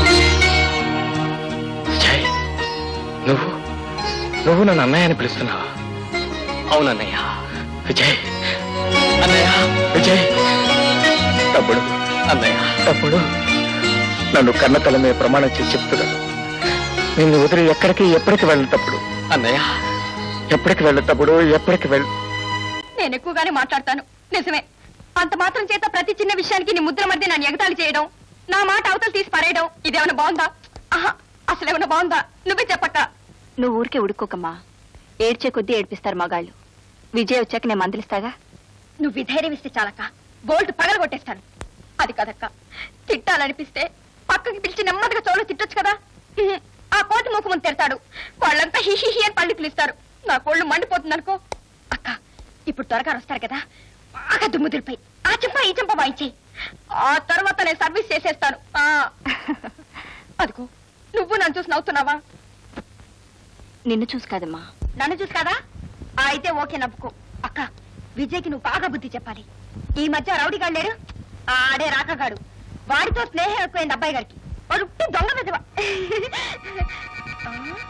విజయ్ నువ్వు నువ్వు నన్ను అన్నయ్య అని పిలుస్తున్నావా అవునన్నయ్య విజయ్ అన్నయ్య విజయ్ తమ్ముడు అన్నయ్య తమ్ముడు నన్ను కన్న తల మీద ప్రమాణం చేసి చెప్తున్నాను నిన్ను వదిలి ఎక్కడికి ఎప్పటికి వెళ్ళను తప్పుడు అన్నయ్య ఎప్పటికి వెళ్ళు తప్పుడు ఎప్పటికి వెళ్ళు నేను ఎక్కువగానే మాట్లాడతాను నిజమే అంత మాత్రం చేత ప్రతి చిన్న విషయానికి నీ ముద్ర మధ్య నన్ను ఎగతాళి చేయడం నా మాట అవతల తీసి పరేయడం ఇదేమైనా బాగుందా ఆహా అసలు ఏమైనా బాగుందా నువ్వే చెప్పక్క నువ్వు ఊరికే ఉడుకోకమ్మా ఏడ్చే కొద్దీ ఏడ్పిస్తారు మగాళ్ళు విజయ్ వచ్చాక నేను మందలిస్తాగా నువ్వు విధైర్యం ఇస్తే చాలక్క బోల్ట్ పగల కొట్టేస్తాను అది కదక్క తిట్టాలనిపిస్తే పక్కకి పిలిచి నెమ్మదిగా చోలు తిట్టొచ్చు కదా ఉహు, ఆ కోతి మూకు ముందు తిడతాడు వాళ్ళంతా హిహి అని పళ్ళు పిలుస్తారు నా కోళ్ళు మండిపోతుంది అనుకో అక్క ఇప్పుడు త్వరగా వస్తారు కదా బాగా దుమ్ముదులపై ఆ చెంప ఈ చెంప వాయించేయి ఆ తర్వాత నేను సర్వీస్ చేసేస్తాను ఆ. అదిగో నువ్వు నన్ను చూసి నవ్వుతున్నావా నిన్ను చూసి కాదమ్మా నన్ను చూసి కాదా ఆ, అయితే ఓకే నవ్వుకో అక్క విజయ్కి నువ్వు బాగా బుద్ధి చెప్పాలి ఈ మధ్య రౌడీగాడు లేడు ఆ, ఆడే రాకగాడు వాడితో స్నేహం ఎక్కువైంది అబ్బాయి గారికి వాడు ఉట్టి దొంగ విధవ ఆ?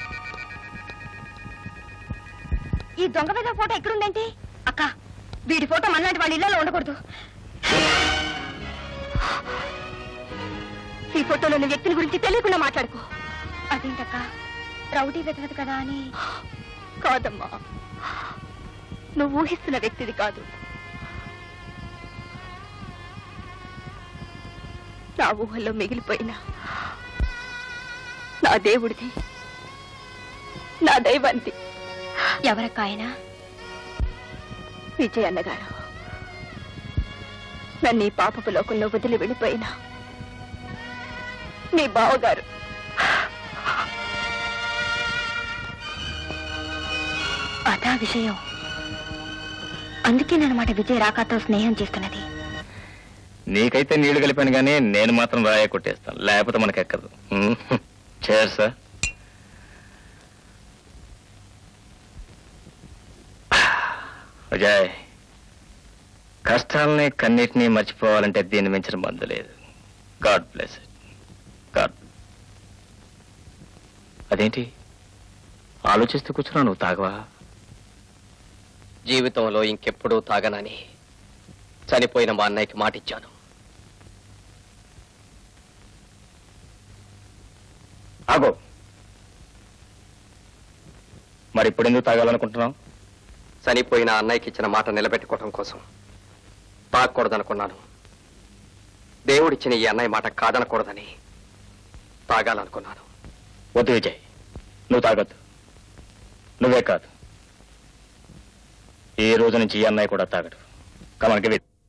ఈ దొంగ విధవ ఫోటో ఎక్కడుందేంటి అక్క వీడి ఫోటో మనలాంటి వాళ్ళ ఇళ్లలో ఉండకూడదు ఈ ఫోటోలోని వ్యక్తిని గురించి తెలియకుండా మాట్లాడుకో అదేంటక్క రౌడీ వెతవదు కదా అని కాదమ్మా నువ్వు ఊహిస్తున్న వ్యక్తిది కాదు నా ఊహల్లో మిగిలిపోయిన నా దేవుడిది నా దైవాంతి ఎవరక్కాయనా విజయ్ అన్నగారు నన్ను ఈ పాపపు లోకంలో వదిలి వెళ్ళిపోయినా మీ బావగారు అదా విషయం అందుకేనమాట విజయ్ రాకాతో స్నేహం చేస్తున్నది నీకైతే నీళ్లు కలిపాను కానీ నేను మాత్రం రాయ కొట్టేస్తాను లేకపోతే మనకెక్కదు చేర్ సార్ విజయ్ కష్టాలని కన్నిటినీ మర్చిపోవాలంటే దీన్ని మించిన మందు లేదు గాడ్ బ్లెస్ గాడ్ అదేంటి ఆలోచిస్తూ కూర్చున్నావు నువ్వు తాగవా జీవితంలో ఇంకెప్పుడూ తాగనని చనిపోయిన మా అన్నయ్యకి మాటిచ్చాను ఆగో మరి ఇప్పుడు ఎందుకు తాగాలనుకుంటున్నావు చనిపోయిన అన్నయ్యకి ఇచ్చిన మాట నిలబెట్టుకోవటం కోసం తాగకూడదనుకున్నాను దేవుడిచ్చిన ఈ అన్నయ్య మాట కాదనకూడదని తాగాలనుకున్నాను వద్దు విజయ్ నువ్వు తాగొద్దు నువ్వే కాదు ఈ రోజు నుంచి ఈ అన్నయ్య కూడా తాగడు కమన్కి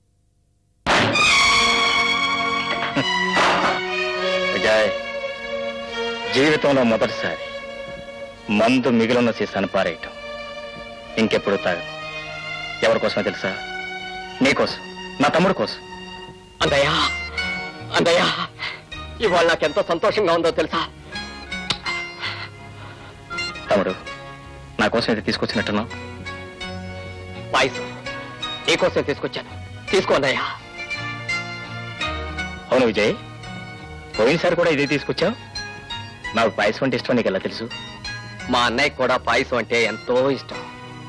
విజయ్ జీవితంలో మొదటిసారి మందు మిగిలిన సీసాను పారేయటం ఇంకెప్పుడు తాగను ఎవరి కోసమో తెలుసా నీకోసం నా తమ్ముడు కోసం అందయ్యా అందయ్యా ఇవాళ నాకెంతో సంతోషంగా ఉందో తెలుసా తమ్ముడు నా కోసం ఇది తీసుకొచ్చినట్టున్నావు పాయసం నీకోసం తీసుకొచ్చాను తీసుకో అన్నయ్యా అవును విజయ్ పోయినసారి కూడా ఇదే తీసుకొచ్చావు నాకు పాయసం అంటే ఇష్టం నీకు ఎలా తెలుసు మా అన్నయ్య కూడా పాయసం అంటే ఎంతో ఇష్టం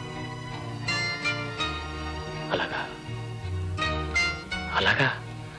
అలాగా అలాగా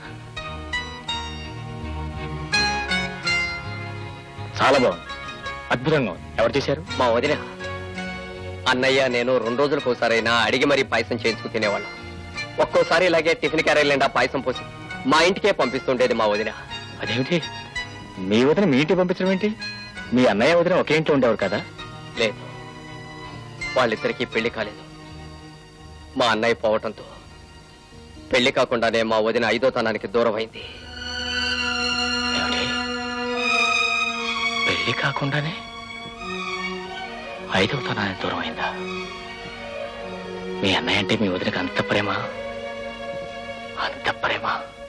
చాలా బాగుంది అద్భుతంగా ఉంది ఎవరు చేశారు మా వదిన అన్నయ్య నేను రెండు రోజులకు ఒకసారైనా అడిగి మరీ పాయసం చేయించుకు తినేవాళ్ళం ఒక్కోసారి ఇలాగే టిఫిన్ క్యారెల్ నిండా పాయసం పోసి మా ఇంటికే పంపిస్తుండేది మా వదిన అదేమిటి మీ వదిన మీ ఇంటికి పంపించడం ఏంటి మీ అన్నయ్య వదిన ఒకే ఇంట్లో ఉండేవారు కదా లేదు వాళ్ళిద్దరికీ పెళ్లి కాలేదు మా అన్నయ్య పోవటంతో పెళ్లి కాకుండానే మా వదిన ఐదో తనానికి దూరం అయింది ఏమిటి? పెళ్లి కాకుండానే ఐదవ తనాన్ని దూరం అయిందా మీ అన్నయ్య అంటే మీ వదినకి అంత ప్రేమ అంత ప్రేమ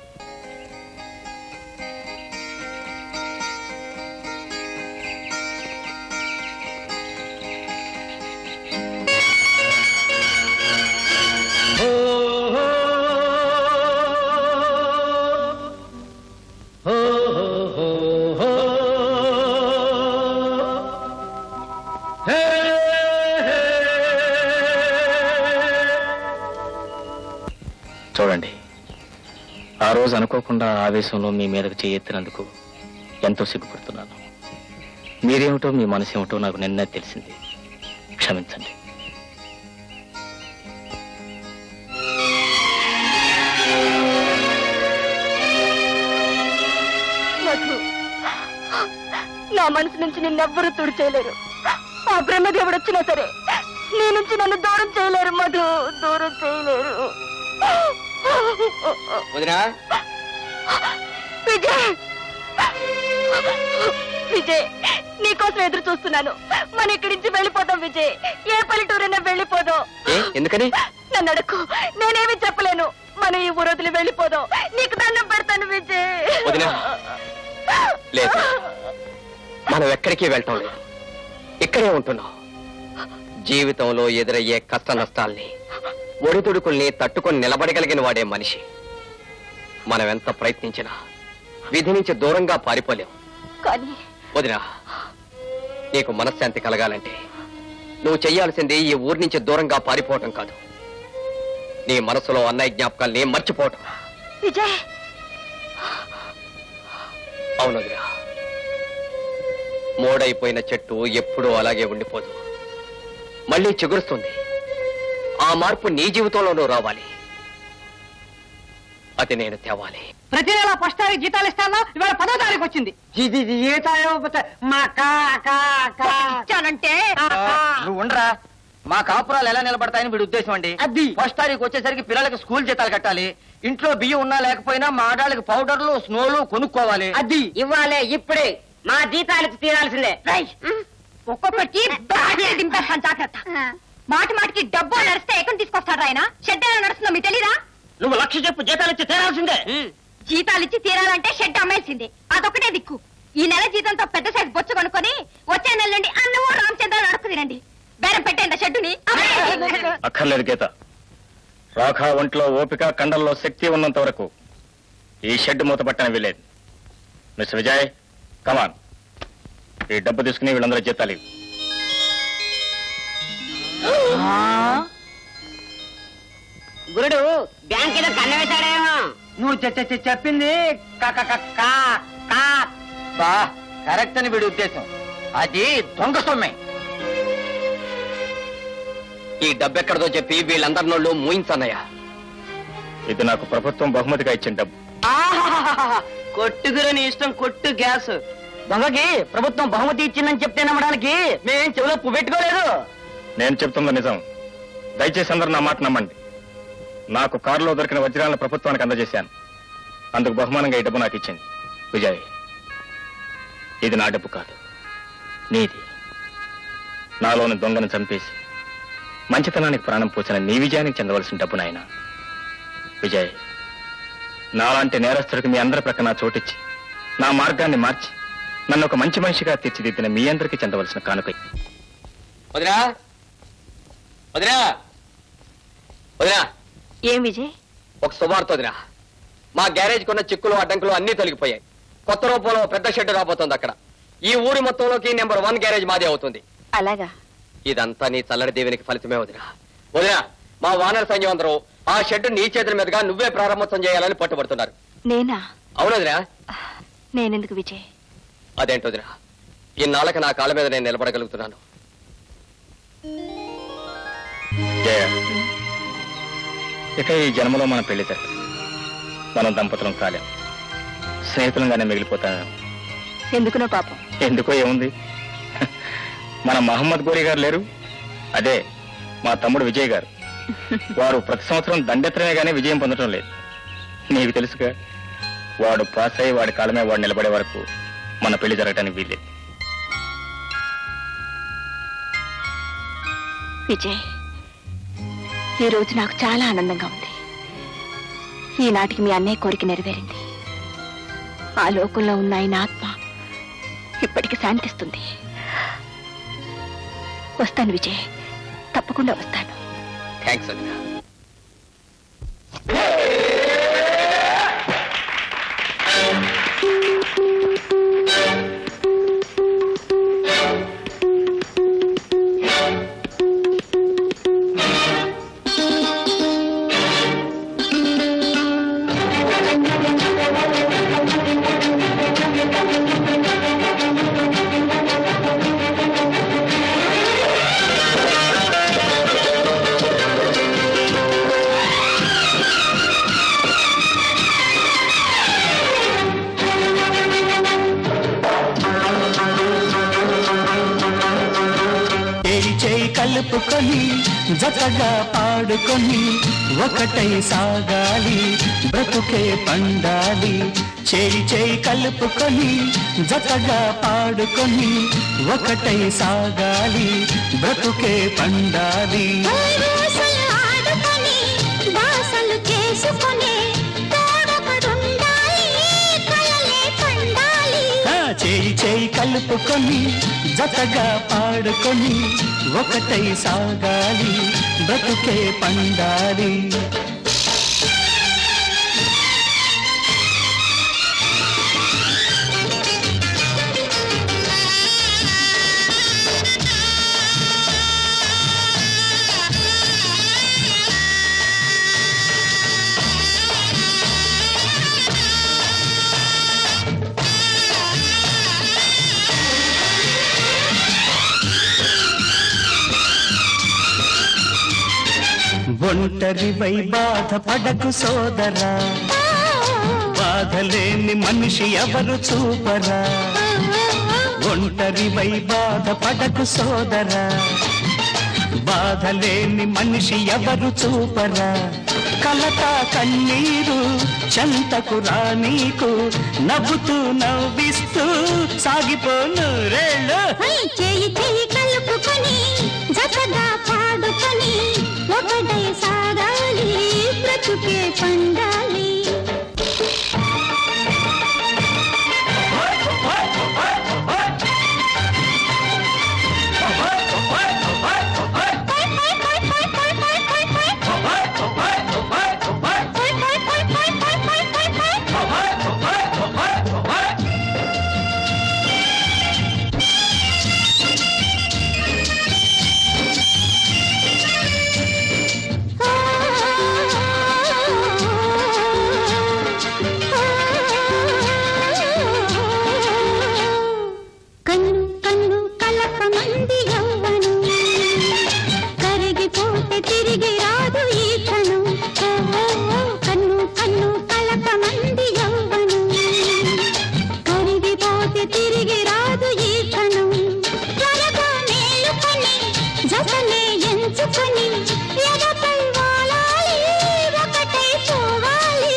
చూడండి ఆ రోజు అనుకోకుండా ఆవేశంలో మీ మీదకు చేయెత్తినందుకు ఎంతో సిగ్గుపడుతున్నాను మీరేమిటో మీ మనసు ఏమిటో నాకు నిన్నే తెలిసింది క్షమించండి మధు నా మనసు నుంచి నిన్నెవ్వరూ తుడిచేయలేరు ఆ బ్రహ్మదేవుడు వచ్చినా సరే నీ నుంచి నన్ను దూరం చేయలేరు మధు దూరం చేయలేరు వదినా విజయ్ విజయ్ నీకోసం ఎదురు చూస్తున్నాను మనం ఇక్కడి నుంచి వెళ్ళిపోదాం విజయ్ ఏ పల్లెటూరైనా వెళ్ళిపోదాం ఏ ఎందుకని నన్ను అడక్కు నేనేమి చెప్పలేను మనం ఈ ఊరు వదిలి వెళ్ళిపోదాం నీకు దండం పెడతాను విజయ్ వదినా లేదు మనం ఎక్కడికి వెళ్ళటం లేదు ఇక్కడే ఉంటున్నాం జీవితంలో ఎదురయ్యే కష్ట నష్టాల్ని ఒడిదుడుకుల్ని తట్టుకొని నిలబడగలిగిన వాడే మనిషి మనం ఎంత ప్రయత్నించినా విధి నుంచి దూరంగా పారిపోలేం కానీ వదినా నీకు మనశ్శాంతి కలగాలంటే నువ్వు చెయ్యాల్సింది ఈ ఊరి నుంచి దూరంగా పారిపోవటం కాదు నీ మనసులో అన్నయ్య జ్ఞాపకాల్ని మర్చిపోవటం విజయ్ అవును వదినా మోడైపోయిన చెట్టు ఎప్పుడూ అలాగే ఉండిపోదు మళ్ళీ చిగురుస్తుంది ఆ మార్పు నీ జీవితంలోనూ రావాలి అది నేను తేవాలి ప్రతి నెల ఫస్ట్ తారీఖు జీతాలు ఇస్తాను ఇవాళ పదో తారీఖు వచ్చింది జీతాలు ఇవ్వకపోతే మా కా కా కా ఇచ్చానంటే నువ్వు ఉండరా మా కాపురాలు ఎలా నిలబడతాయని వీడి ఉద్దేశం అండి అది ఫస్ట్ తారీఖు వచ్చేసరికి పిల్లలకి స్కూల్ జీతాలు కట్టాలి ఇంట్లో బియ్యం ఉన్నా లేకపోయినా మా ఆడాళ్ళకి పౌడర్లు స్నోలు కొనుక్కోవాలి అది ఇవ్వాలే ఇప్పుడే మా జీతాలకు తీరాల్సిందే ఒక్కొక్కటి బ్యాగ్లే దింపేస్తాను జాగ్రత్త మాటి మాటికి డబ్బు నడిస్తే ఎక్కడ తీసుకొస్తాడు ఆయన షెడ్ ఎలా నడుస్తుందో మీకు తెలీదా నువ్వు లక్ష చెప్పు జీతాలు ఇచ్చి తీరాల్సిందే జీతాలు ఇచ్చి తీరాలంటే షెడ్ అమ్మేసింది అదొకటే దిక్కు ఈ నెల జీతంతో పెద్ద సైజు బొచ్చు కొనుక్కొని వచ్చే నెల నుండి అన్నమో రామచంద్ర నడుకు తినండి బేరం పెట్టండి ఆ షెడ్డుని అక్కర్లేదు గీత రాఖా ఒంట్లో ఓపిక కండల్లో శక్తి ఉన్నంత వరకు ఈ షెడ్ మూత పట్టని వీలేదు మిస్టర్ విజయ్ కమాన్ ఈ డబ్బు తీసుకుని వీళ్ళందరూ జీతాలు ఇవ్వు. గురుడు బ్యాంక్ ఏదో కన్న వేశాడేమో నువ్వు చె- చె- చె- చెప్పింది కా- కా- కా- కా- కా. బా కరెక్ట్ అని వీడి ఉద్దేశం అది దొంగ సొమ్మే ఈ డబ్బెక్కడదో చెప్పి వీళ్ళందరి నోళ్ళు మూయించన్నయ్య ఇది నాకు ప్రభుత్వం బహుమతిగా ఇచ్చిన డబ్బు కొట్టుగురు నీ ఇష్టం కొట్టు గ్యాస్ దొంగకి ప్రభుత్వం బహుమతి ఇచ్చిందని చెప్తే నమ్మడానికి మేం చెవిలో పువ్వు పెట్టుకోలేదు నేను చెప్తున్న నిజం దయచేసి అందరూ నా మాట నమ్మండి నాకు కారులో దొరికిన వజ్రాలను ప్రభుత్వానికి అందజేశాను అందుకు బహుమానంగా ఈ డబ్బు నాకు ఇచ్చింది విజయ్ ఇది నా డబ్బు కాదు నీది నాలోని దొంగను చంపేసి మంచితనానికి ప్రాణం పోసిన నీ విజయానికి చెందవలసిన డబ్బు నాయన విజయ్ నాలాంటి నేరస్తుడికి మీ అందరి ప్రక్కన చోటిచ్చి నా మార్గాన్ని మార్చి నన్ను ఒక మంచి మనిషిగా తీర్చిదిద్దిన మీ అందరికీ చెందవలసిన కానుక వదినా వదినా వదినా ఏం విజయ్ ఒక శుభార్త వదినా మా గ్యారేజ్ కొన్న చిక్కులు అడ్డంకులు అన్నీ తొలగిపోయాయి కొత్త రూపంలో పెద్ద షెడ్ రాబోతోంది అక్కడ ఈ ఊరి మొత్తంలోకి నెంబర్ వన్ గ్యారేజ్ మాదే అవుతుంది అలాగా ఇదంతా నీ చల్లడి దేవునికి ఫలితమే వదినా వదినా మా వానర సైన్యం అందరూ ఆ షెడ్ నీ చేతుల మీదుగా నువ్వే ప్రారంభోత్సవం చేయాలని పట్టుబడుతున్నారు నేనా అవును వదినా నేనెందుకు విజయ్ అదేంటి వదినా ఇన్నాళ్ళకి నా కాళ్ళ మీద నేను నిలబడగలుగుతున్నాను జయ ఇక ఈ జన్మలో మనం పెళ్లి జరగదు మనం దంపతులం కాలేం స్నేహితులంగానే మిగిలిపోతాను ఎందుకునో పాపం ఎందుకో ఏముంది మన మహమ్మద్ గోరి గారు లేరు అదే మా తమ్ముడు విజయ్ గారు వారు ప్రతి సంవత్సరం దండెత్తడమే గానీ విజయం పొందడం లేదు నీకు తెలుసుగా వాడు పాస్ అయ్యి వాడి కాలమే వాడు నిలబడే వరకు మన పెళ్లి జరగటానికి వీల్లేదు విజయ్ ఈ రోజు నాకు చాలా ఆనందంగా ఉంది ఈనాటికి మీ అన్నయ్య కోరిక నెరవేరింది ఆ లోకంలో ఉన్న ఆయన ఆత్మ ఇప్పటికి శాంతిస్తుంది వస్తాను విజయ్ తప్పకుండా వస్తాను థ్యాంక్స్ వదినా చేయి చేయి కలుపుకొని జతగా పాడుకొని ఒకటై సాగాలి బ్రతుకే పండాలి చేయి చేయి కలుపుకొని జతగా పాడుకొని ఒకటై సాగాలి బ్రతుకే పండాలి ఊరుసలు ఆడుకొని బాసలు చేసుకొని తోడొకడుండాలి కలలే పండాలి ఆ, చేయి చేయి కలుపుకొని జతగా పాడుకొని ఒకటై సాగాలి బ్రతుకే పండాలి ఒంటరివై బాధపడకు సోదరా బాధలేని మనిషి ఎవరు చూపరా ఒంటరివై బాధపడకు సోదరా బాధలేని మనిషి ఎవరు చూపరా కలత కన్నీరు చెంతకు రానీకు నవ్వుతూ నవ్విస్తూ సాగిపోను రేళ్ళు హై, చేయి చేయి కలుపుకొని జతగా పాడుకొని ఒకటై సాగాలి బ్రతుకే పండాలి కన్ను కన్ను కలప మంది యవ్వనం కరిగిపోతే తిరిగి రాదు ఈ క్షణం ఓ, ఓ, ఓ, కన్ను కన్ను కలప మంది యవ్వనం కరిగిపోతే తిరిగి రాదు ఈ క్షణం త్వరగా మేలుకొని జతనే ఎంచుకొని ఎదపై వాలాలి ఒకటై పోవాలి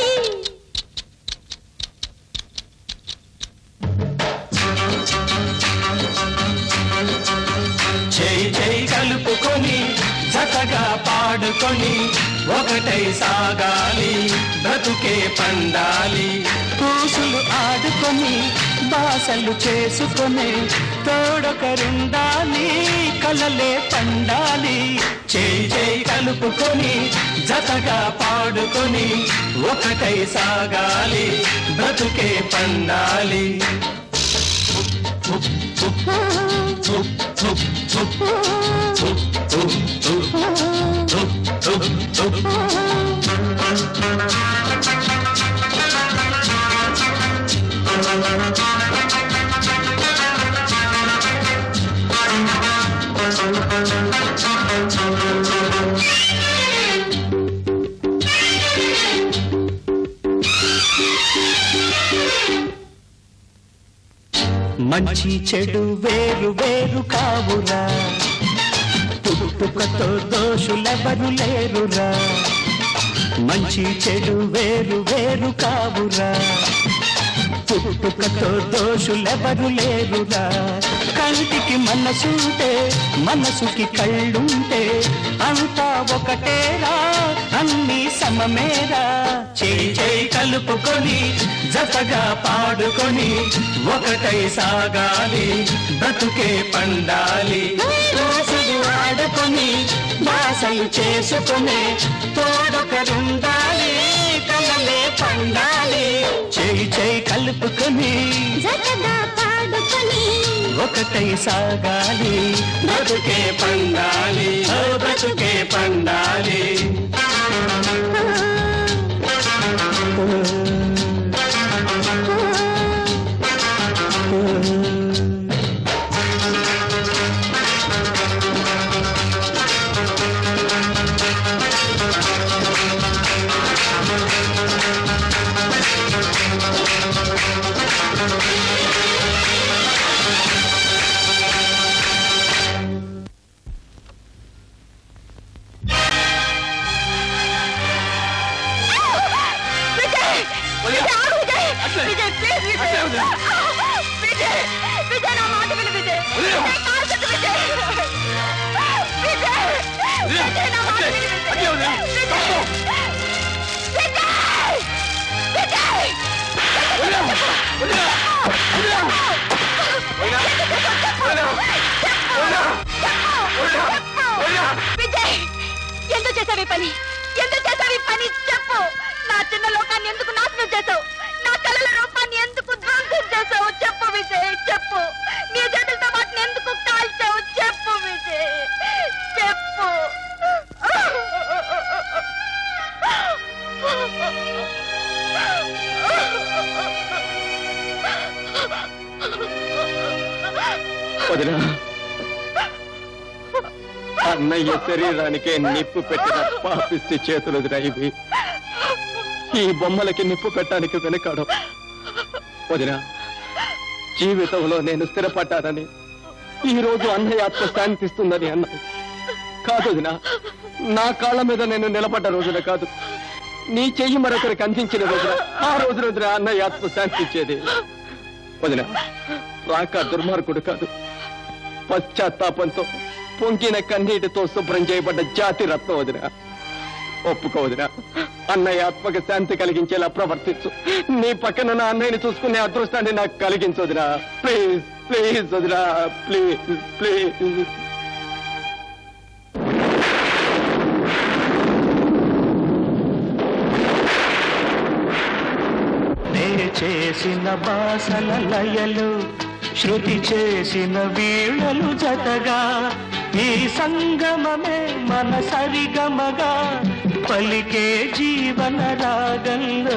చేయి చేయి కలుపుకొని జతగా పాడుకొని ఒకటై సాగాలి బ్రతుకే పండాలి పూసులు ఆడుకొని బాసలు చేసుకొని తోడొకరుండాలి కలలే పండాలి చేయి చేయి కలుపుకొని జతగా పాడుకొని ఒకటై సాగాలి బ్రతుకే పండాలి మంచి చెడు వేరు వేరు కావురా పుట్టుకతో దోషులెవరు లేరురా మంచి చెడు వేరు వేరు కావురా పుట్టుకతో దోషులెవరు లేరురా కంటికి మనసుంటే మనసుకి కళ్ళుంటే అంతా ఒకటేరా అన్ని సమమేరా చేయి చేయి కలుపుకొని జతగా పాడుకొని ఒకటై సాగాలి బ్రతుకే పండాలి రోజులు ఆడుకొని బాసలు చేసుకునే తోడొకరుండాలి కలలే పండాలి చేయి చేయి కలుపుకొని జతగా పాడుకొని ఒకటై సాగాలి బ్రతుకే పండాలి ఓ బ్రతుకే పండాలి విజయ్ విజయ్ ఆగు విజయ్ విజయ్ ప్లీజ్ విజయ్ విజయ్ విజయ్ నా మాట విను విజయ్ విజయ్ కాల్ కట్టు విజయ్ విజయ్ విజయ్ నా మాట విను విజయ్ విజయ్ విజయ్ విజయ్ ఎందుకు చేసావు ఈ పని ఎందుకు చేసావు ఈ పని చెప్పు నా చిన్న లోకాన్ని ఎందుకు నాశనం చేసావు నా కళల రూపాన్ని ఎందుకు ధ్వంసం చేసావు చెప్పు విజయ్ చెప్పు నీ చేతులతో వాటిని ఎందుకు కాల్చావు చెప్పు విజయ్ చెప్పు వదినా అన్నయ్య శరీరానికే నిప్పు పెట్టిన పాపిస్తే చేతులు వదినా ఇవి ఈ బొమ్మలకి నిప్పు పెట్టడానికి వెనకాడం వదినా జీవితంలో నేను స్థిరపడ్డానని ఈ రోజు అన్నయ్య ఆత్మ శాంతిస్తుందని అన్నావు కాదు వదినా నా కాళ్ళ మీద నేను నిలబడ్డ రోజున కాదు నీ చెయ్యి మరొకరికి అందించిన రోజున ఆ రోజు రోజున అన్నయ్య ఆత్మ శాంతించేది వదినా రాక దుర్మార్గుడు కాదు పశ్చాత్తాపంతో పొంగిన కన్నీటితో శుభ్రం చేయబడ్డ జాతి రత్నం వదిన ఒప్పుకోవదిన అన్నయ్య ఆత్మక శాంతి కలిగించేలా ప్రవర్తించు నీ పక్కన నా అన్నయ్యని చూసుకునే అదృష్టాన్ని నాకు కలిగించొదినా ప్లీజ్ ప్లీజ్ వదినా ప్లీజ్ ప్లీజ్ నే చేసిన బాసల లయలు శృతి చేసిన వీణలు జతగా ఈ సంగమమే మన సరిగమగా పలికే జీవన రాగంలో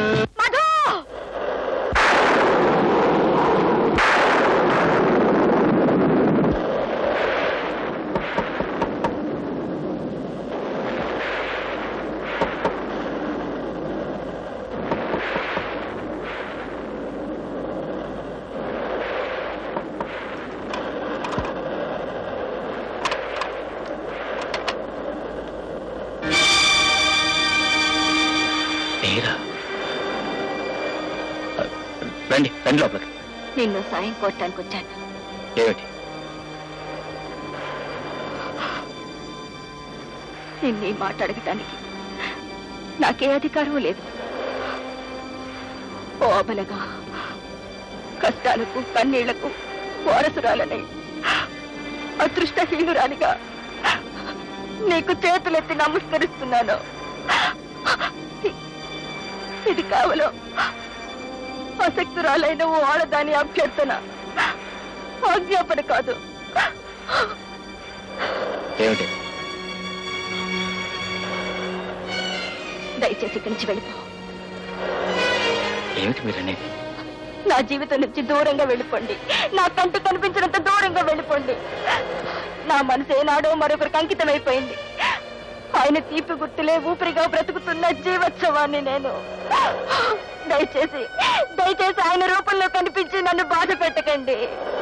మీరా రండి రండి లోపలికి నిన్ను సాయం కోరటానికి వచ్చాను ఏమిటి నిన్ను ఈ మాట అడగటానికి నాకే అధికారం లేదు ఓ అబలగా కష్టాలకు కన్నీళ్లకు వారసురాలని అదృష్టహీనురాలిగా నీకు చేతులెత్తి నమస్కరిస్తున్నాను ఇది కావలో ఆసక్తురాలైన ఓ ఆడదాని అభ్యర్థన ఆజ్ఞాపన కాదు ఏమిటి దయచేసి ఇక్కడి నుంచి వెళ్ళిపో ఏమిటి మీరు అనేది నా జీవితం నుంచి దూరంగా వెళ్ళిపోండి నా కంటి కనిపించినంత దూరంగా వెళ్ళిపోండి నా మనసు ఏనాడో మరొకరికి అంకితమైపోయింది ఆయన తీపి గుర్తులే ఊపిరిగా బ్రతుకుతున్న జీవోత్సవాన్ని నేను దయచేసి దయచేసి ఆయన రూపంలో కనిపించి నన్ను బాధ పెట్టకండి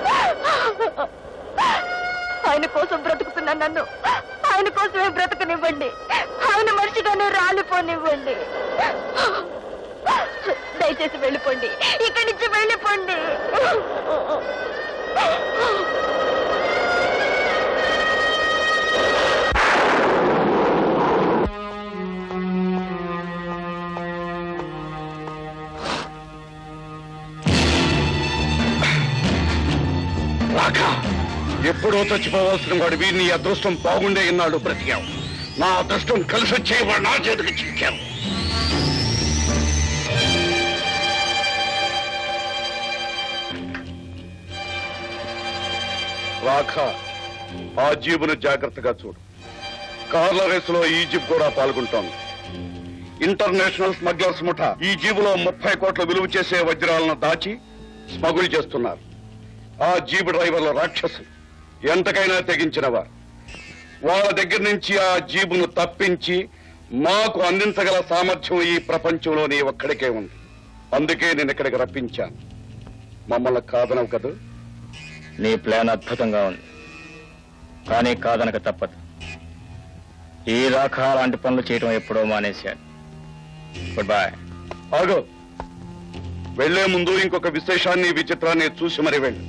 ఆయన కోసం బ్రతుకుతున్న నన్ను ఆయన కోసమే బ్రతకనివ్వండి ఆయన మనిషిగానే రాలిపోనివ్వండి దయచేసి వెళ్ళిపోండి ఇక్కడి నుంచి వెళ్ళిపోండి రాక ఎప్పుడో చచ్చిపోవాల్సిన వాడివి నీ అదృష్టం బాగుండే ఇన్నాళ్ళు బ్రతికావు నా అదృష్టం కలిసి వచ్చేవాడు నా చేతికి చిక్కావు రాక ఆ జీబును జాగ్రత్తగా చూడు కార్ల రేసులో ఈ జీబ్ కూడా పాల్గొంటోంది ఇంటర్నేషనల్ స్మగ్లర్స్ ముఠా ఈ జీబులో ముప్పై కోట్ల విలువ చేసే వజ్రాలను దాచి స్మగుల్ చేస్తున్నారు ఆ జీబు డ్రైవర్ల రాక్షసులు ఎంతకైనా తెగించినవారు వాళ్ళ దగ్గర నుంచి ఆ జీబును తప్పించి మాకు అందించగల సామర్థ్యం ఈ ప్రపంచంలో నీ ఒక్కడికే ఉంది అందుకే నేను ఇక్కడికి రప్పించాను మమ్మల్ని కాదనవు కదా నీ ప్లాన్ అద్భుతంగా ఉంది కానీ కాదనక తప్పదు ఈ రాఖ లాంటి పనులు చేయటం ఎప్పుడో మానేశాడు గుడ్ బాయ్ ఆగో వెళ్లే ముందు ఇంకొక విశేషాన్ని విచిత్రాన్ని చూసి మరి వెళ్ళు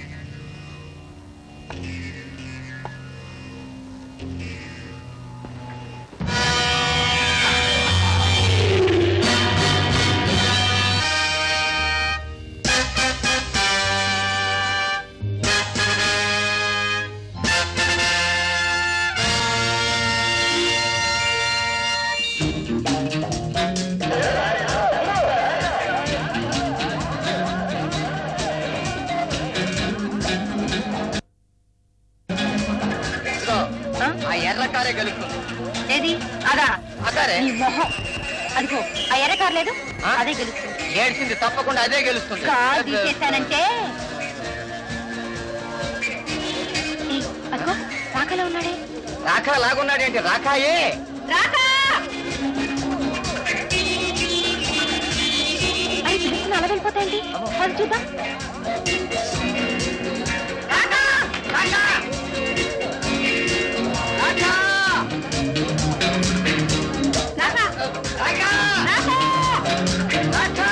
ఆ ఎర్ర కారే గెలుస్తుంది ఏది అదా అకారే నీ మొహం అదిగో ఆ ఎర్ర కార్ లేదు అదే గెలుస్తుంది ఏడ్చింది తప్పకుండా అదే గెలుస్తుంది కార్ తీసేశానంటే ఈ, అదిగో రాకలో ఉన్నాడే రాఖా లాగున్నాడేంటి రాఖాయే రాకా అవి పిలుస్తున్న అలా వెళ్ళిపోతాయండి అది చూద్దాం రాఖా రాఖా రాఖా రాకా రాఖా రాఖా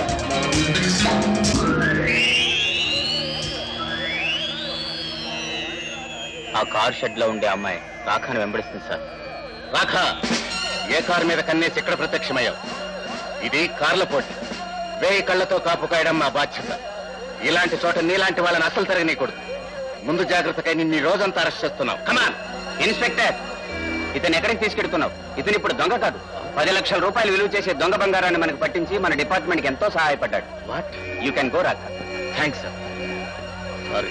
ఆ కార్ షెడ్ లో ఉండే అమ్మాయి రాఖాను వెంబడిస్తుంది సార్ రాఖ ఏ కారు మీద కన్నేసి ఇక్కడ ప్రత్యక్షమయ్యావు ఇది కార్ల పోటీ వేయి కళ్ళతో కాపు కాయడం మా బాధ్యత ఇలాంటి చోట నీలాంటి వాళ్ళని అసలు తిరగనీయకూడదు ముందు జాగ్రత్తకై నిన్ను ఈ రోజంతా అరెస్ట్ చేస్తున్నావు కమాన్ ఇన్స్పెక్టర్ ఇతను ఎక్కడికి తీసుకెడుతున్నావు ఇతను ఇప్పుడు దొంగ కాదు పది లక్షల రూపాయలు విలువ చేసే దొంగ బంగారాన్ని మనకు పట్టించి మన డిపార్ట్మెంట్ కి ఎంతో సహాయపడ్డాడు what you can go Rakha thanks sir sorry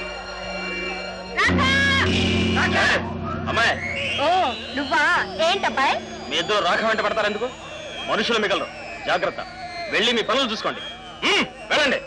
అమ్మాయి ఓ నువ్వా ఏంటబ్బాయ్ మీ ఇద్దరు రాఖ వెంట పడతారు ఎందుకు మనుషులు మిగలరు జాగ్రత్త వెళ్ళి మీ పనులు చూసుకోండి మ్మ్, వెళ్ళండి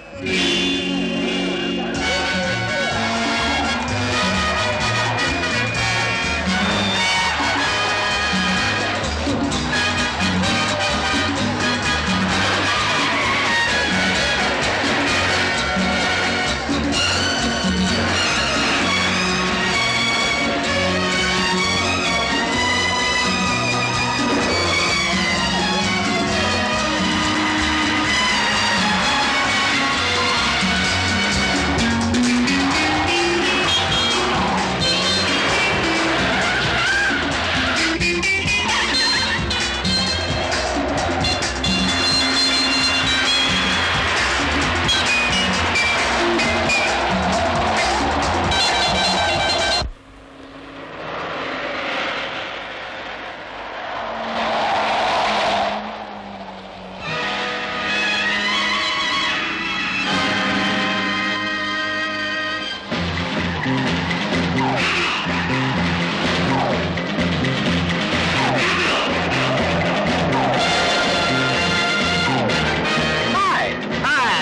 Hi. Hi.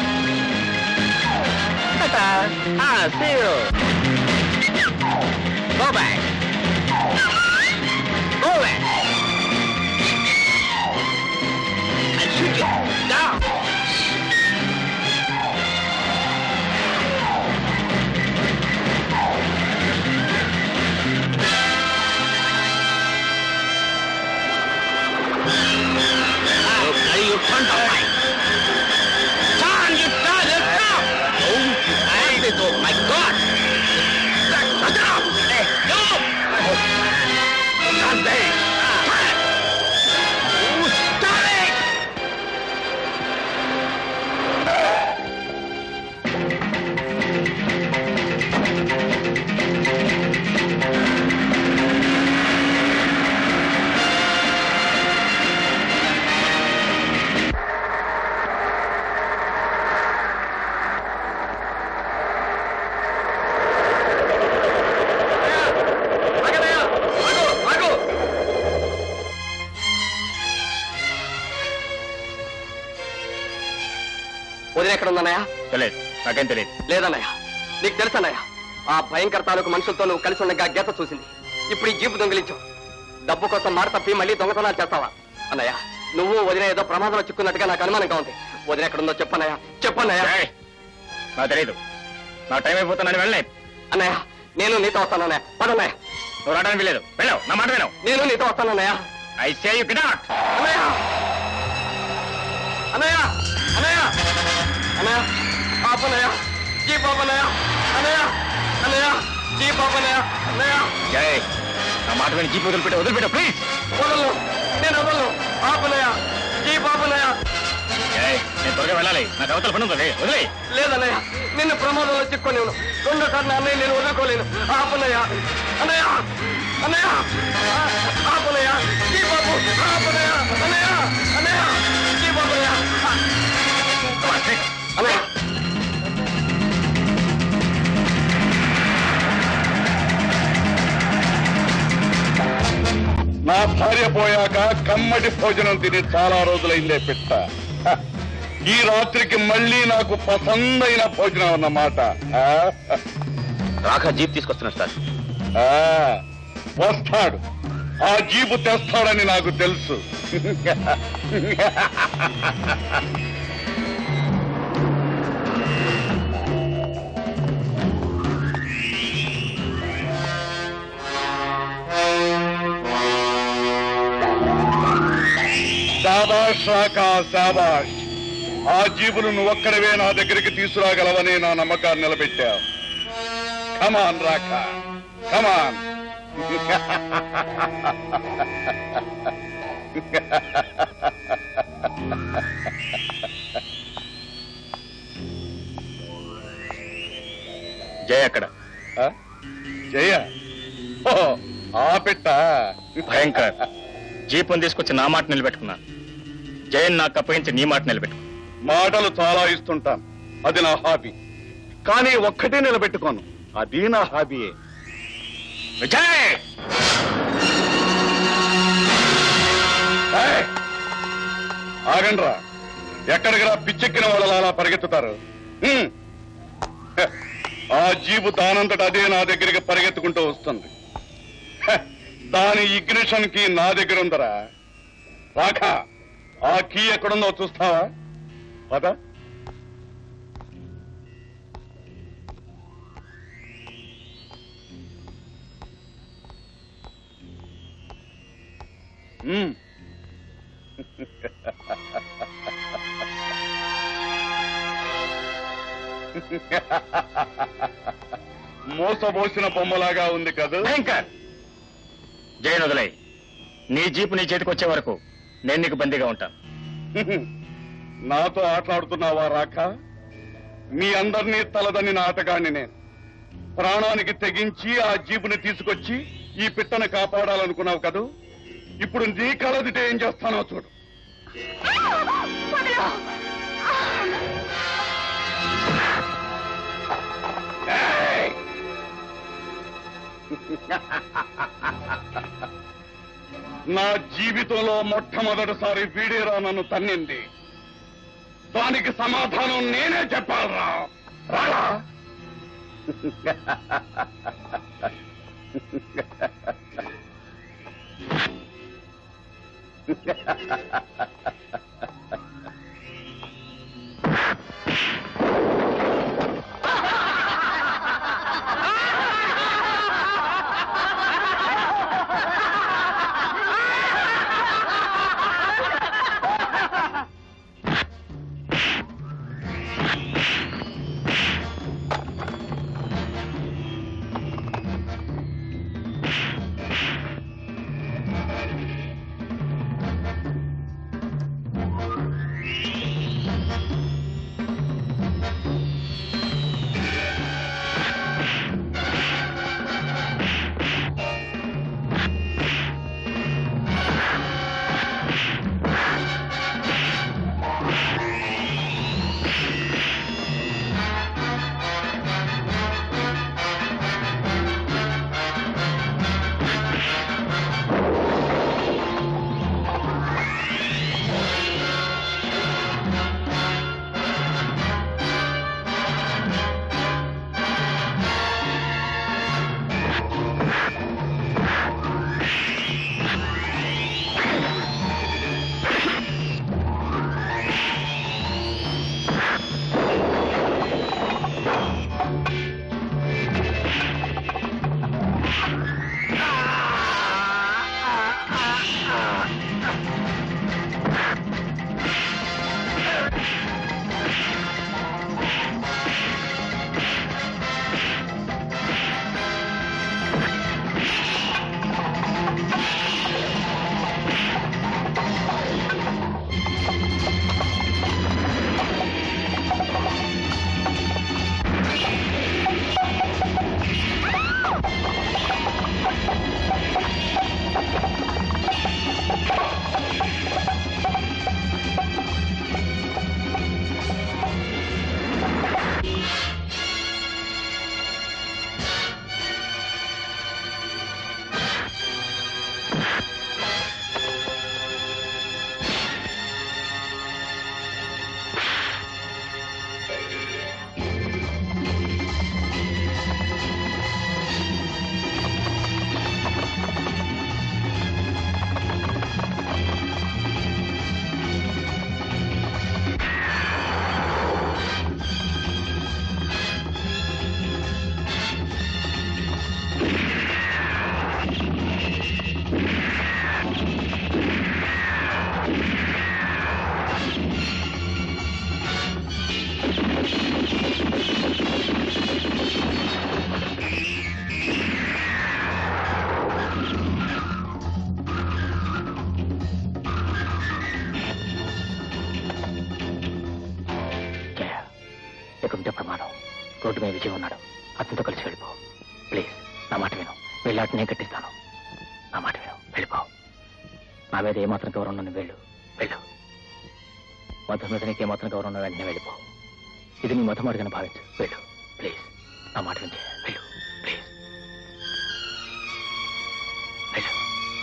Ta-ta. Ah, see you. Go back. Go back. I'll shoot you. Down. Ah, you front of mine. అన్నయ్య తెలియదు నాకేం తెలియదు లేదన్నయ్య నీకు తెలుసన్నయ్య ఆ భయంకర తాలూకు మనుషులతో నువ్వు కలిసి ఉండగా గీత చూసింది ఇప్పుడు ఈ జీపు దొంగిలించు డబ్బు కోసం మాట తప్పి మళ్ళీ దొంగతనాలు చేస్తావా అన్నయ్య నువ్వు వదిన ఏదో ప్రమాదంలో చిక్కున్నట్టుగా నాకు అనుమానంగా ఉంది వదిన ఎక్కడుందో చెప్పన్నయ్య చెప్పన్నయ్య నాకు తెలియదు నా టైం అయిపోతున్నాను వెళ్ళలే అన్నయ్య నేను నీతో వస్తానన్నయ్య పదన్నయ్య నువ్వు రావడానికి వీలేదు వెళ్ళావు నా మాట వినవు నేను నీతో వస్తానన్నయ్య ఐ సే యు కెనాట్ అన్నయ్య అన్నయ్య అన్నయ్య అన్నయ్య ఆపన్నయ్య జీ పాపన్నయ్య అన్నయ్య అన్నయ్య జీ పాపన్నయ్య అన్నయ్య జై నా మాట విని జీప్ వదిలిపెట్టు వదిలిపెట్టు ప్లీజ్ వదలను నేను వదలను ఆపన్నయ్య జీ పాపన్నయ్య జై నేను త్వరగా వెళ్ళాలి నాకు అవతల పని ఉంది వదిలే లేదన్నయ్య నిన్ను ప్రమాదంలో చిక్కొని ఉన్నాను రెండోసారి అన్నయ్య నేను వదులుకోలేను ఆపన్నయ్య అన్నయ్య అన్నయ్య ఆపన్నయ్య జీ బాబు ఆపన్నయ్య అన్నయ్య అన్నయ్య జీ బాబు అన్నయ్య నా భార్య పోయాక కమ్మటి భోజనం తిని చాలా రోజులైందే పిట్ట హ, ఈ రాత్రికి మళ్ళీ నాకు పసందైన భోజనం అన్నమాట ఆ? రాక జీప్ తీసుకొస్తున్నా సార్ ఆ, వస్తాడు ఆ జీపు తెస్తాడని నాకు తెలుసు శాబాష్ రాకా శాబాష్ ఆ జీబును నువ్వొక్కడవే నా దగ్గరికి తీసుకురాగలవని నా నమ్మకాన్ని నిలబెట్టావు కమాన్ రాకా కమాన్ జై అక్కడ జయ ఓ, ఆ పెట్ట భయంకర్ జీపుని తీసుకొచ్చి నా మాట నిలబెట్టుకున్నాను జయన్ నాకు అప్పగించి నీ మాట నిలబెట్టు మాటలు చాలా ఇస్తుంటాను అది నా హాబీ కానీ ఒక్కటే నిలబెట్టుకోను అది నా హాబీయే విజయ్ ఏయ్! ఆగండ్రా ఎక్కడికి రా పిచ్చెక్కిన వాళ్ళు అలా పరిగెత్తుతారు హ్మ్. హ, ఆ జీబు దానంతట అదే నా దగ్గరికి పరిగెత్తుకుంటూ వస్తుంది హ, దాని ఇగ్నిషన్ కి నా దగ్గర ఉందరా రాక ఆ కీ ఎక్కడుందో చూస్తావా పద హ్మ్. మోసబోసిన బొమ్మలాగా ఉంది కదా భయంకర్ జయన్ వదిలే నీ జీపు నీ చేతికి వచ్చే వరకు నేను నీకు బందీగా ఉంటాను నాతో ఆటలాడుతున్నావా రాక మీ అందరినీ తలదని నాటగాన్ని నేను ప్రాణానికి తెగించి ఆ జీపుని తీసుకొచ్చి ఈ పిట్టను కాపాడాలనుకున్నావు కదూ ఇప్పుడు నీ కలదిటే ఏం చేస్తానో చూడు ఏయ్! నా జీవితంలో మొట్టమొదటిసారి వీడేరా నన్ను తన్నింది దానికి సమాధానం నేనే చెప్పాలరా రారా రోడ్డు మీద విజయ్ ఉన్నాడు అతనితో కలిసి వెళ్ళిపో ప్లీజ్ నా మాట విను వెళ్ళాటి నేను కట్టిస్తాను నా మాట విను వెళ్ళిపో నా మీద ఏమాత్రం గౌరవం నన్ను వెళ్ళు వెళ్ళు మధు మీద నీకు ఏమాత్రం గౌరవం ఉన్న వెంటనే వెళ్ళిపో ఇది నీ మధు మార్గని భావించు వెళ్ళు ప్లీజ్ నా మాట వింటే వెళ్ళు ప్లీజ్ వెళ్ళు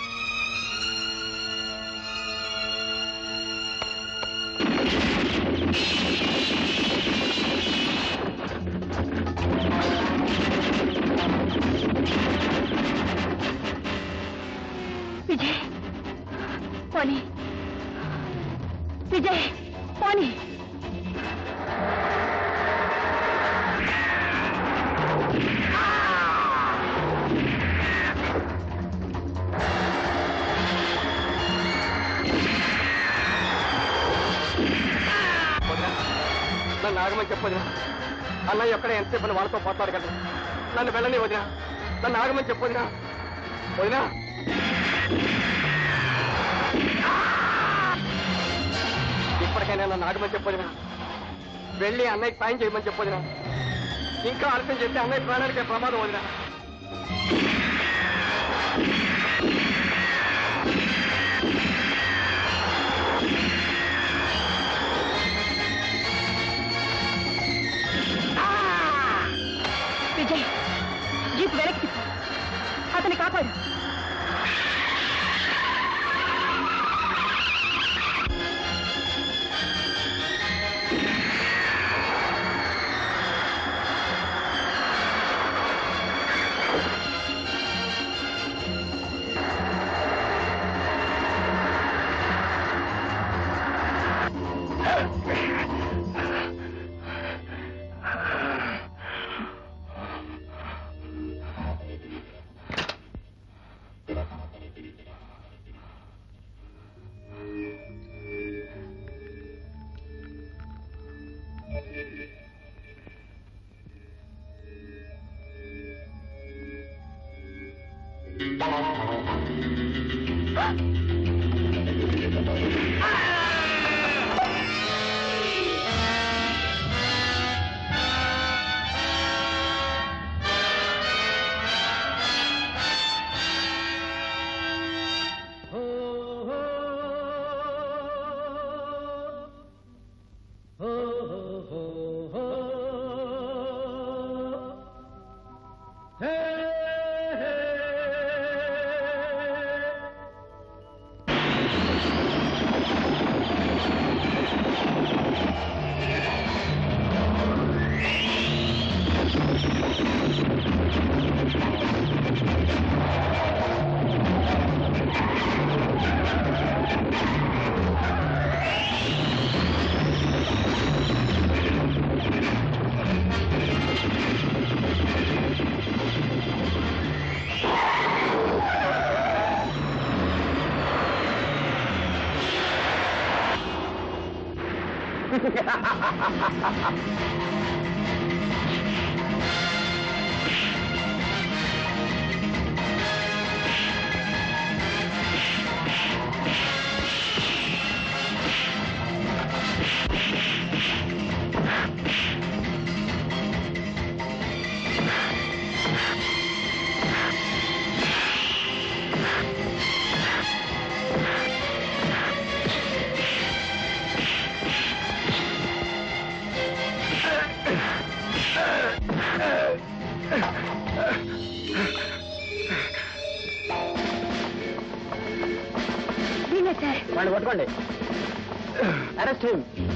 విజయ్ పోనీ విజయ్ పోనీ నన్ను ఆగమని చెప్పొదినా అన్నయ్య ఎక్కడ ఎంతసేపు అని వాళ్ళతో పోట్లాడగలరు నన్ను వెళ్ళని వదినా నన్ను ఆగమని చెప్పొదినా వదినా ఇప్పటికైనా నన్ను ఆగమని చెప్పొదినా వెళ్ళి అన్నయ్యకి సాయం చేయమని చెప్పొదినా ఇంకా ఆలస్యం చేస్తే అన్నయ్య ప్రాణానికే ప్రమాదం వదినా విజయ్ జీప్ వెనక్కి తిప్పు అతన్ని కాపాడు వీళ్ళే సార్ వాళ్ళు పట్టుకోండి అరెస్ట్